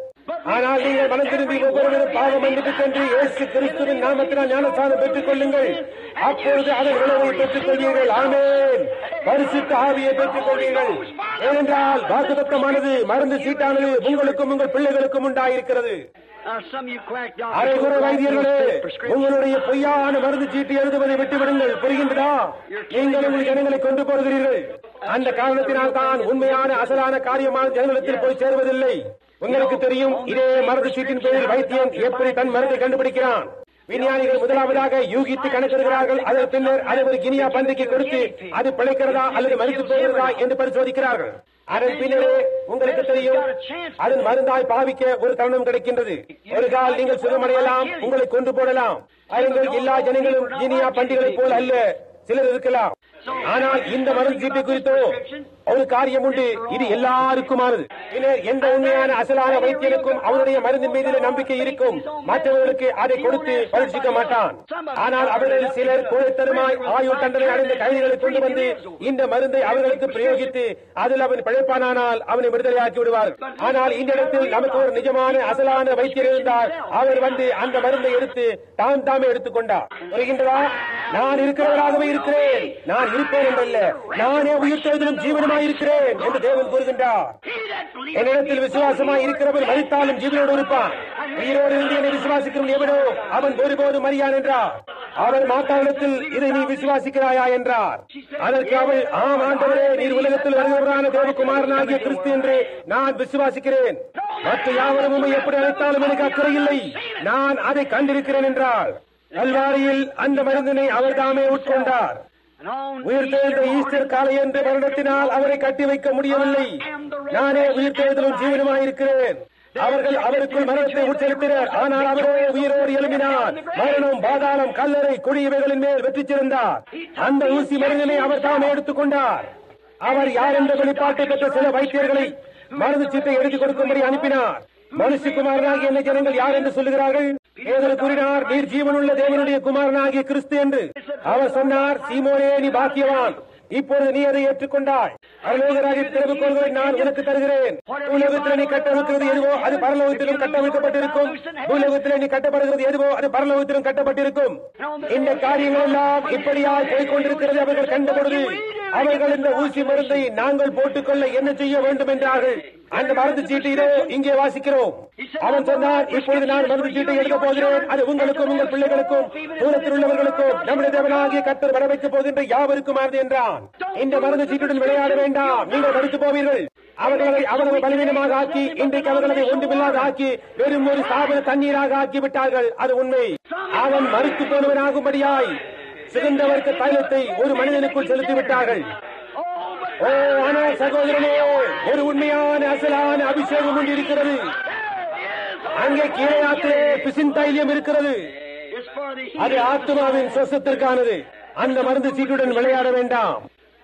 ஆனால் நீங்கள் மனம் திரும்பி ஒவ்வொருவரும் பாவம் மன்னிப்பு சென்று இயேசு கிறிஸ்துவின் நாமத்தினால் ஞானஸ்தானம் பெற்றுக் கொள்ளுங்கள் அப்பொழுது அதன் விளைவை பெற்றுக் கொள்வீர்கள் ஆமேன் பரிசுத்த ஆவியை பெற்றுக் கொள்வீர்கள் ஏனென்றால் வாக்குத்தத்தமானது மருந்து சீட்டானது உங்களுக்கும் உங்கள் பிள்ளைகளுக்கும் உண்டாயிருக்கிறது Now, some of you quack doctors அரைகுறை who write வைத்தியர்களே those prescriptions. உங்களுடைய பொய்யான மருந்து சீட்டு எழுதுவதை விட்டுவிடுங்கள் புரிகின்றதா நீங்கள் உங்கள் ஜனங்களை கொண்டு போகிறீர்கள் அந்த காரணத்தினால் தான் உண்மையான அசலான காரியமான ஜனங்களிடத்தில் போய் சேருவதில்லை உங்களுக்கு தெரியும் இதே மருந்து சீட்டின் பெயரில் வைத்தியன் எப்படி தன் மருந்தை கண்டுபிடிக்கிறான் விஞ்ஞானிகள் முதலாவதாக யூகித்து கணக்கிடுகிறார்கள் அதன் பின்னர் அதை ஒரு கினியா பந்திக்கு கொடுத்து அது பிழைக்கிறதா அல்லது மறித்து போகிறதா என்று பரிசோதிக்கிறார்கள் அதன் பின்னரே உங்களுக்கு தெரியும் அதன் மருந்தாய் பாவிக்க ஒரு தருணம் கிடைக்கின்றது ஒரு கால் நீங்கள் சுகமடையலாம் உங்களை கொண்டு போடலாம் அதுங்கள் எல்லா ஜனங்களும் கினியா பண்டிகளைப் போல் அல்ல சிலர் இருக்கலாம் ஆனால் இந்த மருந்து சீட்டை குறித்தோ ஒரு காரியம் உண்டு இது எல்லாருக்குமானது பின்னர் எந்த உண்மையான அசலான வைத்தியனுக்கும் அவனுடைய மருந்தின் மீது நம்பிக்கை இருக்கும் மற்றவர்களுக்கு அதை கொடுத்து பரீட்சிக்க மாட்டான் ஆனால் அவர்களில் சிலர் கோழைத்தருமாய் ஆயுள் தண்டனை அடைந்த கைதிகளை கொண்டு வந்து இந்த மருந்தை அவர்களுக்கு பிரயோகித்து அதில் அவன் பிழைப்பானானால் அவனை விடுதலையாக்கி விடுவார் ஆனால் இந்த இடத்தில் நமக்கு ஒரு நிஜமான அசலான வைத்தியர் இருந்தார் அவர் வந்து அந்த மருந்தை எடுத்து தாம் தாமே எடுத்துக்கொண்டார் வருகின்றதா நான் இருக்கிறவராகவே இருக்கிறேன் நான் இருப்பேன் என்றல்ல நானே உயிர்த்தெழுதலும் ஜீவனமாய் இருக்கிறேன் என்று தேவன் கூறுகின்றார் He that believes என்னிடத்தில் விசுவாசமாய் இருக்கிறவன் மறித்தாலும் ஜீவனோடு இருப்பான் உயிரோடு இருந்து என்னை விசுவாசிக்கிறவன் எவனோ அவன் ஒருபோதும் மறியான் என்றார் அவள் மாத்தாவிடத்தில் இதை நீ விசுவாசிக்கிறாயா என்றார் அதற்கு அவள் ஆம் ஆண்டவரே நீர் உலகத்தில் வருகிறவரான தேவகுமாரனாகிய கிறிஸ்து என்று நான் விசுவாசிக்கிறேன் மற்ற யாவரும் உம்மை எப்படி அழைத்தாலும் எனக்கு அக்கறை இல்லை நான் அதை கண்டிருக்கிறேன் என்றாள் கல்வாரியில் அந்த மருந்தினை அவர் தாமே உட்கொண்டார் and on உயிர்த்தெழுந்த ஈஸ்டர் காலை என்று வருடத்தினால் அவரை கட்டி வைக்க முடியவில்லை நானே உயிர்த்தெழுதலும் ஜீவனமாயிருக்கிறேன் அவர்கள் அவருக்குள் மரணத்தை உச்சரித்தனர் ஆனால் அவரோ உயிரோடு எழுப்பினார் மரணம் பாதாளம் கல்லறை குடியவைகளின் மேல் வெற்றி சிறந்தார் அந்த ஊசி மருந்தினை அவர் தாமே எடுத்துக்கொண்டார் அவர் யார் என்ற வெளிப்பாட்டை பெற்ற சில வைத்தியர்களை மருந்து சீட்டை எழுதி கொடுக்கும்படி அனுப்பினார் மனுஷகுமாரனாகிய என்ன ஜனங்கள் யார் என்று சொல்லுகிறார்கள் பேதர் கூறினார் நீர் ஜீவனுள்ள தேவனுடைய குமாரனாகிய கிறிஸ்து என்று அவர் சொன்னார் சீமோனே நீ பாக்கியவான் இப்பொழுது நீ அதை ஏற்றுக்கொண்டாய் பரலோகராகிய திறவுகோள்களை நான் உனக்கு தருகிறேன் பூலோகத்தில் நீ கட்டமைக்கிறது எதுவோ அது பரலோகத்திலும் கட்டமைக்கப்பட்டிருக்கும் பூலோகத்தில் நீ கட்டப்படுகிறது எதுவோ அது பரலோகத்திலும் கட்டப்பட்டிருக்கும் இந்த காரியங்கள் எல்லாம் இப்படியாய் போய்கொண்டிருக்கிறது அவர்கள் கண்டபொழுது அவர்கள் இந்த ஊசி மருந்தை நாங்கள் போட்டுக்கொள்ள என்ன செய்ய வேண்டும் என்றார்கள் அந்த மருந்து சீட்டு இதோ இங்கே வாசிக்கிறோம் அவன் சொன்னார் இப்பொழுது நான் மருந்து சீட்டை எழுத போகிறேன் அது உங்களுக்கும் உங்கள் பிள்ளைகளுக்கும் தூரத்தில் உள்ளவர்களுக்கும் நம்முடைய தேவனாகிய கத்தர் வர வைக்கப் போகின்ற யாவருக்குமானது என்றான் இந்த மருந்து சீட்டுடன் விளையாட வேண்டாம் நீங்கள் மறுத்து போவீர்கள் அவர்களை அவர்களை பலவீனமாக ஆக்கி இன்றைக்கு அவர்களை ஒன்றுமில்லாத ஆக்கி வெறும் ஒரு சாபன தண்ணீராக ஆக்கி விட்டார்கள் அது உண்மை அவன் மறுத்து போனவனாகும்படியாய் சிறந்த வர்க்க தைலத்தை ஒரு மனிதனுக்குள் செலுத்தி விட்டார்கள் ஓ ஆனால் சகோதரனே ஒரு உண்மையான அசலான அபிஷேகம் ஒன்று இருக்கிறது அங்கே கீழே பிசின் தைலியம் இருக்கிறது is for the அது ஆத்மாவின் சொசத்திற்கானது அந்த மருந்து சீட்டுடன் விளையாட வேண்டாம்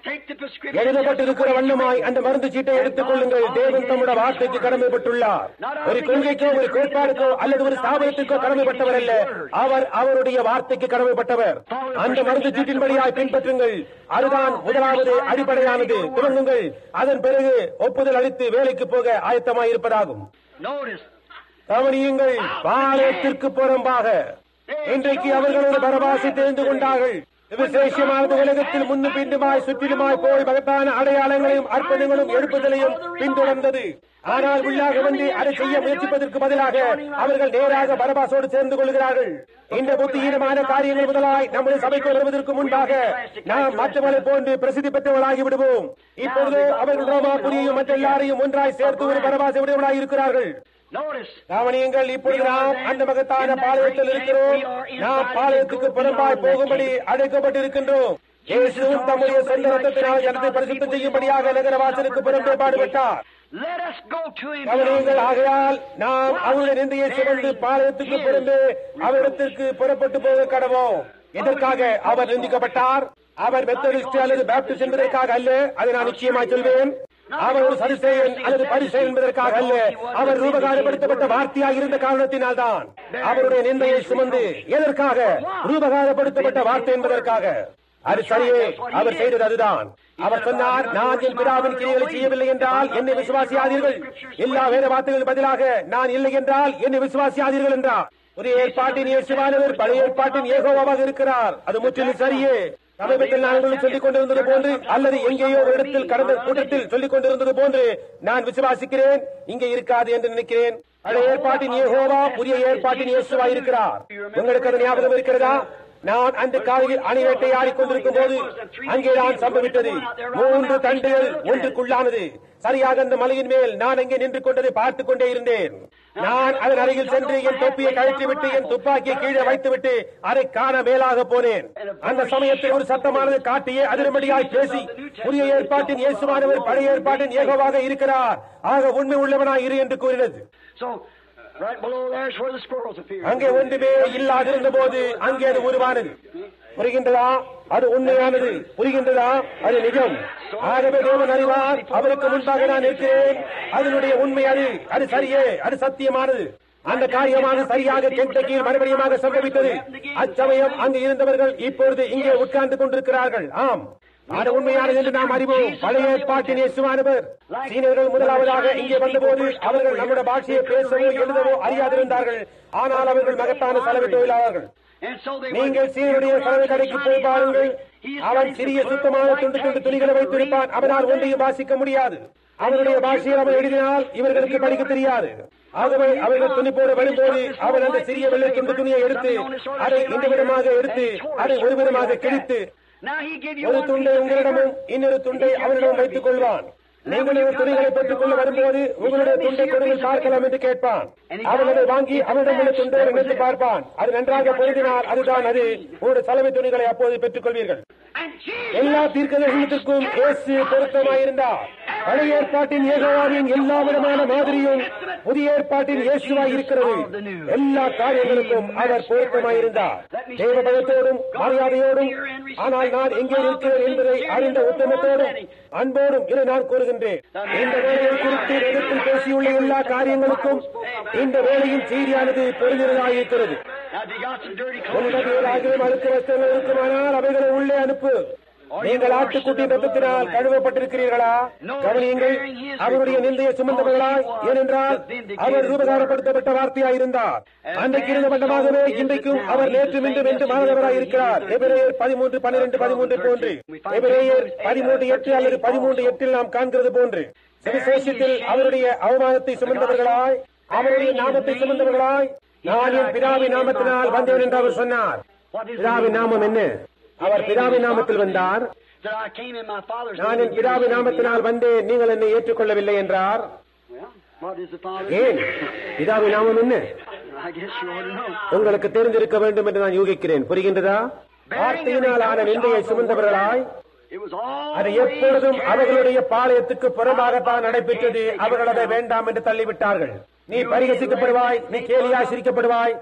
Take the prescription. எழுதப்பட்டிருக்கிற வண்ணமாய் அந்த மருந்து சீட்டை எடுத்துக் கொள்ளுங்கள் தேவன் தம்முடைய வார்த்தைக்கு கடமைப்பட்டுள்ளார் ஒரு கொள்கைக்கோ ஒரு கோட்பாடுக்கோ அல்லது ஒரு ஸ்தாபனத்திற்கோ கடமைப்பட்டவர் அல்ல அவர் அவருடைய வார்த்தைக்கு கடமைப்பட்டவர் அந்த மருந்து சீட்டின்படியாய் பின்பற்றுங்கள் அதுதான் முதலாவது அடிப்படையானது துவங்குங்கள் அதன் பிறகு ஒப்புதல் அளித்து வேலைக்கு போக ஆயத்தமாய் இருப்பதாகும் Notice. கவனியுங்கள் பாலயத்திற்கு புறம்பாக இன்றைக்கு அவர்கள் ஒரு பரபாசை தெரிந்து கொண்டார்கள் விசேஷமானது உலகத்தில் முன்னும் பின்னுமாய் சுற்றிலுமாய் போய் மகத்தான அடையாளங்களையும் அற்புதங்களும் எழுப்புதலையும் பின்தொடர்ந்தது ஆனால் உள்ளாக வந்து அதை செய்ய முயற்சிப்பதற்கு பதிலாக அவர்கள் நேராக பரபாசோடு சேர்ந்து கொள்கிறார்கள் இந்த புத்தியீனமான காரியங்கள் முதலாய் நம்முடைய சபைக்கு வருவதற்கு முன்பாக நாம் மற்றவர்களை போன்று பிரசித்தி பெற்றவர்களாகி விடுவோம் இப்பொழுது அவர்கள் ரோமா புரியும் மற்ற எல்லாரையும் ஒன்றாய் சேர்த்து ஒரு பரபாசை உடையவர்களாய் இருக்கிறார்கள் Notice. கவனியுங்கள் இப்பொழுது நாம் அந்த மகத்தான பாளையத்தில் இருக்கிறோம் நாம் பாளையத்துக்கு புறம்பாய் போகும்படி அழைக்கப்பட்டிருக்கின்றோம் இயேசுவும் தம்முடைய சொந்த ரத்தத்தினால் ஜனத்தை பரிசுத்தம் செய்யும்படியாக நகர வாசலுக்கு புறம்பே பாடுபட்டார் Let us go to him. கவனியுங்கள் ஆகையால் நாம் அவருடைய நிந்தையை சுமந்து பாளையத்துக்கு புறம்பே அவரிடத்திற்கு புறப்பட்டு போக கடவோம் எதற்காக அவர் நிந்திக்கப்பட்டார் அவர் மெத்தடிஸ்ட் அல்லது பாப்டிஸ்ட் என்பதற்காக அல்ல அதை நான் நிச்சயமாய் சொல்வேன் அவர் ஒரு சரிசெயன் அல்லது பரிசெயன் என்பதற்காக அல்ல அவர் ரூபகாரப்படுத்தப்பட்ட வார்த்தையாக இருந்த காரணத்தினால் தான் அவருடைய நிந்தையை சுமந்து எதற்காக ரூபகாரப்படுத்தப்பட்ட வார்த்தை என்பதற்காக அது சரியே அவர் செய்தது அதுதான் அவர் சொன்னார் நான் என் பிதாவின் கிரியைகளை செய்யவில்லை என்றால் என்னை விசுவாசியாதீர்கள் எல்லா வேத வார்த்தைகள் பதிலாக நான் இல்லை என்றால் என்னை விசுவாசியாதீர்கள் என்றார் புதிய ஏற்பாட்டின் இயேசுவானவர் பழைய ஏற்பாட்டின் ஏகோவாக இருக்கிறார் அது முற்றிலும் சரியே சமீபத்தில் நான் உங்களுக்கு சொல்லிக் கொண்டிருந்தது போன்று அல்லது எங்கேயோ ஒரு இடத்தில் கடந்த கூட்டத்தில் சொல்லிக் கொண்டிருந்தது போன்று நான் விசுவாசிக்கிறேன் இங்கே இருக்காது என்று நினைக்கிறேன் பழைய ஏற்பாட்டின் ஏகோவா புதிய ஏற்பாட்டின் இயேசுவா இருக்கிறார் உங்களுக்கு அது ஞாபகம் இருக்கிறதா நான் அந்த காலையில் அணைவேட்டை ஆடிக்கொண்டிருக்கும் போது அங்கேதான் சம்பவித்தது மூன்று தண்டுகள் ஒன்றுக்குள்ளானது சரியாக அந்த மலையின் மேல் நான் அங்கே நின்று கொண்டதை பார்த்துக் கொண்டே இருந்தேன் நான் அதன் அருகில் சென்று என் தொப்பியை கழற்றி விட்டு என் துப்பாக்கியை கீழே வைத்துவிட்டு அதை காண மேலாக போனேன் அந்த சமயத்தில் ஒரு சத்தமானது காட்டியே அதிரமடியாய் பேசி புதிய ஏற்பாட்டின் இயேசுவானவர் பழைய ஏற்பாட்டின் ஏகோவாக இருக்கிறார் ஆக உண்மை உள்ளவனாய் இரு என்று கூறினது So, right below there's where the squirrels appear. அங்கே ஒன்றுமே இல்லாதிருந்த போது அங்கே அது உருவானது புரிகின்றதா அது உண்மையானது புரிகின்றதா அது நிஜம் ஆகவே தேவன் அறிவார் அவருக்கு முன்பாக நான் இருக்கிறேன் அதனுடைய உண்மை அது அது சரியே அது சத்தியமானது அந்த காரியமாக சரியாக கெண்டக்கியில் மறுபடியுமாக சம்பவித்தது அச்சமயம் அங்கு இருந்தவர்கள் இப்பொழுது இங்கே உட்கார்ந்து கொண்டிருக்கிறார்கள் ஆம் அது உண்மையானது என்று நாம் அறிவோம் பழைய ஏற்பாட்டின் இயேசுவானவர் சீனர்கள் முதலாவதாக இங்கே வந்தபோது அவர்கள் நம்முடைய பாஷையை பேசவோ எழுதவோ அறியாதிருந்தார்கள் ஆனால் அவர்கள் மகத்தான செலவு தொழிலாளர்கள் And so they நீங்கள் சீனுடைய சலவை கடைக்கு போய் பாருங்கள் அவன் சிறிய சுத்தமான துண்டு துண்டு துணிகளை வைத்திருப்பான் அவனால் ஒன்றையும் வாசிக்க முடியாது அவனுடைய பாஷையில் அவன் எழுதினால் இவர்களுக்கு படிக்க தெரியாது ஆகவே அவர்கள் துணி போட வரும்போது அவன் அந்த சிறிய வெள்ளை துண்டு துணியை எடுத்து அதை இந்த விதமாக எடுத்து அதை ஒரு விதமாக கிழித்து Now he give you ஒரு one துண்டை piece of உங்களிடமும் paper. இன்னொரு துண்டை அவனிடம் வைத்துக் கொள்வான் நீங்கள் ஒரு துணிகளை பெற்றுக் கொள்ள வரும்போது உங்களுடைய துண்டை கொடுங்கள் பார்க்கலாம் என்று கேட்பான் அவன் அதை வாங்கி அவனிடம் உள்ள துண்டை நினைத்து பார்ப்பான் அது நன்றாக பொருந்தினால் அதுதான் அது உங்களுடைய சலவை துணிகளை அப்போது பெற்றுக் கொள்வீர்கள் And Jesus எல்லா தீர்க்கதரிசனத்திற்கும் இயேசு பொருத்தமாயிருந்தார் பழைய ஏற்பாட்டின் ஏகவாவின் எல்லா விதமான மாதிரியும் புதிய ஏற்பாட்டின் இயேசுவாய் இருக்கிறது எல்லா காரியங்களுக்கும் அவர் பொருத்தமாயிருந்தார் தேவ பயத்தோடும் மரியாதையோடும் ஆனால் நான் எங்கே இருக்கிறேன் என்பதை அறிந்த உத்தமத்தோடும் அன்போடும் இதை நான் கூறுகின்றேன் இந்த வேலையை குறித்து இடத்தில் பேசியுள்ள எல்லா காரியங்களுக்கும் இந்த வேலையின் செய்தியானது பொருந்தினதாயிருக்கிறது Now, if you got some dirty உன்னிடம் clothes, ஏதாகிலும் அழுக்கு வஸ்திரங்கள் இருக்குமானால் அவைகளை உள்ளே அனுப்பு நீங்கள் ஆட்டுக்குட்டி ரத்தத்தினால் கழுவப்பட்டிருக்கிறீர்களா கவனியுங்கள் அவருடைய நிந்தையை சுமந்தவர்களாய் ஏனென்றால் அவர் ரூபகாரப்படுத்தப்பட்ட வார்த்தையாய் இருந்தார் அன்றைக்கு இருந்த வண்ணமாகவே இன்றைக்கும் அவர் நேற்று மீண்டும் என்று மாணவராய் இருக்கிறார் எபிரேயர் பதிமூன்று பன்னிரண்டு பதிமூன்று போன்று எபிரேயர் பதிமூன்று எட்டு அல்லது பதிமூன்று எட்டில் நாம் காண்கிறது போன்று சுவிசேஷத்தில் அவருடைய அவமானத்தை சுமந்தவர்களாய் அவருடைய நாமத்தை சுமந்தவர்களாய் நான் என் பிதாவின் நாமத்தினால் வந்தேன் என்று அவர் சொன்னார் பிதாவின் நாமம் என்ன அவர் பிதாவின் நாமத்தில் வந்தார் that I came in my Father's நான் name. என் பிதாவின் நாமத்தினால் வந்தேன் நீங்கள் என்னை ஏற்றுக்கொள்ளவில்லை என்றார் Well, what is the Father's ஏன் பிதாவின் நாமம் என்ன I guess you ought to know. உங்களுக்கு தெரிந்திருக்க வேண்டும் என்று நான் யூகிக்கிறேன் புரிகின்றதா வார்த்தையினால் ஆன நிந்தையை சுமந்தவர்களாய் It was all அது எப்பொழுதும் அவர்களுடைய பாளையத்துக்கு புறம்பாகத்தான் நடைபெற்றது அவர்கள் அதை வேண்டாம் என்று தள்ளிவிட்டார்கள் நீ பரிகசிக்கப்படுவாய் நீ கேலியாய் சிரிக்கப்படுவாய்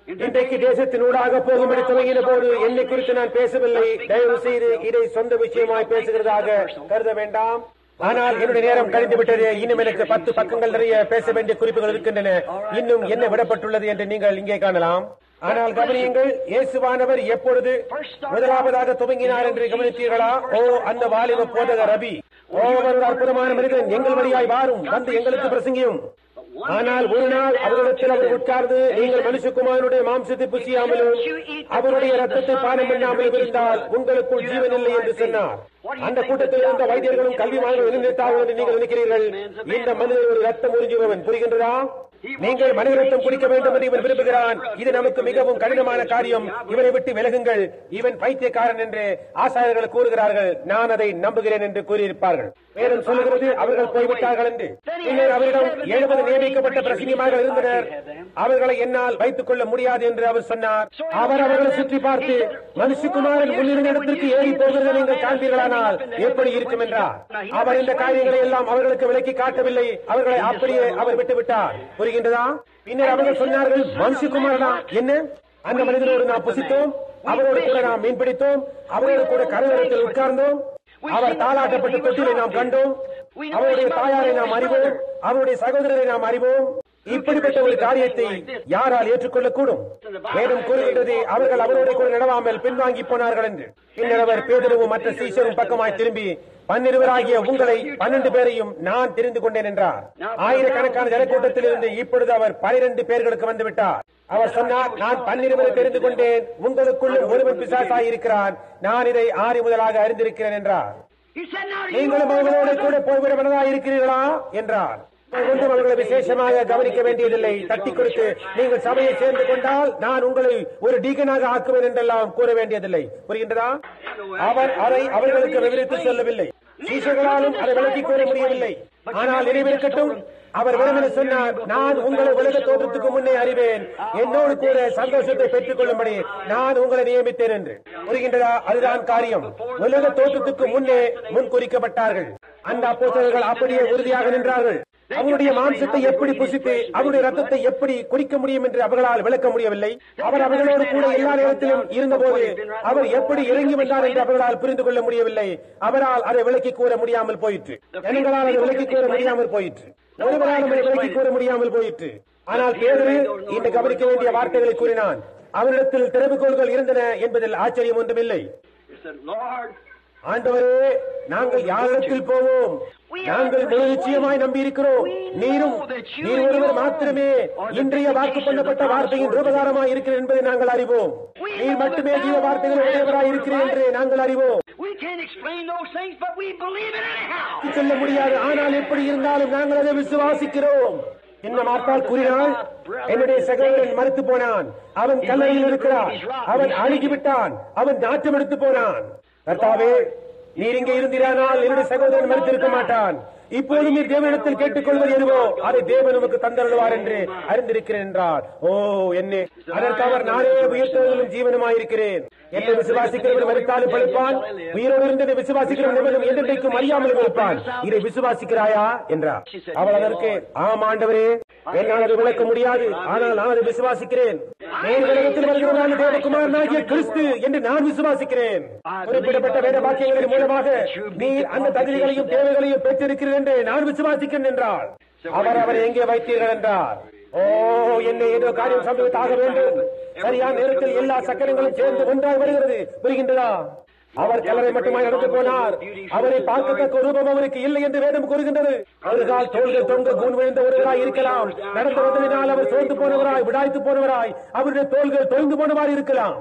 இன்றைக்கு தேசத்தினூடாக போகும்படி துவங்கின போது என்னை குறித்து நான் பேசவில்லை தயவு செய்து இதை சொந்த விஷயமாய் பேசுகிறதாக கருத வேண்டாம் ஆனால் என்னுடைய நேரம் கழிந்து விட்டது இன்னும் எனக்கு பத்து பக்கங்கள் நிறைய பேச வேண்டிய குறிப்புகள் இருக்கின்றன இன்னும் என்ன விடப்பட்டுள்ளது என்று நீங்கள் இங்கே காணலாம் ஆனால் கவனியுங்கள் இயேசுவானவர் எப்பொழுது முதலாவதாக துவங்கினார் என்று கவனித்தீர்களா ஓ அந்த வாலிப போதக ரபி ஓ அவர் ஒரு அற்புதமான மனிதன் எங்கள் வழியாய் வாரும் வந்து எங்களுக்கு பிரசங்கியும் ஆனால் ஒரு நாள் அவரிடத்தில் அவர் உட்கார்ந்து நீங்கள் மனுஷகுமாரனுடைய மாம்சத்தை புசியாமலும் அவருடைய ரத்தத்தை பானம் பண்ணாமலும் இருந்தால் உங்களுக்குள் ஜீவன் இல்லை என்று சொன்னார் அந்த கூட்டத்தில் இருந்த வைத்தியர்களும் கல்விமான்களும் நினைத்தார்கள் என்று நீங்கள் நினைக்கிறீர்கள் இந்த மனிதன் ஒரு ரத்தம் உறிஞ்சுபவன் புரிகின்றதா நீங்கள் மனித ரத்தம் குடிக்க வேண்டும் என்று இவன் விரும்புகிறான் இது நமக்கு மிகவும் கடினமான காரியம் இவனை விட்டு விலகுங்கள் இவன் பைத்தியக்காரன் என்று ஆசாரியர்கள் கூறுகிறார்கள் நான் அதை நம்புகிறேன் என்று கூறியிருப்பார்கள் மேலும் சொல்லுகிறது அவர்கள் போய்விட்டார்கள் என்று பின்னர் அவரிடம் எழுபது நியமிக்கப்பட்ட பிரசங்கியமாக இருந்தனர் அவர்களை என்னால் வைத்துக் கொள்ள முடியாது என்று அவர் சொன்னார் அவர் அவர்களை சுற்றி பார்த்து மனுஷகுமாரன் முன்னிருந்த இடத்திற்கு ஏறி போகிறதை நீங்கள் காண்பீர்களானால் எப்படி இருக்கும் என்றார் அவர் இந்த காரியங்களை எல்லாம் அவர்களுக்கு விலக்கி காட்டவில்லை அவர்களை அப்படியே அவர் விட்டுவிட்டார் புரிகின்றதா பின்னர் அவர்கள் சொன்னார்கள் மனுஷகுமாரனா என்ன அந்த மனிதனோடு நாம் புசித்தோம் அவரோடு கூட நாம் மீன்பிடித்தோம் அவரோடு கூட கரையோரத்தில் உட்கார்ந்தோம் அவர் தாளாட்டப்பட்ட தொட்டிலை நாம் கண்டோம் அவருடைய தாயாரை நாம் அறிவோம் அவருடைய சகோதரரை நாம் அறிவோம் இப்படிப்பட்ட ஒரு காரியத்தை யாரால் ஏற்றுக்கொள்ளக்கூடும் மேலும் கூறுகின்றது அவர்கள் அவரோட கூட நடவாமல் பின்வாங்கி போனார்கள் என்று பின்னர் அவர் பேதருவும் மற்ற சீஷரும் பக்கமாய் திரும்பி பன்னிருவராகிய உங்களை பன்னெண்டு பேரையும் நான் தெரிந்து கொண்டேன் என்றார் ஆயிரக்கணக்கான ஜனக்கூட்டத்தில் இருந்து இப்பொழுது அவர் பனிரெண்டு பேர்களுக்கு வந்துவிட்டார் அவர் சொன்னார் நான் பன்னிருவரை தெரிந்து கொண்டேன் உங்களுக்குள்ளும் ஒருவன் பிசாசாய் இருக்கிறான் நான் இதை ஆறு முதலாக அறிந்திருக்கிறேன் என்றார் He said, now do you நீங்களும் அவர்களோட கூட போய்விட மனதா இருக்கிறீர்களா என்றார் ஒன்றும் அவர்களை விசேஷமாக கவனிக்க வேண்டியதில்லை தட்டி கொடுத்து நீங்கள் சபையை சேர்ந்து கொண்டால் நான் உங்களை ஒரு டீகனாக ஆக்குவேன் என்றெல்லாம் கூற வேண்டியதில்லை புரிகின்றதா அவர் அதை அவர்களுக்கு விவரித்து சொல்லவில்லை சீசர்களாலும் அதை விளக்கிக் கூற முடியவில்லை ஆனால் நினைவிருக்கட்டும் அவர் வெறுமனே சொன்னார் நான் உங்களை உலக தோற்றத்துக்கு முன்னே அறிவேன் என்னோடு கூட சந்தோஷத்தை பெற்றுக் கொள்ளும்படி நான் உங்களை நியமித்தேன் என்று புரிகின்றதா அதுதான் காரியம் உலக தோற்றத்துக்கு முன்னே முன் குறிக்கப்பட்டார்கள் அந்த அப்போஸ்தலர்கள் அப்படியே உறுதியாக நின்றார்கள் அவருடைய மாம்சத்தை எப்படி புசித்து அவருடைய ரத்தத்தை எப்படி குடிக்க முடியும் என்று அவர்களால் விளக்க முடியவில்லை அவர் அவர்களோடு கூட எல்லா நேரத்திலும் இருந்தபோது அவர் எப்படி இறங்கி வந்தார் என்று அவர்களால் புரிந்து கொள்ள முடியவில்லை அவரால் அதை விளக்கி கூற முடியாமல் போயிற்று ஜனங்களால் அதை விளக்கி கூற முடியாமல் போயிற்று ஒருவரால் அதை விளக்கி கூற முடியாமல் போயிற்று ஆனால் பேரு இன்று கவனிக்க வேண்டிய வார்த்தைகளை கூறினான் அவரிடத்தில் திறவுகோள்கள் இருந்தன என்பதில் ஆச்சரியம் ஒன்றுமில்லை He said, Lord, ஆண்டவரே நாங்கள் யாரிடத்தில் போவோம் நாங்கள் முழு நிச்சயமாய் நம்பியிருக்கிறோம் நீரும் நீர் ஒருவர் மாத்திரமே இன்றைய வாக்கு பண்ணப்பட்ட வார்த்தையின் ரூபகாரமாய் இருக்கிறேன் என்பதை நாங்கள் அறிவோம் நீர் மட்டுமே ஜீவ வார்த்தைகள் உடையவராய் இருக்கிறேன் என்று நாங்கள் அறிவோம் we can't explain those things, but we believe it anyhow. சொல்ல முடியாது ஆனால் எப்படி இருந்தாலும் நாங்கள் அதை விசுவாசிக்கிறோம் என்ன மார்த்தால் கூறினாள் என்னுடைய சகோதரன் மறுத்து போனான் அவன் கல்லறையில் இருக்கிறான் அவன் அழுகிவிட்டான் அவன் நாட்டம் எடுத்து போனான் கர்த்தாவே நீர் இங்கே இருந்திரானால் என்னுடைய சகோதரன் மறுத்திருக்க மாட்டான் இப்போது நீர் தேவனிடத்தில் கேட்டுக்கொள்வது எதுவோ அதை தேவன் நமக்கு தந்தருள்வார் என்று அறிந்திருக்கிறேன் என்றார் ஓ என்னே அதற்கு அவர் நானே உயிர்த்தவர்களும் ஜீவனுமாயிருக்கிறேன் என்னை விசுவாசிக்கிறவன் மறுத்தாலும் பழிப்பான் உயிரோடு இருந்ததை விசுவாசிக்கிறவன் எவனும் என்றென்றைக்கும் அறியாமலும் இருப்பான் இதை விசுவாசிக்கிறாயா என்றார் அவள் அதற்கு ஆம் ஆண்டவரே என்னால் அதை விளக்க முடியாது ஆனால் நான் அதை விசுவாசிக்கிறேன் நேர் உலகத்தில் வருகிறதான தேவகுமாரனாகிய கிறிஸ்து என்று நான் விசுவாசிக்கிறேன் குறிப்பிடப்பட்ட வேத வாக்கியங்களின் மூலமாக நீர் அந்த தகுதிகளையும் தேவைகளையும் பெற்றிருக்கிறீர்கள் என்று நான் விசுவாசிக்கிறேன் என்றார் அவர் அவரை எங்கே வைத்தீர்கள் என்றார் ஓ என்ன ஏதோ காரியம் சம்பவித்தாக வேண்டும் சரியான நேரத்தில் எல்லா சக்கரங்களும் சேர்ந்து ஒன்றாய் வருகிறது புரிகின்றதா அவர் கலரை மட்டுமாய் நடந்து போனார் அவரை பார்க்கத்தக்க ரூபம் அவருக்கு இல்லை என்று வேதம் கூறுகின்றது அவர்கள் தோள்கள் தொங்க கூன் விழுந்த ஒருவராய் இருக்கலாம் நடந்து வந்ததினால் அவர் சோர்ந்து போனவராய் விடாய்த்து போனவராய் அவருடைய தோள்கள் தொய்ந்து போனவாறு இருக்கலாம்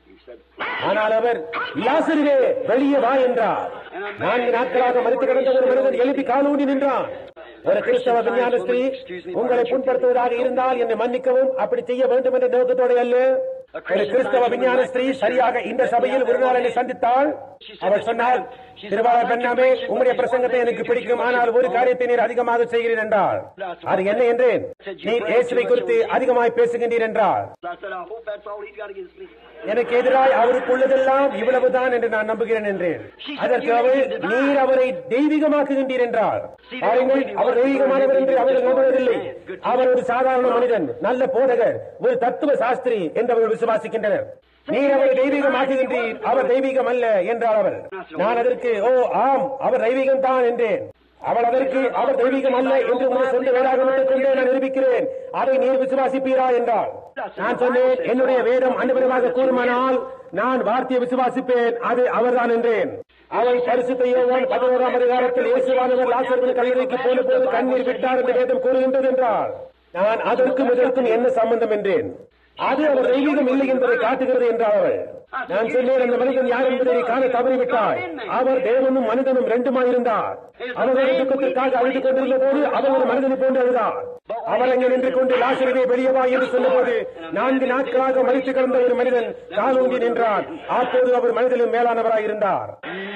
ஆனால் அவர் லாசருவே வெளியே வா என்றார் நான்கு நாட்களாக மறித்து கிடந்த ஒரு மனிதன் எழுப்பி காலூண்டி நின்றான் ஒரு கிறிஸ்தவ விஞ்ஞான ஸ்திரீ உங்களை புண்படுத்துவதாக இருந்தால் என்னை மன்னிக்கவும் அப்படி செய்ய வேண்டும் என்ற நோக்கத்தோடு அல்ல ஒரு கிறிஸ்தவ விஞ்ஞான ஸ்திரீ சரியாக இந்த சபையில் ஒரு நாள் என்னை சந்தித்தாள் அவள் சொன்னாள் திருவாளர் பெண்ணாமே உங்களுடைய பிரசங்கத்தை எனக்கு பிடிக்கும் ஆனால் ஒரு காரியத்தை நீர் அதிகமாக செய்கிறீர் என்றால் அது என்ன என்றேன் நீர் இயேசுவை குறித்து அதிகமாய் பேசுகின்றீர் என்றால் I said, I hope that's all he's got against me. எனக்கு எதிராய் அவருக்கு உள்ளதெல்லாம் இவ்வளவுதான் என்று நான் நம்புகிறேன் என்றேன் அதற்கு அவள் நீர் அவரை தெய்வீகமாக்குகின்றீர் என்றார் பாருங்கள் அவர் தெய்வீகமானவர் என்று அவர்கள் நம்புவதில்லை அவர் ஒரு சாதாரண மனிதன் நல்ல போதகர் ஒரு தத்துவ சாஸ்திரி என்று அவர்கள் விசுவாசிக்கின்றனர் நீர் அவரை தெய்வீகமாக்குகின்றீர் அவர் தெய்வீகம் அல்ல என்றார் அவள் நான் அதற்கு ஓ ஆம் அவர் தெய்வீகம் தான் என்றேன் அவள் அதற்கு அவர் தெய்வீகம் அல்ல என்று உங்கள் சொந்த வேதாகமத்தைக் கொண்டே நான் நிரூபிக்கிறேன் அதை நீர் விசுவாசிப்பீரா என்றால் நான் சொன்னேன் என்னுடைய வேதம் அனுபவமாக கூறுமானால் நான் வார்த்தையை விசுவாசிப்பேன் அது அவர்தான் என்றேன் அவள் பரிசுத்த யோவான் பதினோராம் அதிகாரத்தில் இயேசுவானவர் லாசர்வின் கல்லறைக்கு போன போது கண்ணீர் விட்டார் என்று வேதம் கூறுகின்றது என்றால் நான் அதற்கும் இதற்கும் என்ன சம்பந்தம் என்றேன் அது அவர் தெய்வீகம் இல்லை என்பதை காட்டுகிறது என்றார் அவள் நான் சொன்னேன் அந்த மனிதன் யார் என்பதை நீ காண தவறிவிட்டாய் அவர் தேவனும் மனிதனும் ரெண்டுமாயிருந்தார் அவருடைய துக்கத்திற்காக அழுது கொண்டிருந்த போது அவர் ஒரு மனிதனை போன்று அழுதார் அவர் அங்கே நின்று கொண்டு லாசரிவே வெளியவா என்று சொன்னபோது நான்கு நாட்களாக மறித்து கிடந்த ஒரு மனிதன் காலூங்கி நின்றார் அப்போது அவர் மனிதனும் மேலானவராய் இருந்தார்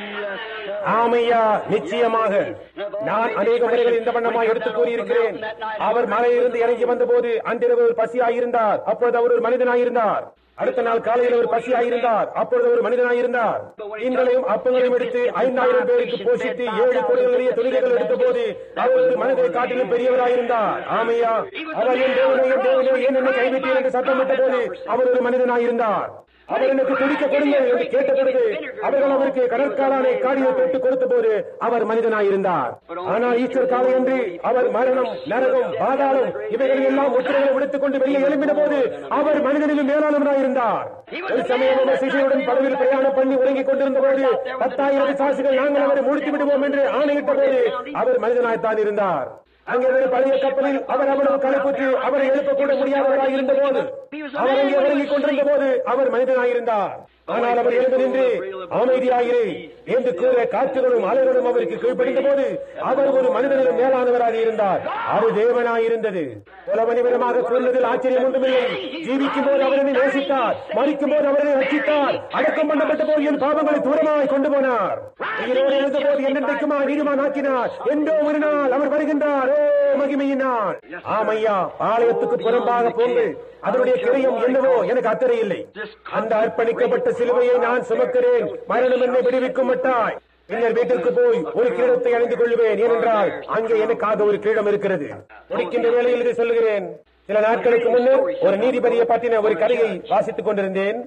ஆமையா நிச்சயமாக நான் அநேக முறைகள் இந்த வண்ணமாய் எடுத்து கூறியிருக்கிறேன் அவர் மலையிலிருந்து இறங்கி வந்தபோது அன்றிரவு ஒரு பசியாயிருந்தார் அப்பொழுது அவர் ஒரு மனிதனாயிருந்தார் அடுத்த நாள் காலையில் ஒரு பசியாயிருந்தார் அப்பொழுது ஒரு மனிதனாயிருந்தார் மீன்களையும் அப்பங்களையும் எடுத்து ஐந்தாயிரம் பேருக்கு போஷித்து ஏழு கோடிகள் நிறைய துணிகைகள் எடுத்த போது அவர் ஒரு மனிதரை காட்டிலும் பெரியவராயிருந்தார் ஆமையா அவர் என் தேவனே என் தேவனே ஏன் என்னை கைவிட்டீர் என்று சத்தமிட்ட போது அவர் ஒரு மனிதனாயிருந்தார் அவர் எனக்கு குடிக்க கொடுங்கள் என்று கேட்ட பொழுது அவர்கள் அவருக்கு கடற்காலானை காடியை தொட்டு கொடுத்த போது அவர் மனிதனாயிருந்தார் ஆனால் ஈஸ்டர் காலை என்று அவர் மரணம் நரகம் பாதாளம் இவைகளை எல்லாம் முத்திரைகளை விடுத்துக் கொண்டு வெளியே எழும்பின போது அவர் மனிதனிலும் மேலானவராயிருந்தார் ஒரு சமயம் அவர் சிஷியுடன் படவில் பிரயாணம் பண்ணி உறங்கிக் கொண்டிருந்த போது பத்தாயிரம் விசாசிகள் நாங்கள் அவரை முடித்து விடுவோம் என்று ஆணையிட்ட போது அவர் மனிதனாய்த்தான் இருந்தார் அங்கே ஒரு பழைய கப்பலில் அவர் அவ்வளவு களைப்புற்று அவரை எழுப்பக்கூட முடியாதவராய் இருந்த போது அவர் அங்கே உறங்கிக் கொண்டிருந்த போது அவர் மனிதனாயிருந்தார் ஆனால் அவர் எழுந்து நின்று அமைதியாயிரு என்று கூற காற்றுகளும் அலைகளும் அவருக்கு கீழ்ப்படிந்த போது அவர் ஒரு மனிதனிலும் மேலானவராக இருந்தார் அது தேவனாயிருந்தது புலமணிவிடமாக கூறினதில் ஆச்சரியம் ஒன்றுமில்லை ஜீவிக்கும் போது அவரை நேசித்தார் மறிக்கும் போது அவரை ரட்சித்தார் அடக்கம் பண்ணப்பட்ட போது என் பாவங்களை தூரமாய் கொண்டு போனார் உயிரோடு எழுந்த போது என்னென்றைக்குமா நீதிமான் ஆக்கினார் என்றோ ஒரு நாள் அவர் வருகின்றார் ஓ மகிமையினார் ஆமையா ஆலயத்துக்கு புறம்பாக போந்து அதனுடைய கிரயம் என்னவோ எனக்கு அக்கறை இல்லை அந்த அர்ப்பணிக்கப்பட்ட சிலுவையை நான் சுமக்கிறேன் மரணம் என்னை விடுவிக்கும் மட்டாய் பின்னர் வீட்டிற்கு போய் ஒரு கிரீடத்தை அணிந்து கொள்வேன் ஏனென்றால் அங்கே எனக்காக ஒரு கிரீடம் இருக்கிறது முடிக்கின்ற வேளையில் இதை சொல்லுகிறேன் சில நாட்களுக்கு முன்னர் ஒரு நீதிபதியை பற்றின ஒரு கதையை வாசித்துக் கொண்டிருந்தேன்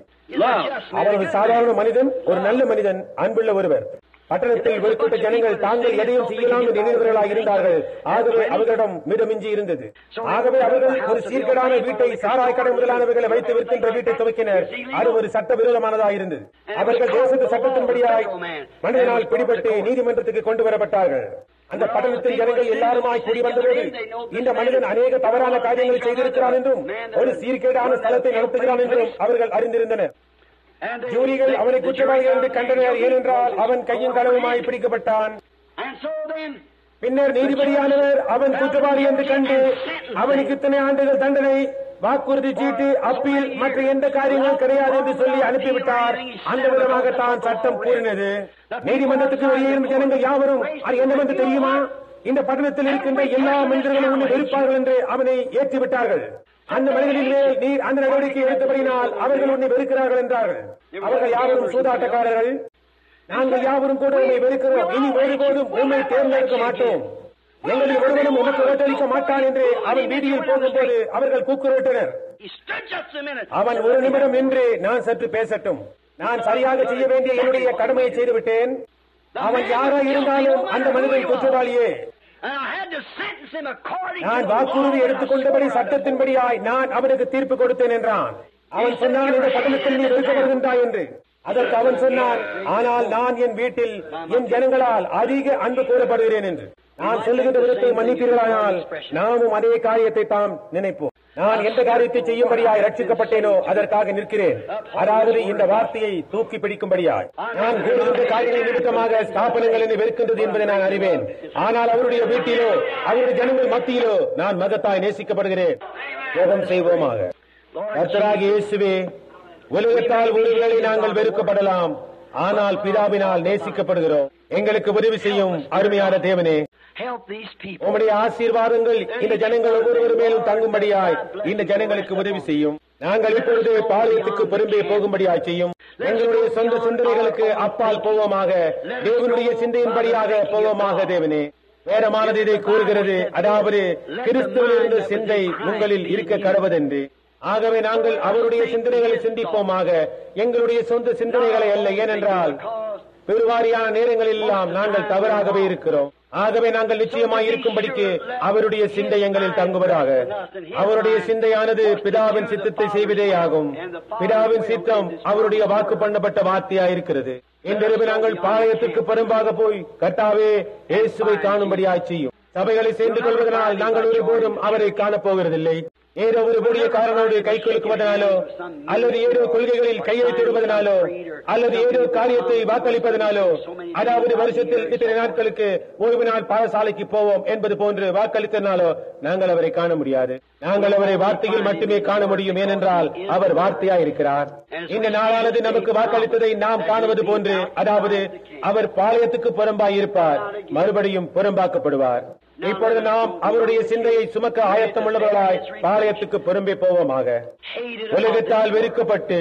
அவர் ஒரு சாதாரண மனிதன் ஒரு நல்ல மனிதன் அன்புள்ள ஒருவர் பட்டணத்தில் வெறுக்கப்பட்ட ஜனங்கள் தாங்கள் எதையும் செய்யலாம் என்று எண்ணியவர்களாக இருந்தார்கள் ஆகவே அவர்களிடம் மிதமிஞ்சி இருந்தது ஆகவே அவர்கள் ஒரு சீர்கேடான வீட்டை சாராய் கடை முதலானவர்களை வைத்து விற்கின்ற வீட்டை துவக்கினர் அது ஒரு சட்ட விரோதமானதாக இருந்தது அவர்கள் தேசத்து சட்டத்தின்படியாய் மனிதனால் பிடிபட்டு நீதிமன்றத்துக்கு கொண்டு வரப்பட்டார்கள் அந்த பட்டணத்தில் ஜனங்கள் எல்லாருமாய் கூடி வந்தபோது இந்த மனிதன் அநேக தவறான காரியங்களை செய்திருக்கிறான் என்றும் ஒரு சீர்கேடான ஸ்தலத்தை நடத்துகிறான் என்றும் அவர்கள் அறிந்திருந்தனர் ஜூரிகள் அவனை குற்றவாளிகள் என்று கண்டனர் ஏனென்றால் அவன் கையும் களவுமாய் பிடிக்கப்பட்டான் And so then, பின்னர் நீதிபதியானவர் அவன் குற்றவாளி என்று கண்டு அவனுக்கு இத்தனை ஆண்டுகள் தண்டனை வாக்குறுதி சீட்டு அப்பீல் மற்ற எந்த காரியங்களும் கிடையாது என்று சொல்லி அனுப்பிவிட்டார் அந்த விதமாகத்தான் சட்டம் கூறினது நீதிமன்றத்துக்கு வெளியே இருந்த ஜனங்கள் யாவரும் அது என்னவென்று தெரியுமா இந்த பட்டணத்தில் இருக்கின்ற எல்லா மனிதர்களும் உன்னை வெறுப்பார்கள் என்று அவனை ஏற்றிவிட்டார்கள் அந்த மனிதனின் மேல் நீர் அந்த நடவடிக்கை எடுத்தபடியினால் அவர்கள் உன்னை வெறுக்கிறார்கள் என்றார்கள் அவர்கள் யாவரும் சூதாட்டக்காரர்கள் நாங்கள் யாவரும் கூட உண்மை வெறுக்கிறோம் இனி ஒருபோதும் உண்மை தேர்ந்தெடுக்க மாட்டோம் எங்களில் ஒருவனும் உனக்கு ஓட்டளிக்க மாட்டான் என்று அவன் வீதியில் போகும்போது அவர்கள் கூக்குரட்டினர் he stood just a minute. அவன் ஒரு நிமிடம் நின்று நான் சற்று பேசட்டும் நான் சரியாக செய்ய வேண்டிய என்னுடைய கடமையை செய்துவிட்டேன் அவன் யாரா இருந்தாலும் அந்த மனிதன் குற்றவாளியே And I had to sentence him according நான் to the வாக்குறுதி law. எடுத்துக்கொண்டபடி சட்டத்தின்படியாய் நான் அவனுக்கு தீர்ப்பு கொடுத்தேன் என்றான் அவன் சொன்னான் இந்த பட்டணத்தில் நீ வெறுக்கப்படுகின்றாய் என்று அதற்கு அவன் சொன்னான் ஆனால் நான் என் வீட்டில் என் ஜனங்களால் அதிக அன்பு கூறப்படுகிறேன் என்று நான் சொல்லுகின்ற விதத்தை மன்னிப்பீர்களானால் நாமும் அதே காரியத்தை தாம் நினைப்போம் நான் எந்த காரியத்தை செய்யும்படியாய் ரட்சிக்கப்பட்டேனோ அதற்காக நிற்கிறேன் அதாவது இந்த வார்த்தையை தூக்கி பிடிக்கும்படியாய் நான் கூறுகின்ற காரியங்கள் நிமித்தமாக ஸ்தாபனங்கள் என்னை வெறுக்கின்றது என்பதை நான் அறிவேன் ஆனால் அவருடைய வீட்டிலோ அவருடைய ஜனங்கள் மத்தியிலோ நான் மதத்தாய் நேசிக்கப்படுகிறேன் ஜெபம் செய்வோமாக கர்த்தராகிய இயேசுவே உலகத்தால் ஒருவேளை நாங்கள் வெறுக்கப்படலாம் ஆனால் பிதாவினால் நேசிக்கப்படுகிறோம் எங்களுக்கு உதவி செய்யும் அருமையான தேவனே Help these people. உம்முடைய ஆசீர்வாதங்கள் இந்த ஜனங்கள் ஒவ்வொருவர் மேலும் தங்கும்படியாய் இந்த ஜனங்களுக்கு உதவி செய்யும் நாங்கள் இப்பொழுது பாளையத்துக்கு பொறும்பே போகும்படியாய் செய்யும் எங்களுடைய சொந்த சிந்தனைகளுக்கு அப்பால் போவோமாக தேவனுடைய சிந்தையின்படியாக போவோமாக தேவனே வேறமானது இதை கூறுகிறது அதாவது கிறிஸ்துவில் இருந்த சிந்தை உங்களில் இருக்க கடவதென்று ஆகவே நாங்கள் அவருடைய சிந்தனைகளை சிந்திப்போமாக எங்களுடைய சொந்த சிந்தனைகளை அல்ல ஏனென்றால் பெருவாரியான நேரங்களில் எல்லாம் நாங்கள் தவறாகவே இருக்கிறோம் ஆகவே நாங்கள் நிச்சயமாய் இருக்கும்படிக்கு அவருடைய சிந்தை எங்களில் தங்குவதாக அவருடைய சிந்தையானது பிதாவின் சித்தத்தை செய்வதே ஆகும் பிதாவின் சித்தம் அவருடைய வாக்கு பண்ணப்பட்ட வார்த்தையாயிருக்கிறது இன்றிரவு நாங்கள் பாளையத்திற்கு பெரும்பாக போய் கட்டாவே இயேசுவை காணும்படியாய் செய்யும் சபைகளை சேர்ந்து கொள்வதனால் நாங்கள் ஒருபோதும் அவரை காணப்போகிறதில்லை ஏதோ ஒரு புதிய காரணோடு கை குலுக்குவதனாலோ அல்லது ஏதோ கொள்கைகளில் கையெழுத்திடுவதனாலோ அல்லது ஏதோ காரியத்தை வாக்களிப்பதனாலோ அதாவது வருஷத்தில் இத்தனை நாட்களுக்கு ஒரு நாள் பாடசாலைக்கு போவோம் என்பது போன்று வாக்களித்தனாலோ நாங்கள் அவரை காண முடியாது நாங்கள் அவரை வார்த்தையில் மட்டுமே காண முடியும் ஏனென்றால் அவர் வார்த்தையா இருக்கிறார் இந்த நாளானது நமக்கு வாக்களித்ததை நாம் காணுவது போன்று அதாவது அவர் பாளையத்துக்கு புறம்பாய் இருப்பார் மறுபடியும் புறம்பாக்கப்படுவார் இப்பொழுது நாம் அவருடைய சிந்தையை சுமக்க ஆயத்தம் உள்ளவர்களாய் பாளையத்துக்கு புறம்பே போவோமாக உலகத்தால் வெறுக்கப்பட்டு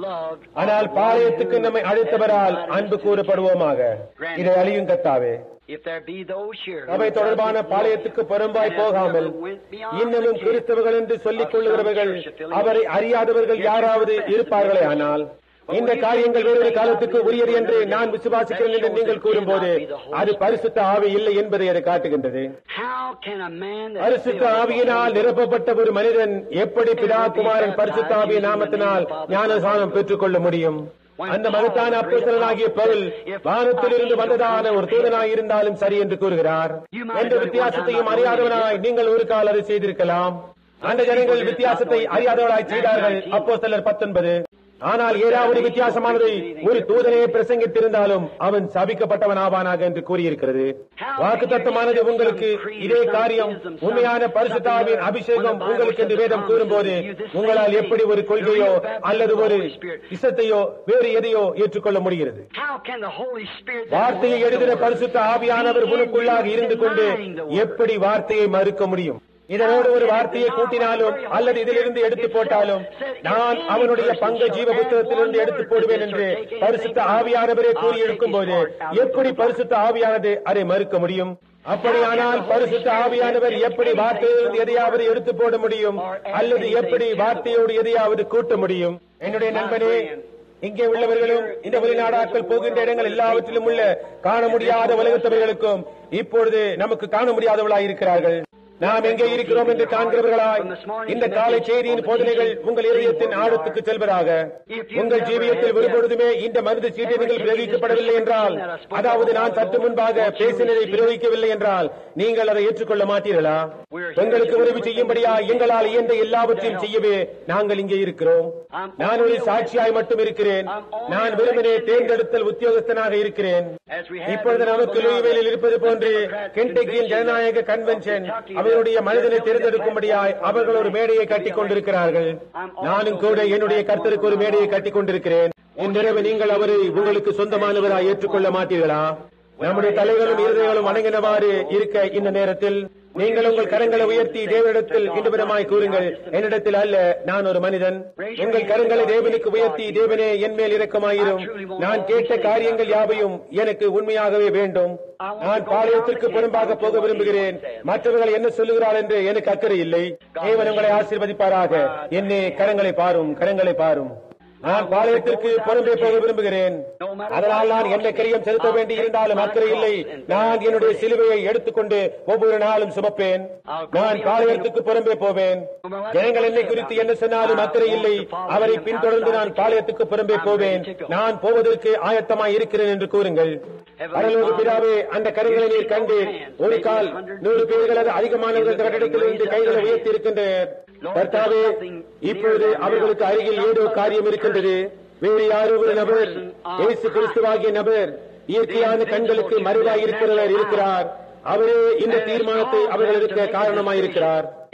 ஆனால் பாளையத்துக்கு நம்மை அழைத்தவரால் அன்பு கூறப்படுவோமாக இதை அழியும் கத்தாவே If there be those here சபை தொடர்பான பாளையத்துக்கு புறம்பாய் போகாமல் இன்னமும் கிறிஸ்தவர்கள் என்று சொல்லிக் கொள்ளுகிறவர்கள் அவரை அறியாதவர்கள் யாராவது இருப்பார்களே ஆனால் இந்த காரியங்கள் வேறொரு காலத்துக்கு உரியது என்று நான் விசுவாசிக்கிறேன் என்று நீங்கள் கூறும்போது அது பரிசுத்த ஆவி இல்லை என்பதை அது காட்டுகின்றது How can a man that பரிசுத்த ஆவியினால் நிரப்பப்பட்ட ஒரு மனிதன் எப்படி பிதா குமாரன் பரிசுத்த ஆவிய நாமத்தினால் ஞானசானம் பெற்றுக் கொள்ள முடியும் அந்த மகத்தான அப்போஸ்தலனாகிய பவுல் வானத்திலிருந்து வந்ததான ஒரு தூதனாய் இருந்தாலும் சரி என்று கூறுகிறார் எந்த வித்தியாசத்தையும் அறியாதவனாய் நீங்கள் ஒரு கால் அதை செய்திருக்கலாம் அந்த ஜனங்கள் வித்தியாசத்தை அறியாதவர்களாய் செய்தார்கள் அப்போஸ்தலர் பத்தொன்பது ஆனால் ஏதாவது வித்தியாசமானதை ஒரு தூதனே பிரசங்கித்திருந்தாலும் அவன் சபிக்கப்பட்டவன் ஆவானாக என்று கூறியிருக்கிறது வாக்கு தத்துவமானது உங்களுக்கு இதே காரியம் உண்மையான பரிசுத்தாவின் அபிஷேகம் உங்களுக்கு என்று வேதம் கூறும்போது உங்களால் எப்படி ஒரு கொள்கையோ அல்லது ஒரு இசத்தையோ வேறு எதையோ ஏற்றுக்கொள்ள முடிகிறது How can the Holy Spirit வார்த்தையை எழுதின பரிசுத்த ஆவியானவர் உனக்குள்ளாக இருந்து கொண்டு எப்படி வார்த்தையை மறுக்க முடியும் இதனோடு ஒரு வார்த்தையை கூட்டினாலும் அல்லது இதிலிருந்து எடுத்து போட்டாலும் நான் அவனுடைய பங்கு ஜீவ புத்தகத்திலிருந்து எடுத்து போடுவேன் என்று பரிசுத்த ஆவியானவரே கூறி இருக்கும் போது எப்படி பரிசுத்த ஆவியானது அதை மறுக்க முடியும் அப்படியானால் பரிசுத்த ஆவியானவர் எப்படி வார்த்தையிலிருந்து எதையாவது எடுத்து போட முடியும் அல்லது எப்படி வார்த்தையோடு எதையாவது கூட்ட முடியும் என்னுடைய நண்பனே இங்கே உள்ளவர்களும் இந்த வெளிநாடாக்கள் போகின்ற இடங்கள் எல்லாவற்றிலும் உள்ள காண முடியாத உலகத்தவர்களுக்கும் இப்பொழுது நமக்கு காண முடியாதவர்களாய் இருக்கிறார்கள் நாம் எங்கே இருக்கிறோம் என்று காண்கிறவர்களாய் இந்த காலை செய்தியின் போதனைகள் உங்கள் இதயத்தின் ஆழத்துக்கு செல்வதாக உங்கள் ஜீவியத்தில் ஒருபொழுதுமே இந்த மருந்து சீட்டை நீங்கள் பிரயோகிக்கப்படவில்லை என்றால் அதாவது நான் சற்று முன்பாக பேசினதை பிரயோகிக்கவில்லை என்றால் நீங்கள் அதை ஏற்றுக்கொள்ள மாட்டீர்களா உங்களுக்கு உதவி செய்யும்படியா எங்களால் இயன்ற எல்லாவற்றையும் செய்யவே நாங்கள் இங்கே இருக்கிறோம் நான் ஒரு சாட்சியாய் மட்டும் இருக்கிறேன் நான் வெறுமனே தேர்ந்தெடுத்தல் உத்தியோகஸ்தனாக இருக்கிறேன் இப்பொழுது நமக்கு லூயிவேலில் இருப்பது போன்று கென்டக்கியின் ஜனநாயக கன்வென்ஷன் அவர்களுடைய மனிதனை தேர்ந்தெடுக்கும்படியாய் அவர்கள் ஒரு மேடையை கட்டிக் கொண்டிருக்கிறார்கள் நானும் கூட என்னுடைய கர்த்தருக்கு ஒரு மேடையை கட்டிக் கொண்டிருக்கிறேன் இன்றிரவு நீங்கள் அவரை உங்களுக்கு சொந்தமானவராய் ஏற்றுக்கொள்ள மாட்டீர்களா நம்முடைய தலைகளும் இருதயங்களும் வணங்கினவாறு இருக்க இந்த நேரத்தில் நீங்கள் உங்கள் கரங்களை உயர்த்தி தேவனிடத்தில் இந்த விதமாய் கூறுங்கள் என்னிடத்தில் அல்ல நான் ஒரு மனிதன் உங்கள் கரங்களை தேவனுக்கு உயர்த்தி தேவனே என் மேல் இரக்கமாயிரும் நான் கேட்ட காரியங்கள் யாவையும் எனக்கு உண்மையாகவே வேண்டும் நான் பாளையத்திற்கு புறம்பாக போக விரும்புகிறேன் மற்றவர்கள் என்ன சொல்லுகிறார் என்று எனக்கு அக்கறை இல்லை தேவன் உங்களை ஆசீர்வதிப்பாராக என்னே கரங்களை பாரும் கரங்களை பாரும் நான் பாளையத்திற்கு புறம்பே போக விரும்புகிறேன் அதனால் நான் என்ன கிரியம் செலுத்த வேண்டி இருந்தாலும் அக்கறை இல்லை நான் என்னுடைய சிலுவையை எடுத்துக்கொண்டு ஒவ்வொரு நாளும் சுமப்பேன் நான் பாளையத்துக்கு புறம்பே போவேன் ஜனங்கள் என்னை குறித்து என்ன சொன்னாலும் அக்கறை இல்லை அவரை பின்தொடர்ந்து நான் பாளையத்துக்கு புறம்பே போவேன் நான் போவதற்கு ஆயத்தமாய் இருக்கிறேன் என்று கூறுங்கள் பரலோக பிதாவே அந்த கருங்களை நீர் கண்டு ஒரு கால் நூறு பேர்கள் அது அதிகமானவர்கள் கட்டிடத்திலிருந்து கைகளை உயர்த்தி இருக்கின்றனர் கர்த்தாவே இப்பொழுது அவர்களுக்கு அருகில் ஏதோ காரியம் இருக்கின்றது வேறு யாரோ ஒரு நபர் இயேசு கிறிஸ்துவாகிய நபர் இயற்கையான கண்களுக்கு மறைவாய் இருக்கிறவர் இருக்கிறார் அவரே இந்த தீர்மானத்தை அவர்களுக்கு காரணமாயிருக்கிறார்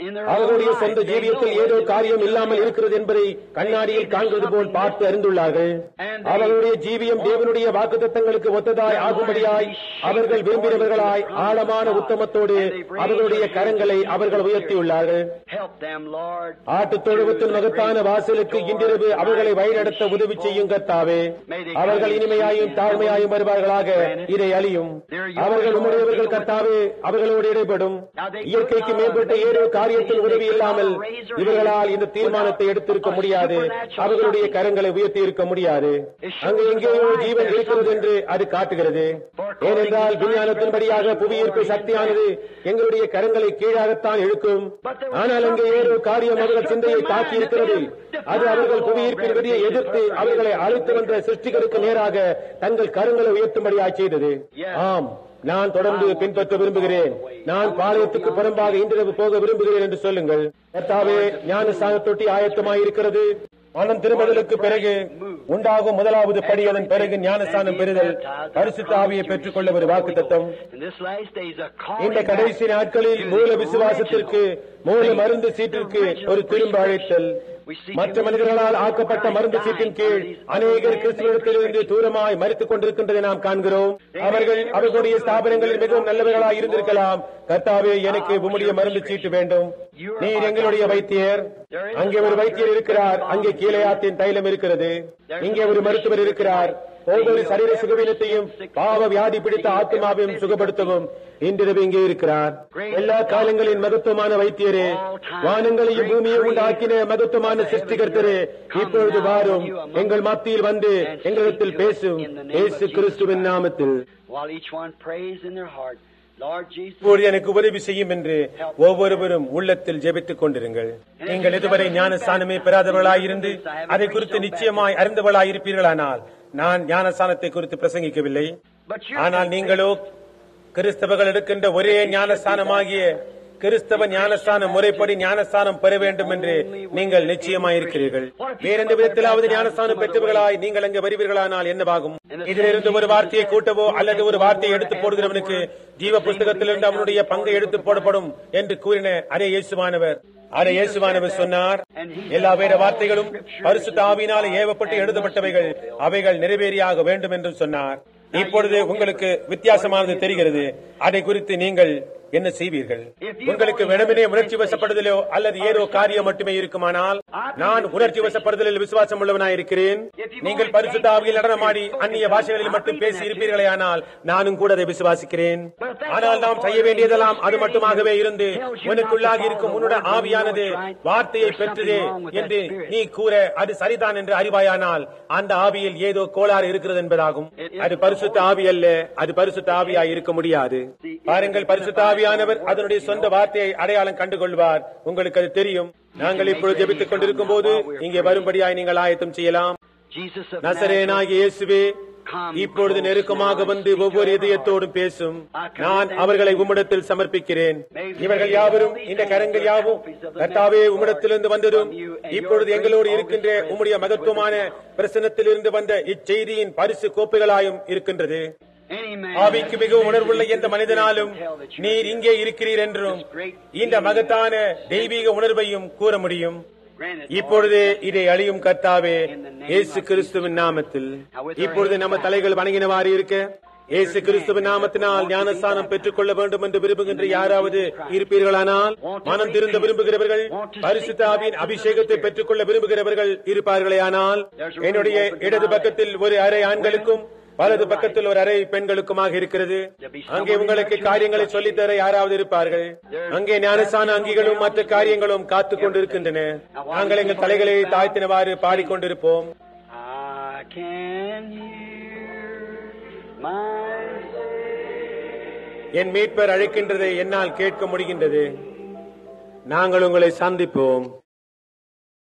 in their அவர்களுடைய own சொந்த life, they ஜீவியத்தில் know ஏதோ whether காரியம் they இல்லாமல் live இருக்கிறது என்பதை கண்ணாடியில் காண்கிறது போல் பார்த்து அறிந்துள்ளார்கள் அவர்களுடைய ஜீவியம் தேவனுடைய வாக்குத்தத்தங்களுக்கு ஒத்ததாய் ஆகும்படியாய் அவர்கள் விரும்பினவர்களாய் ஆழமான உத்தமத்தோடு அவர்களுடைய கரங்களை அவர்கள் உயர்த்தியுள்ளார்கள் Help them, Lord. ஆட்டுத் தொழுவத்தின் மகத்தான வாசலுக்கு இன்றிரவு அவர்களை வழிநடத்த உதவி செய்யும் கர்த்தாவே அவர்கள் இனிமையாயும் தாழ்மையாயும் வருவார்களாக இதை அழியும் அவர்கள் உம்முடையவர்கள் கர்த்தாவே அவர்களோடு இடைப்படும் இயற்கைக்கு மேம்பட்ட ஏதோ காரியத்தில் உதவி இல்லாமல் இவர்களால் இந்த தீர்மானத்தை எடுத்திருக்க முடியாது அவர்களுடைய கரங்களை உயர்த்தி இருக்க முடியாது அங்கு எங்கேயோ ஜீவன் இருக்கிறது என்று அது காட்டுகிறது ஏனென்றால் விஞ்ஞானத்தின்படியாக புவியீர்ப்பு சக்தியானது எங்களுடைய கரங்களை கீழாகத்தான் இழுக்கும் ஆனால் அங்கே ஏதோ காரியம் அவர்கள் சிந்தையை தாக்கி இருக்கிறது அது அவர்கள் புவியீர்ப்பின் விதியை எதிர்த்து அவர்களை அழைத்து வந்த சிருஷ்டிகருக்கு நேராக தங்கள் கரங்களை உயர்த்தும்படியாய் செய்தது ஆம் நான் தொடர்ந்து பின்பற்ற விரும்புகிறேன் நான் பாளையத்துக்கு புறம்பாக இன்றிரவு போக விரும்புகிறேன் என்று சொல்லுங்கள் கர்த்தாவே ஞான தொட்டி ஆயத்தமாய் இருக்கிறது மனம் திரும்புதலுக்கு பிறகு உண்டாகும் முதலாவது படி அதன் பிறகு ஞானஸ்தானம் பெறுதல் பரிசுத்த ஆவியை பெற்றுக்கொள்ள ஒரு வாக்கு தத்தம் In this last days, a இந்த calling கடைசி நாட்களில் மூல விசுவாசத்திற்கு மூல மருந்து சீட்டிற்கு ஒரு திரும்ப அழைத்தல் மற்ற மனிதர்களால் ஆக்கப்பட்ட மருந்து சீட்டின் கீழ் அநேகர் கிறிஸ்துவத்திலிருந்து தூரமாய் மறித்துக் கொண்டிருக்கின்றதை நாம் காண்கிறோம் அவர்கள் அவர்களுடைய ஸ்தாபனங்களில் மிகவும் நல்லவர்களாய் இருந்திருக்கலாம் கர்த்தாவே எனக்கு உம்முடைய மருந்து சீட்டு வேண்டும் நீர் எங்களுடைய வைத்தியர் அங்கே ஒரு வைத்தியர் இருக்கிறார் அங்கே கீழையாத்தின் தைலம் இருக்கிறது இங்கே ஒரு மருத்துவர் இருக்கிறார் ஒவ்வொரு சரீர சுகவீனத்தையும் பாவ வியாதி பிடித்த ஆத்மாவையும் சுகப்படுத்தவும் இன்றிரவு இங்கே இருக்கிறார் எல்லா காலங்களின் மகத்துவமான வைத்தியரே வானங்களையும் பூமியை உண்டாக்கின மகத்துவமான சிருஷ்டிகர்த்தரே இப்பொழுது வாரும் எங்கள் மத்தியில் வந்து எங்களிடத்தில் பேசும் இயேசு கிறிஸ்துவின் நாமத்தில் while each one prays in their heart, Lord Jesus, இப்போது எனக்கு உதவி செய்யும் என்று ஒவ்வொருவரும் உள்ளத்தில் ஜெபித்துக் கொண்டிருங்கள் நீங்கள் இதுவரை ஞானஸ்தானமே பெறாதவர்களாயிருந்து அதை குறித்து நிச்சயமாய் அறிந்தவர்களாயிருப்பீர்களானால் நான் ஞானஸ்தானத்தை குறித்து பிரசங்கிக்கவில்லை but you ஆனால் நீங்களோ கிறிஸ்தவர்கள் எடுக்கின்ற ஒரே ஞானஸ்தானமாகிய கிறிஸ்தவ ஞானஸ்தான முறைப்படி ஞானஸ்தானம் பெற வேண்டும் என்று நீங்கள் நிச்சயமாயிருக்கிறீர்கள் வேறெந்த விதத்திலாவது ஞானஸ்தானம் பெற்றவர்களாய் நீங்கள் அங்கே வருவீர்களானால் என்னவாகும் இதிலிருந்து ஒரு வார்த்தையை கூட்டவோ அல்லது ஒரு வார்த்தையை எடுத்து போடுகிறவனுக்கு ஜீவ புஸ்தகத்திலிருந்து அவனுடைய பங்கை எடுத்து போடப்படும் என்று கூறின அதே இயேசுவானவர் அதை இயேசுவானவர் சொன்னார் எல்லா வேற வார்த்தைகளும் பரிசுத்த ஆவியினாலே ஏவப்பட்டு எழுதப்பட்டவைகள் அவைகள் நிறைவேறியாக வேண்டும் என்று சொன்னார் இப்பொழுது உங்களுக்கு வித்தியாசமானது தெரிகிறது அதை குறித்து நீங்கள் என்ன செய்வீர்கள் உங்களுக்கு வெறுமனே உணர்ச்சி வசப்படுதலோ அல்லது ஏதோ காரியம் மட்டுமே இருக்குமானால் நான் உணர்ச்சி வசப்படுதலில் விசுவாசம் உள்ளவனாயிருக்கிறேன் நீங்கள் பரிசுத்த ஆவியில் நடனமாடி அந்நிய பாஷைகளில் மட்டும் பேசி இருப்பீர்களே ஆனால் நானும் கூட அதை விசுவாசிக்கிறேன் ஆனால் நாம் செய்ய வேண்டியதெல்லாம் அது மட்டுமாகவே இருந்து உனக்குள்ளாகி இருக்கும் உன்னுடைய ஆவியானது வார்த்தையை பெற்றதே என்று நீ கூற அது சரிதான் என்று அறிவாயானால் அந்த ஆவியில் ஏதோ கோளாறு இருக்கிறது என்பதாகும் அது பரிசுத்த ஆவி அல்ல அது பரிசுத்த ஆவியாய் இருக்க முடியாது பாருங்கள் பரிசுத்த ஆவியானவர் அதனுடைய சொந்த வார்த்தையை அடையாளம் கண்டுகொள்வார் உங்களுக்கு அது தெரியும் நாங்கள் இப்பொழுது ஜெபித்துக் கொண்டிருக்கும் போது இங்கே வரும்படியாய் நீங்கள் ஆயத்தம் செய்யலாம் Jesus of Nazareth, நசரேனாகிய இயேசுவே இப்பொழுது நெருக்கமாக வந்து ஒவ்வொரு இதயத்தோடும் பேசும் நான் அவர்களை உம்மிடத்தில் சமர்ப்பிக்கிறேன் இவர்கள் யாவரும் இந்த கரங்கள் யாவும் கர்த்தாவே உம்மிடத்திலிருந்து வந்ததும் இப்பொழுது எங்களோடு இருக்கின்ற உம்முடைய மகத்துவமான பிரசனத்திலிருந்து வந்த இச்செய்தியின் பரிசு கோப்பைகளாயும் இருக்கின்றது any man ஆவிக்கு மிகவும் உணர்வுள்ள எந்த மனிதனாலும் நீர் இங்கே இருக்கிறீர் என்றும் இந்த மகத்தான தெய்வீக உணர்வையும் கூற முடியும் granted இப்பொழுது இதை அழியும் கர்த்தாவே இயேசு கிறிஸ்துவின் நாமத்தில் இப்பொழுது நம்ம தலைகள் வணங்கினவாறு இருக்க இயேசு கிறிஸ்துவின் நாமத்தினால் ஞானஸ்தானம் பெற்றுக் கொள்ள வேண்டும் என்று விரும்புகின்ற யாராவது இருப்பீர்களானால் மனம் திருந்த விரும்புகிறவர்கள் பரிசுத்த ஆவியின் அபிஷேகத்தை பெற்றுக் கொள்ள விரும்புகிறவர்கள் இருப்பார்களேயானால் என்னுடைய இடது பக்கத்தில் ஒரு அறை ஆண்களுக்கும் வலது பக்கத்தில் ஒரு அறை பெண்களுக்குமாக இருக்கிறது அங்கே உங்களுக்கு காரியங்களை சொல்லித்தர யாராவது இருப்பார்கள் அங்கே ஞானசான அங்கிகளும் மற்ற காரியங்களும் காத்துக் கொண்டிருக்கின்றன நாங்கள் எங்கள் தலைகளை தாழ்த்தினவாறு பாடிக்கொண்டிருப்போம் I can hear my என் மீட்பர் அழைக்கின்றதை என்னால் கேட்க முடிகின்றது நாங்கள் உங்களை சந்திப்போம்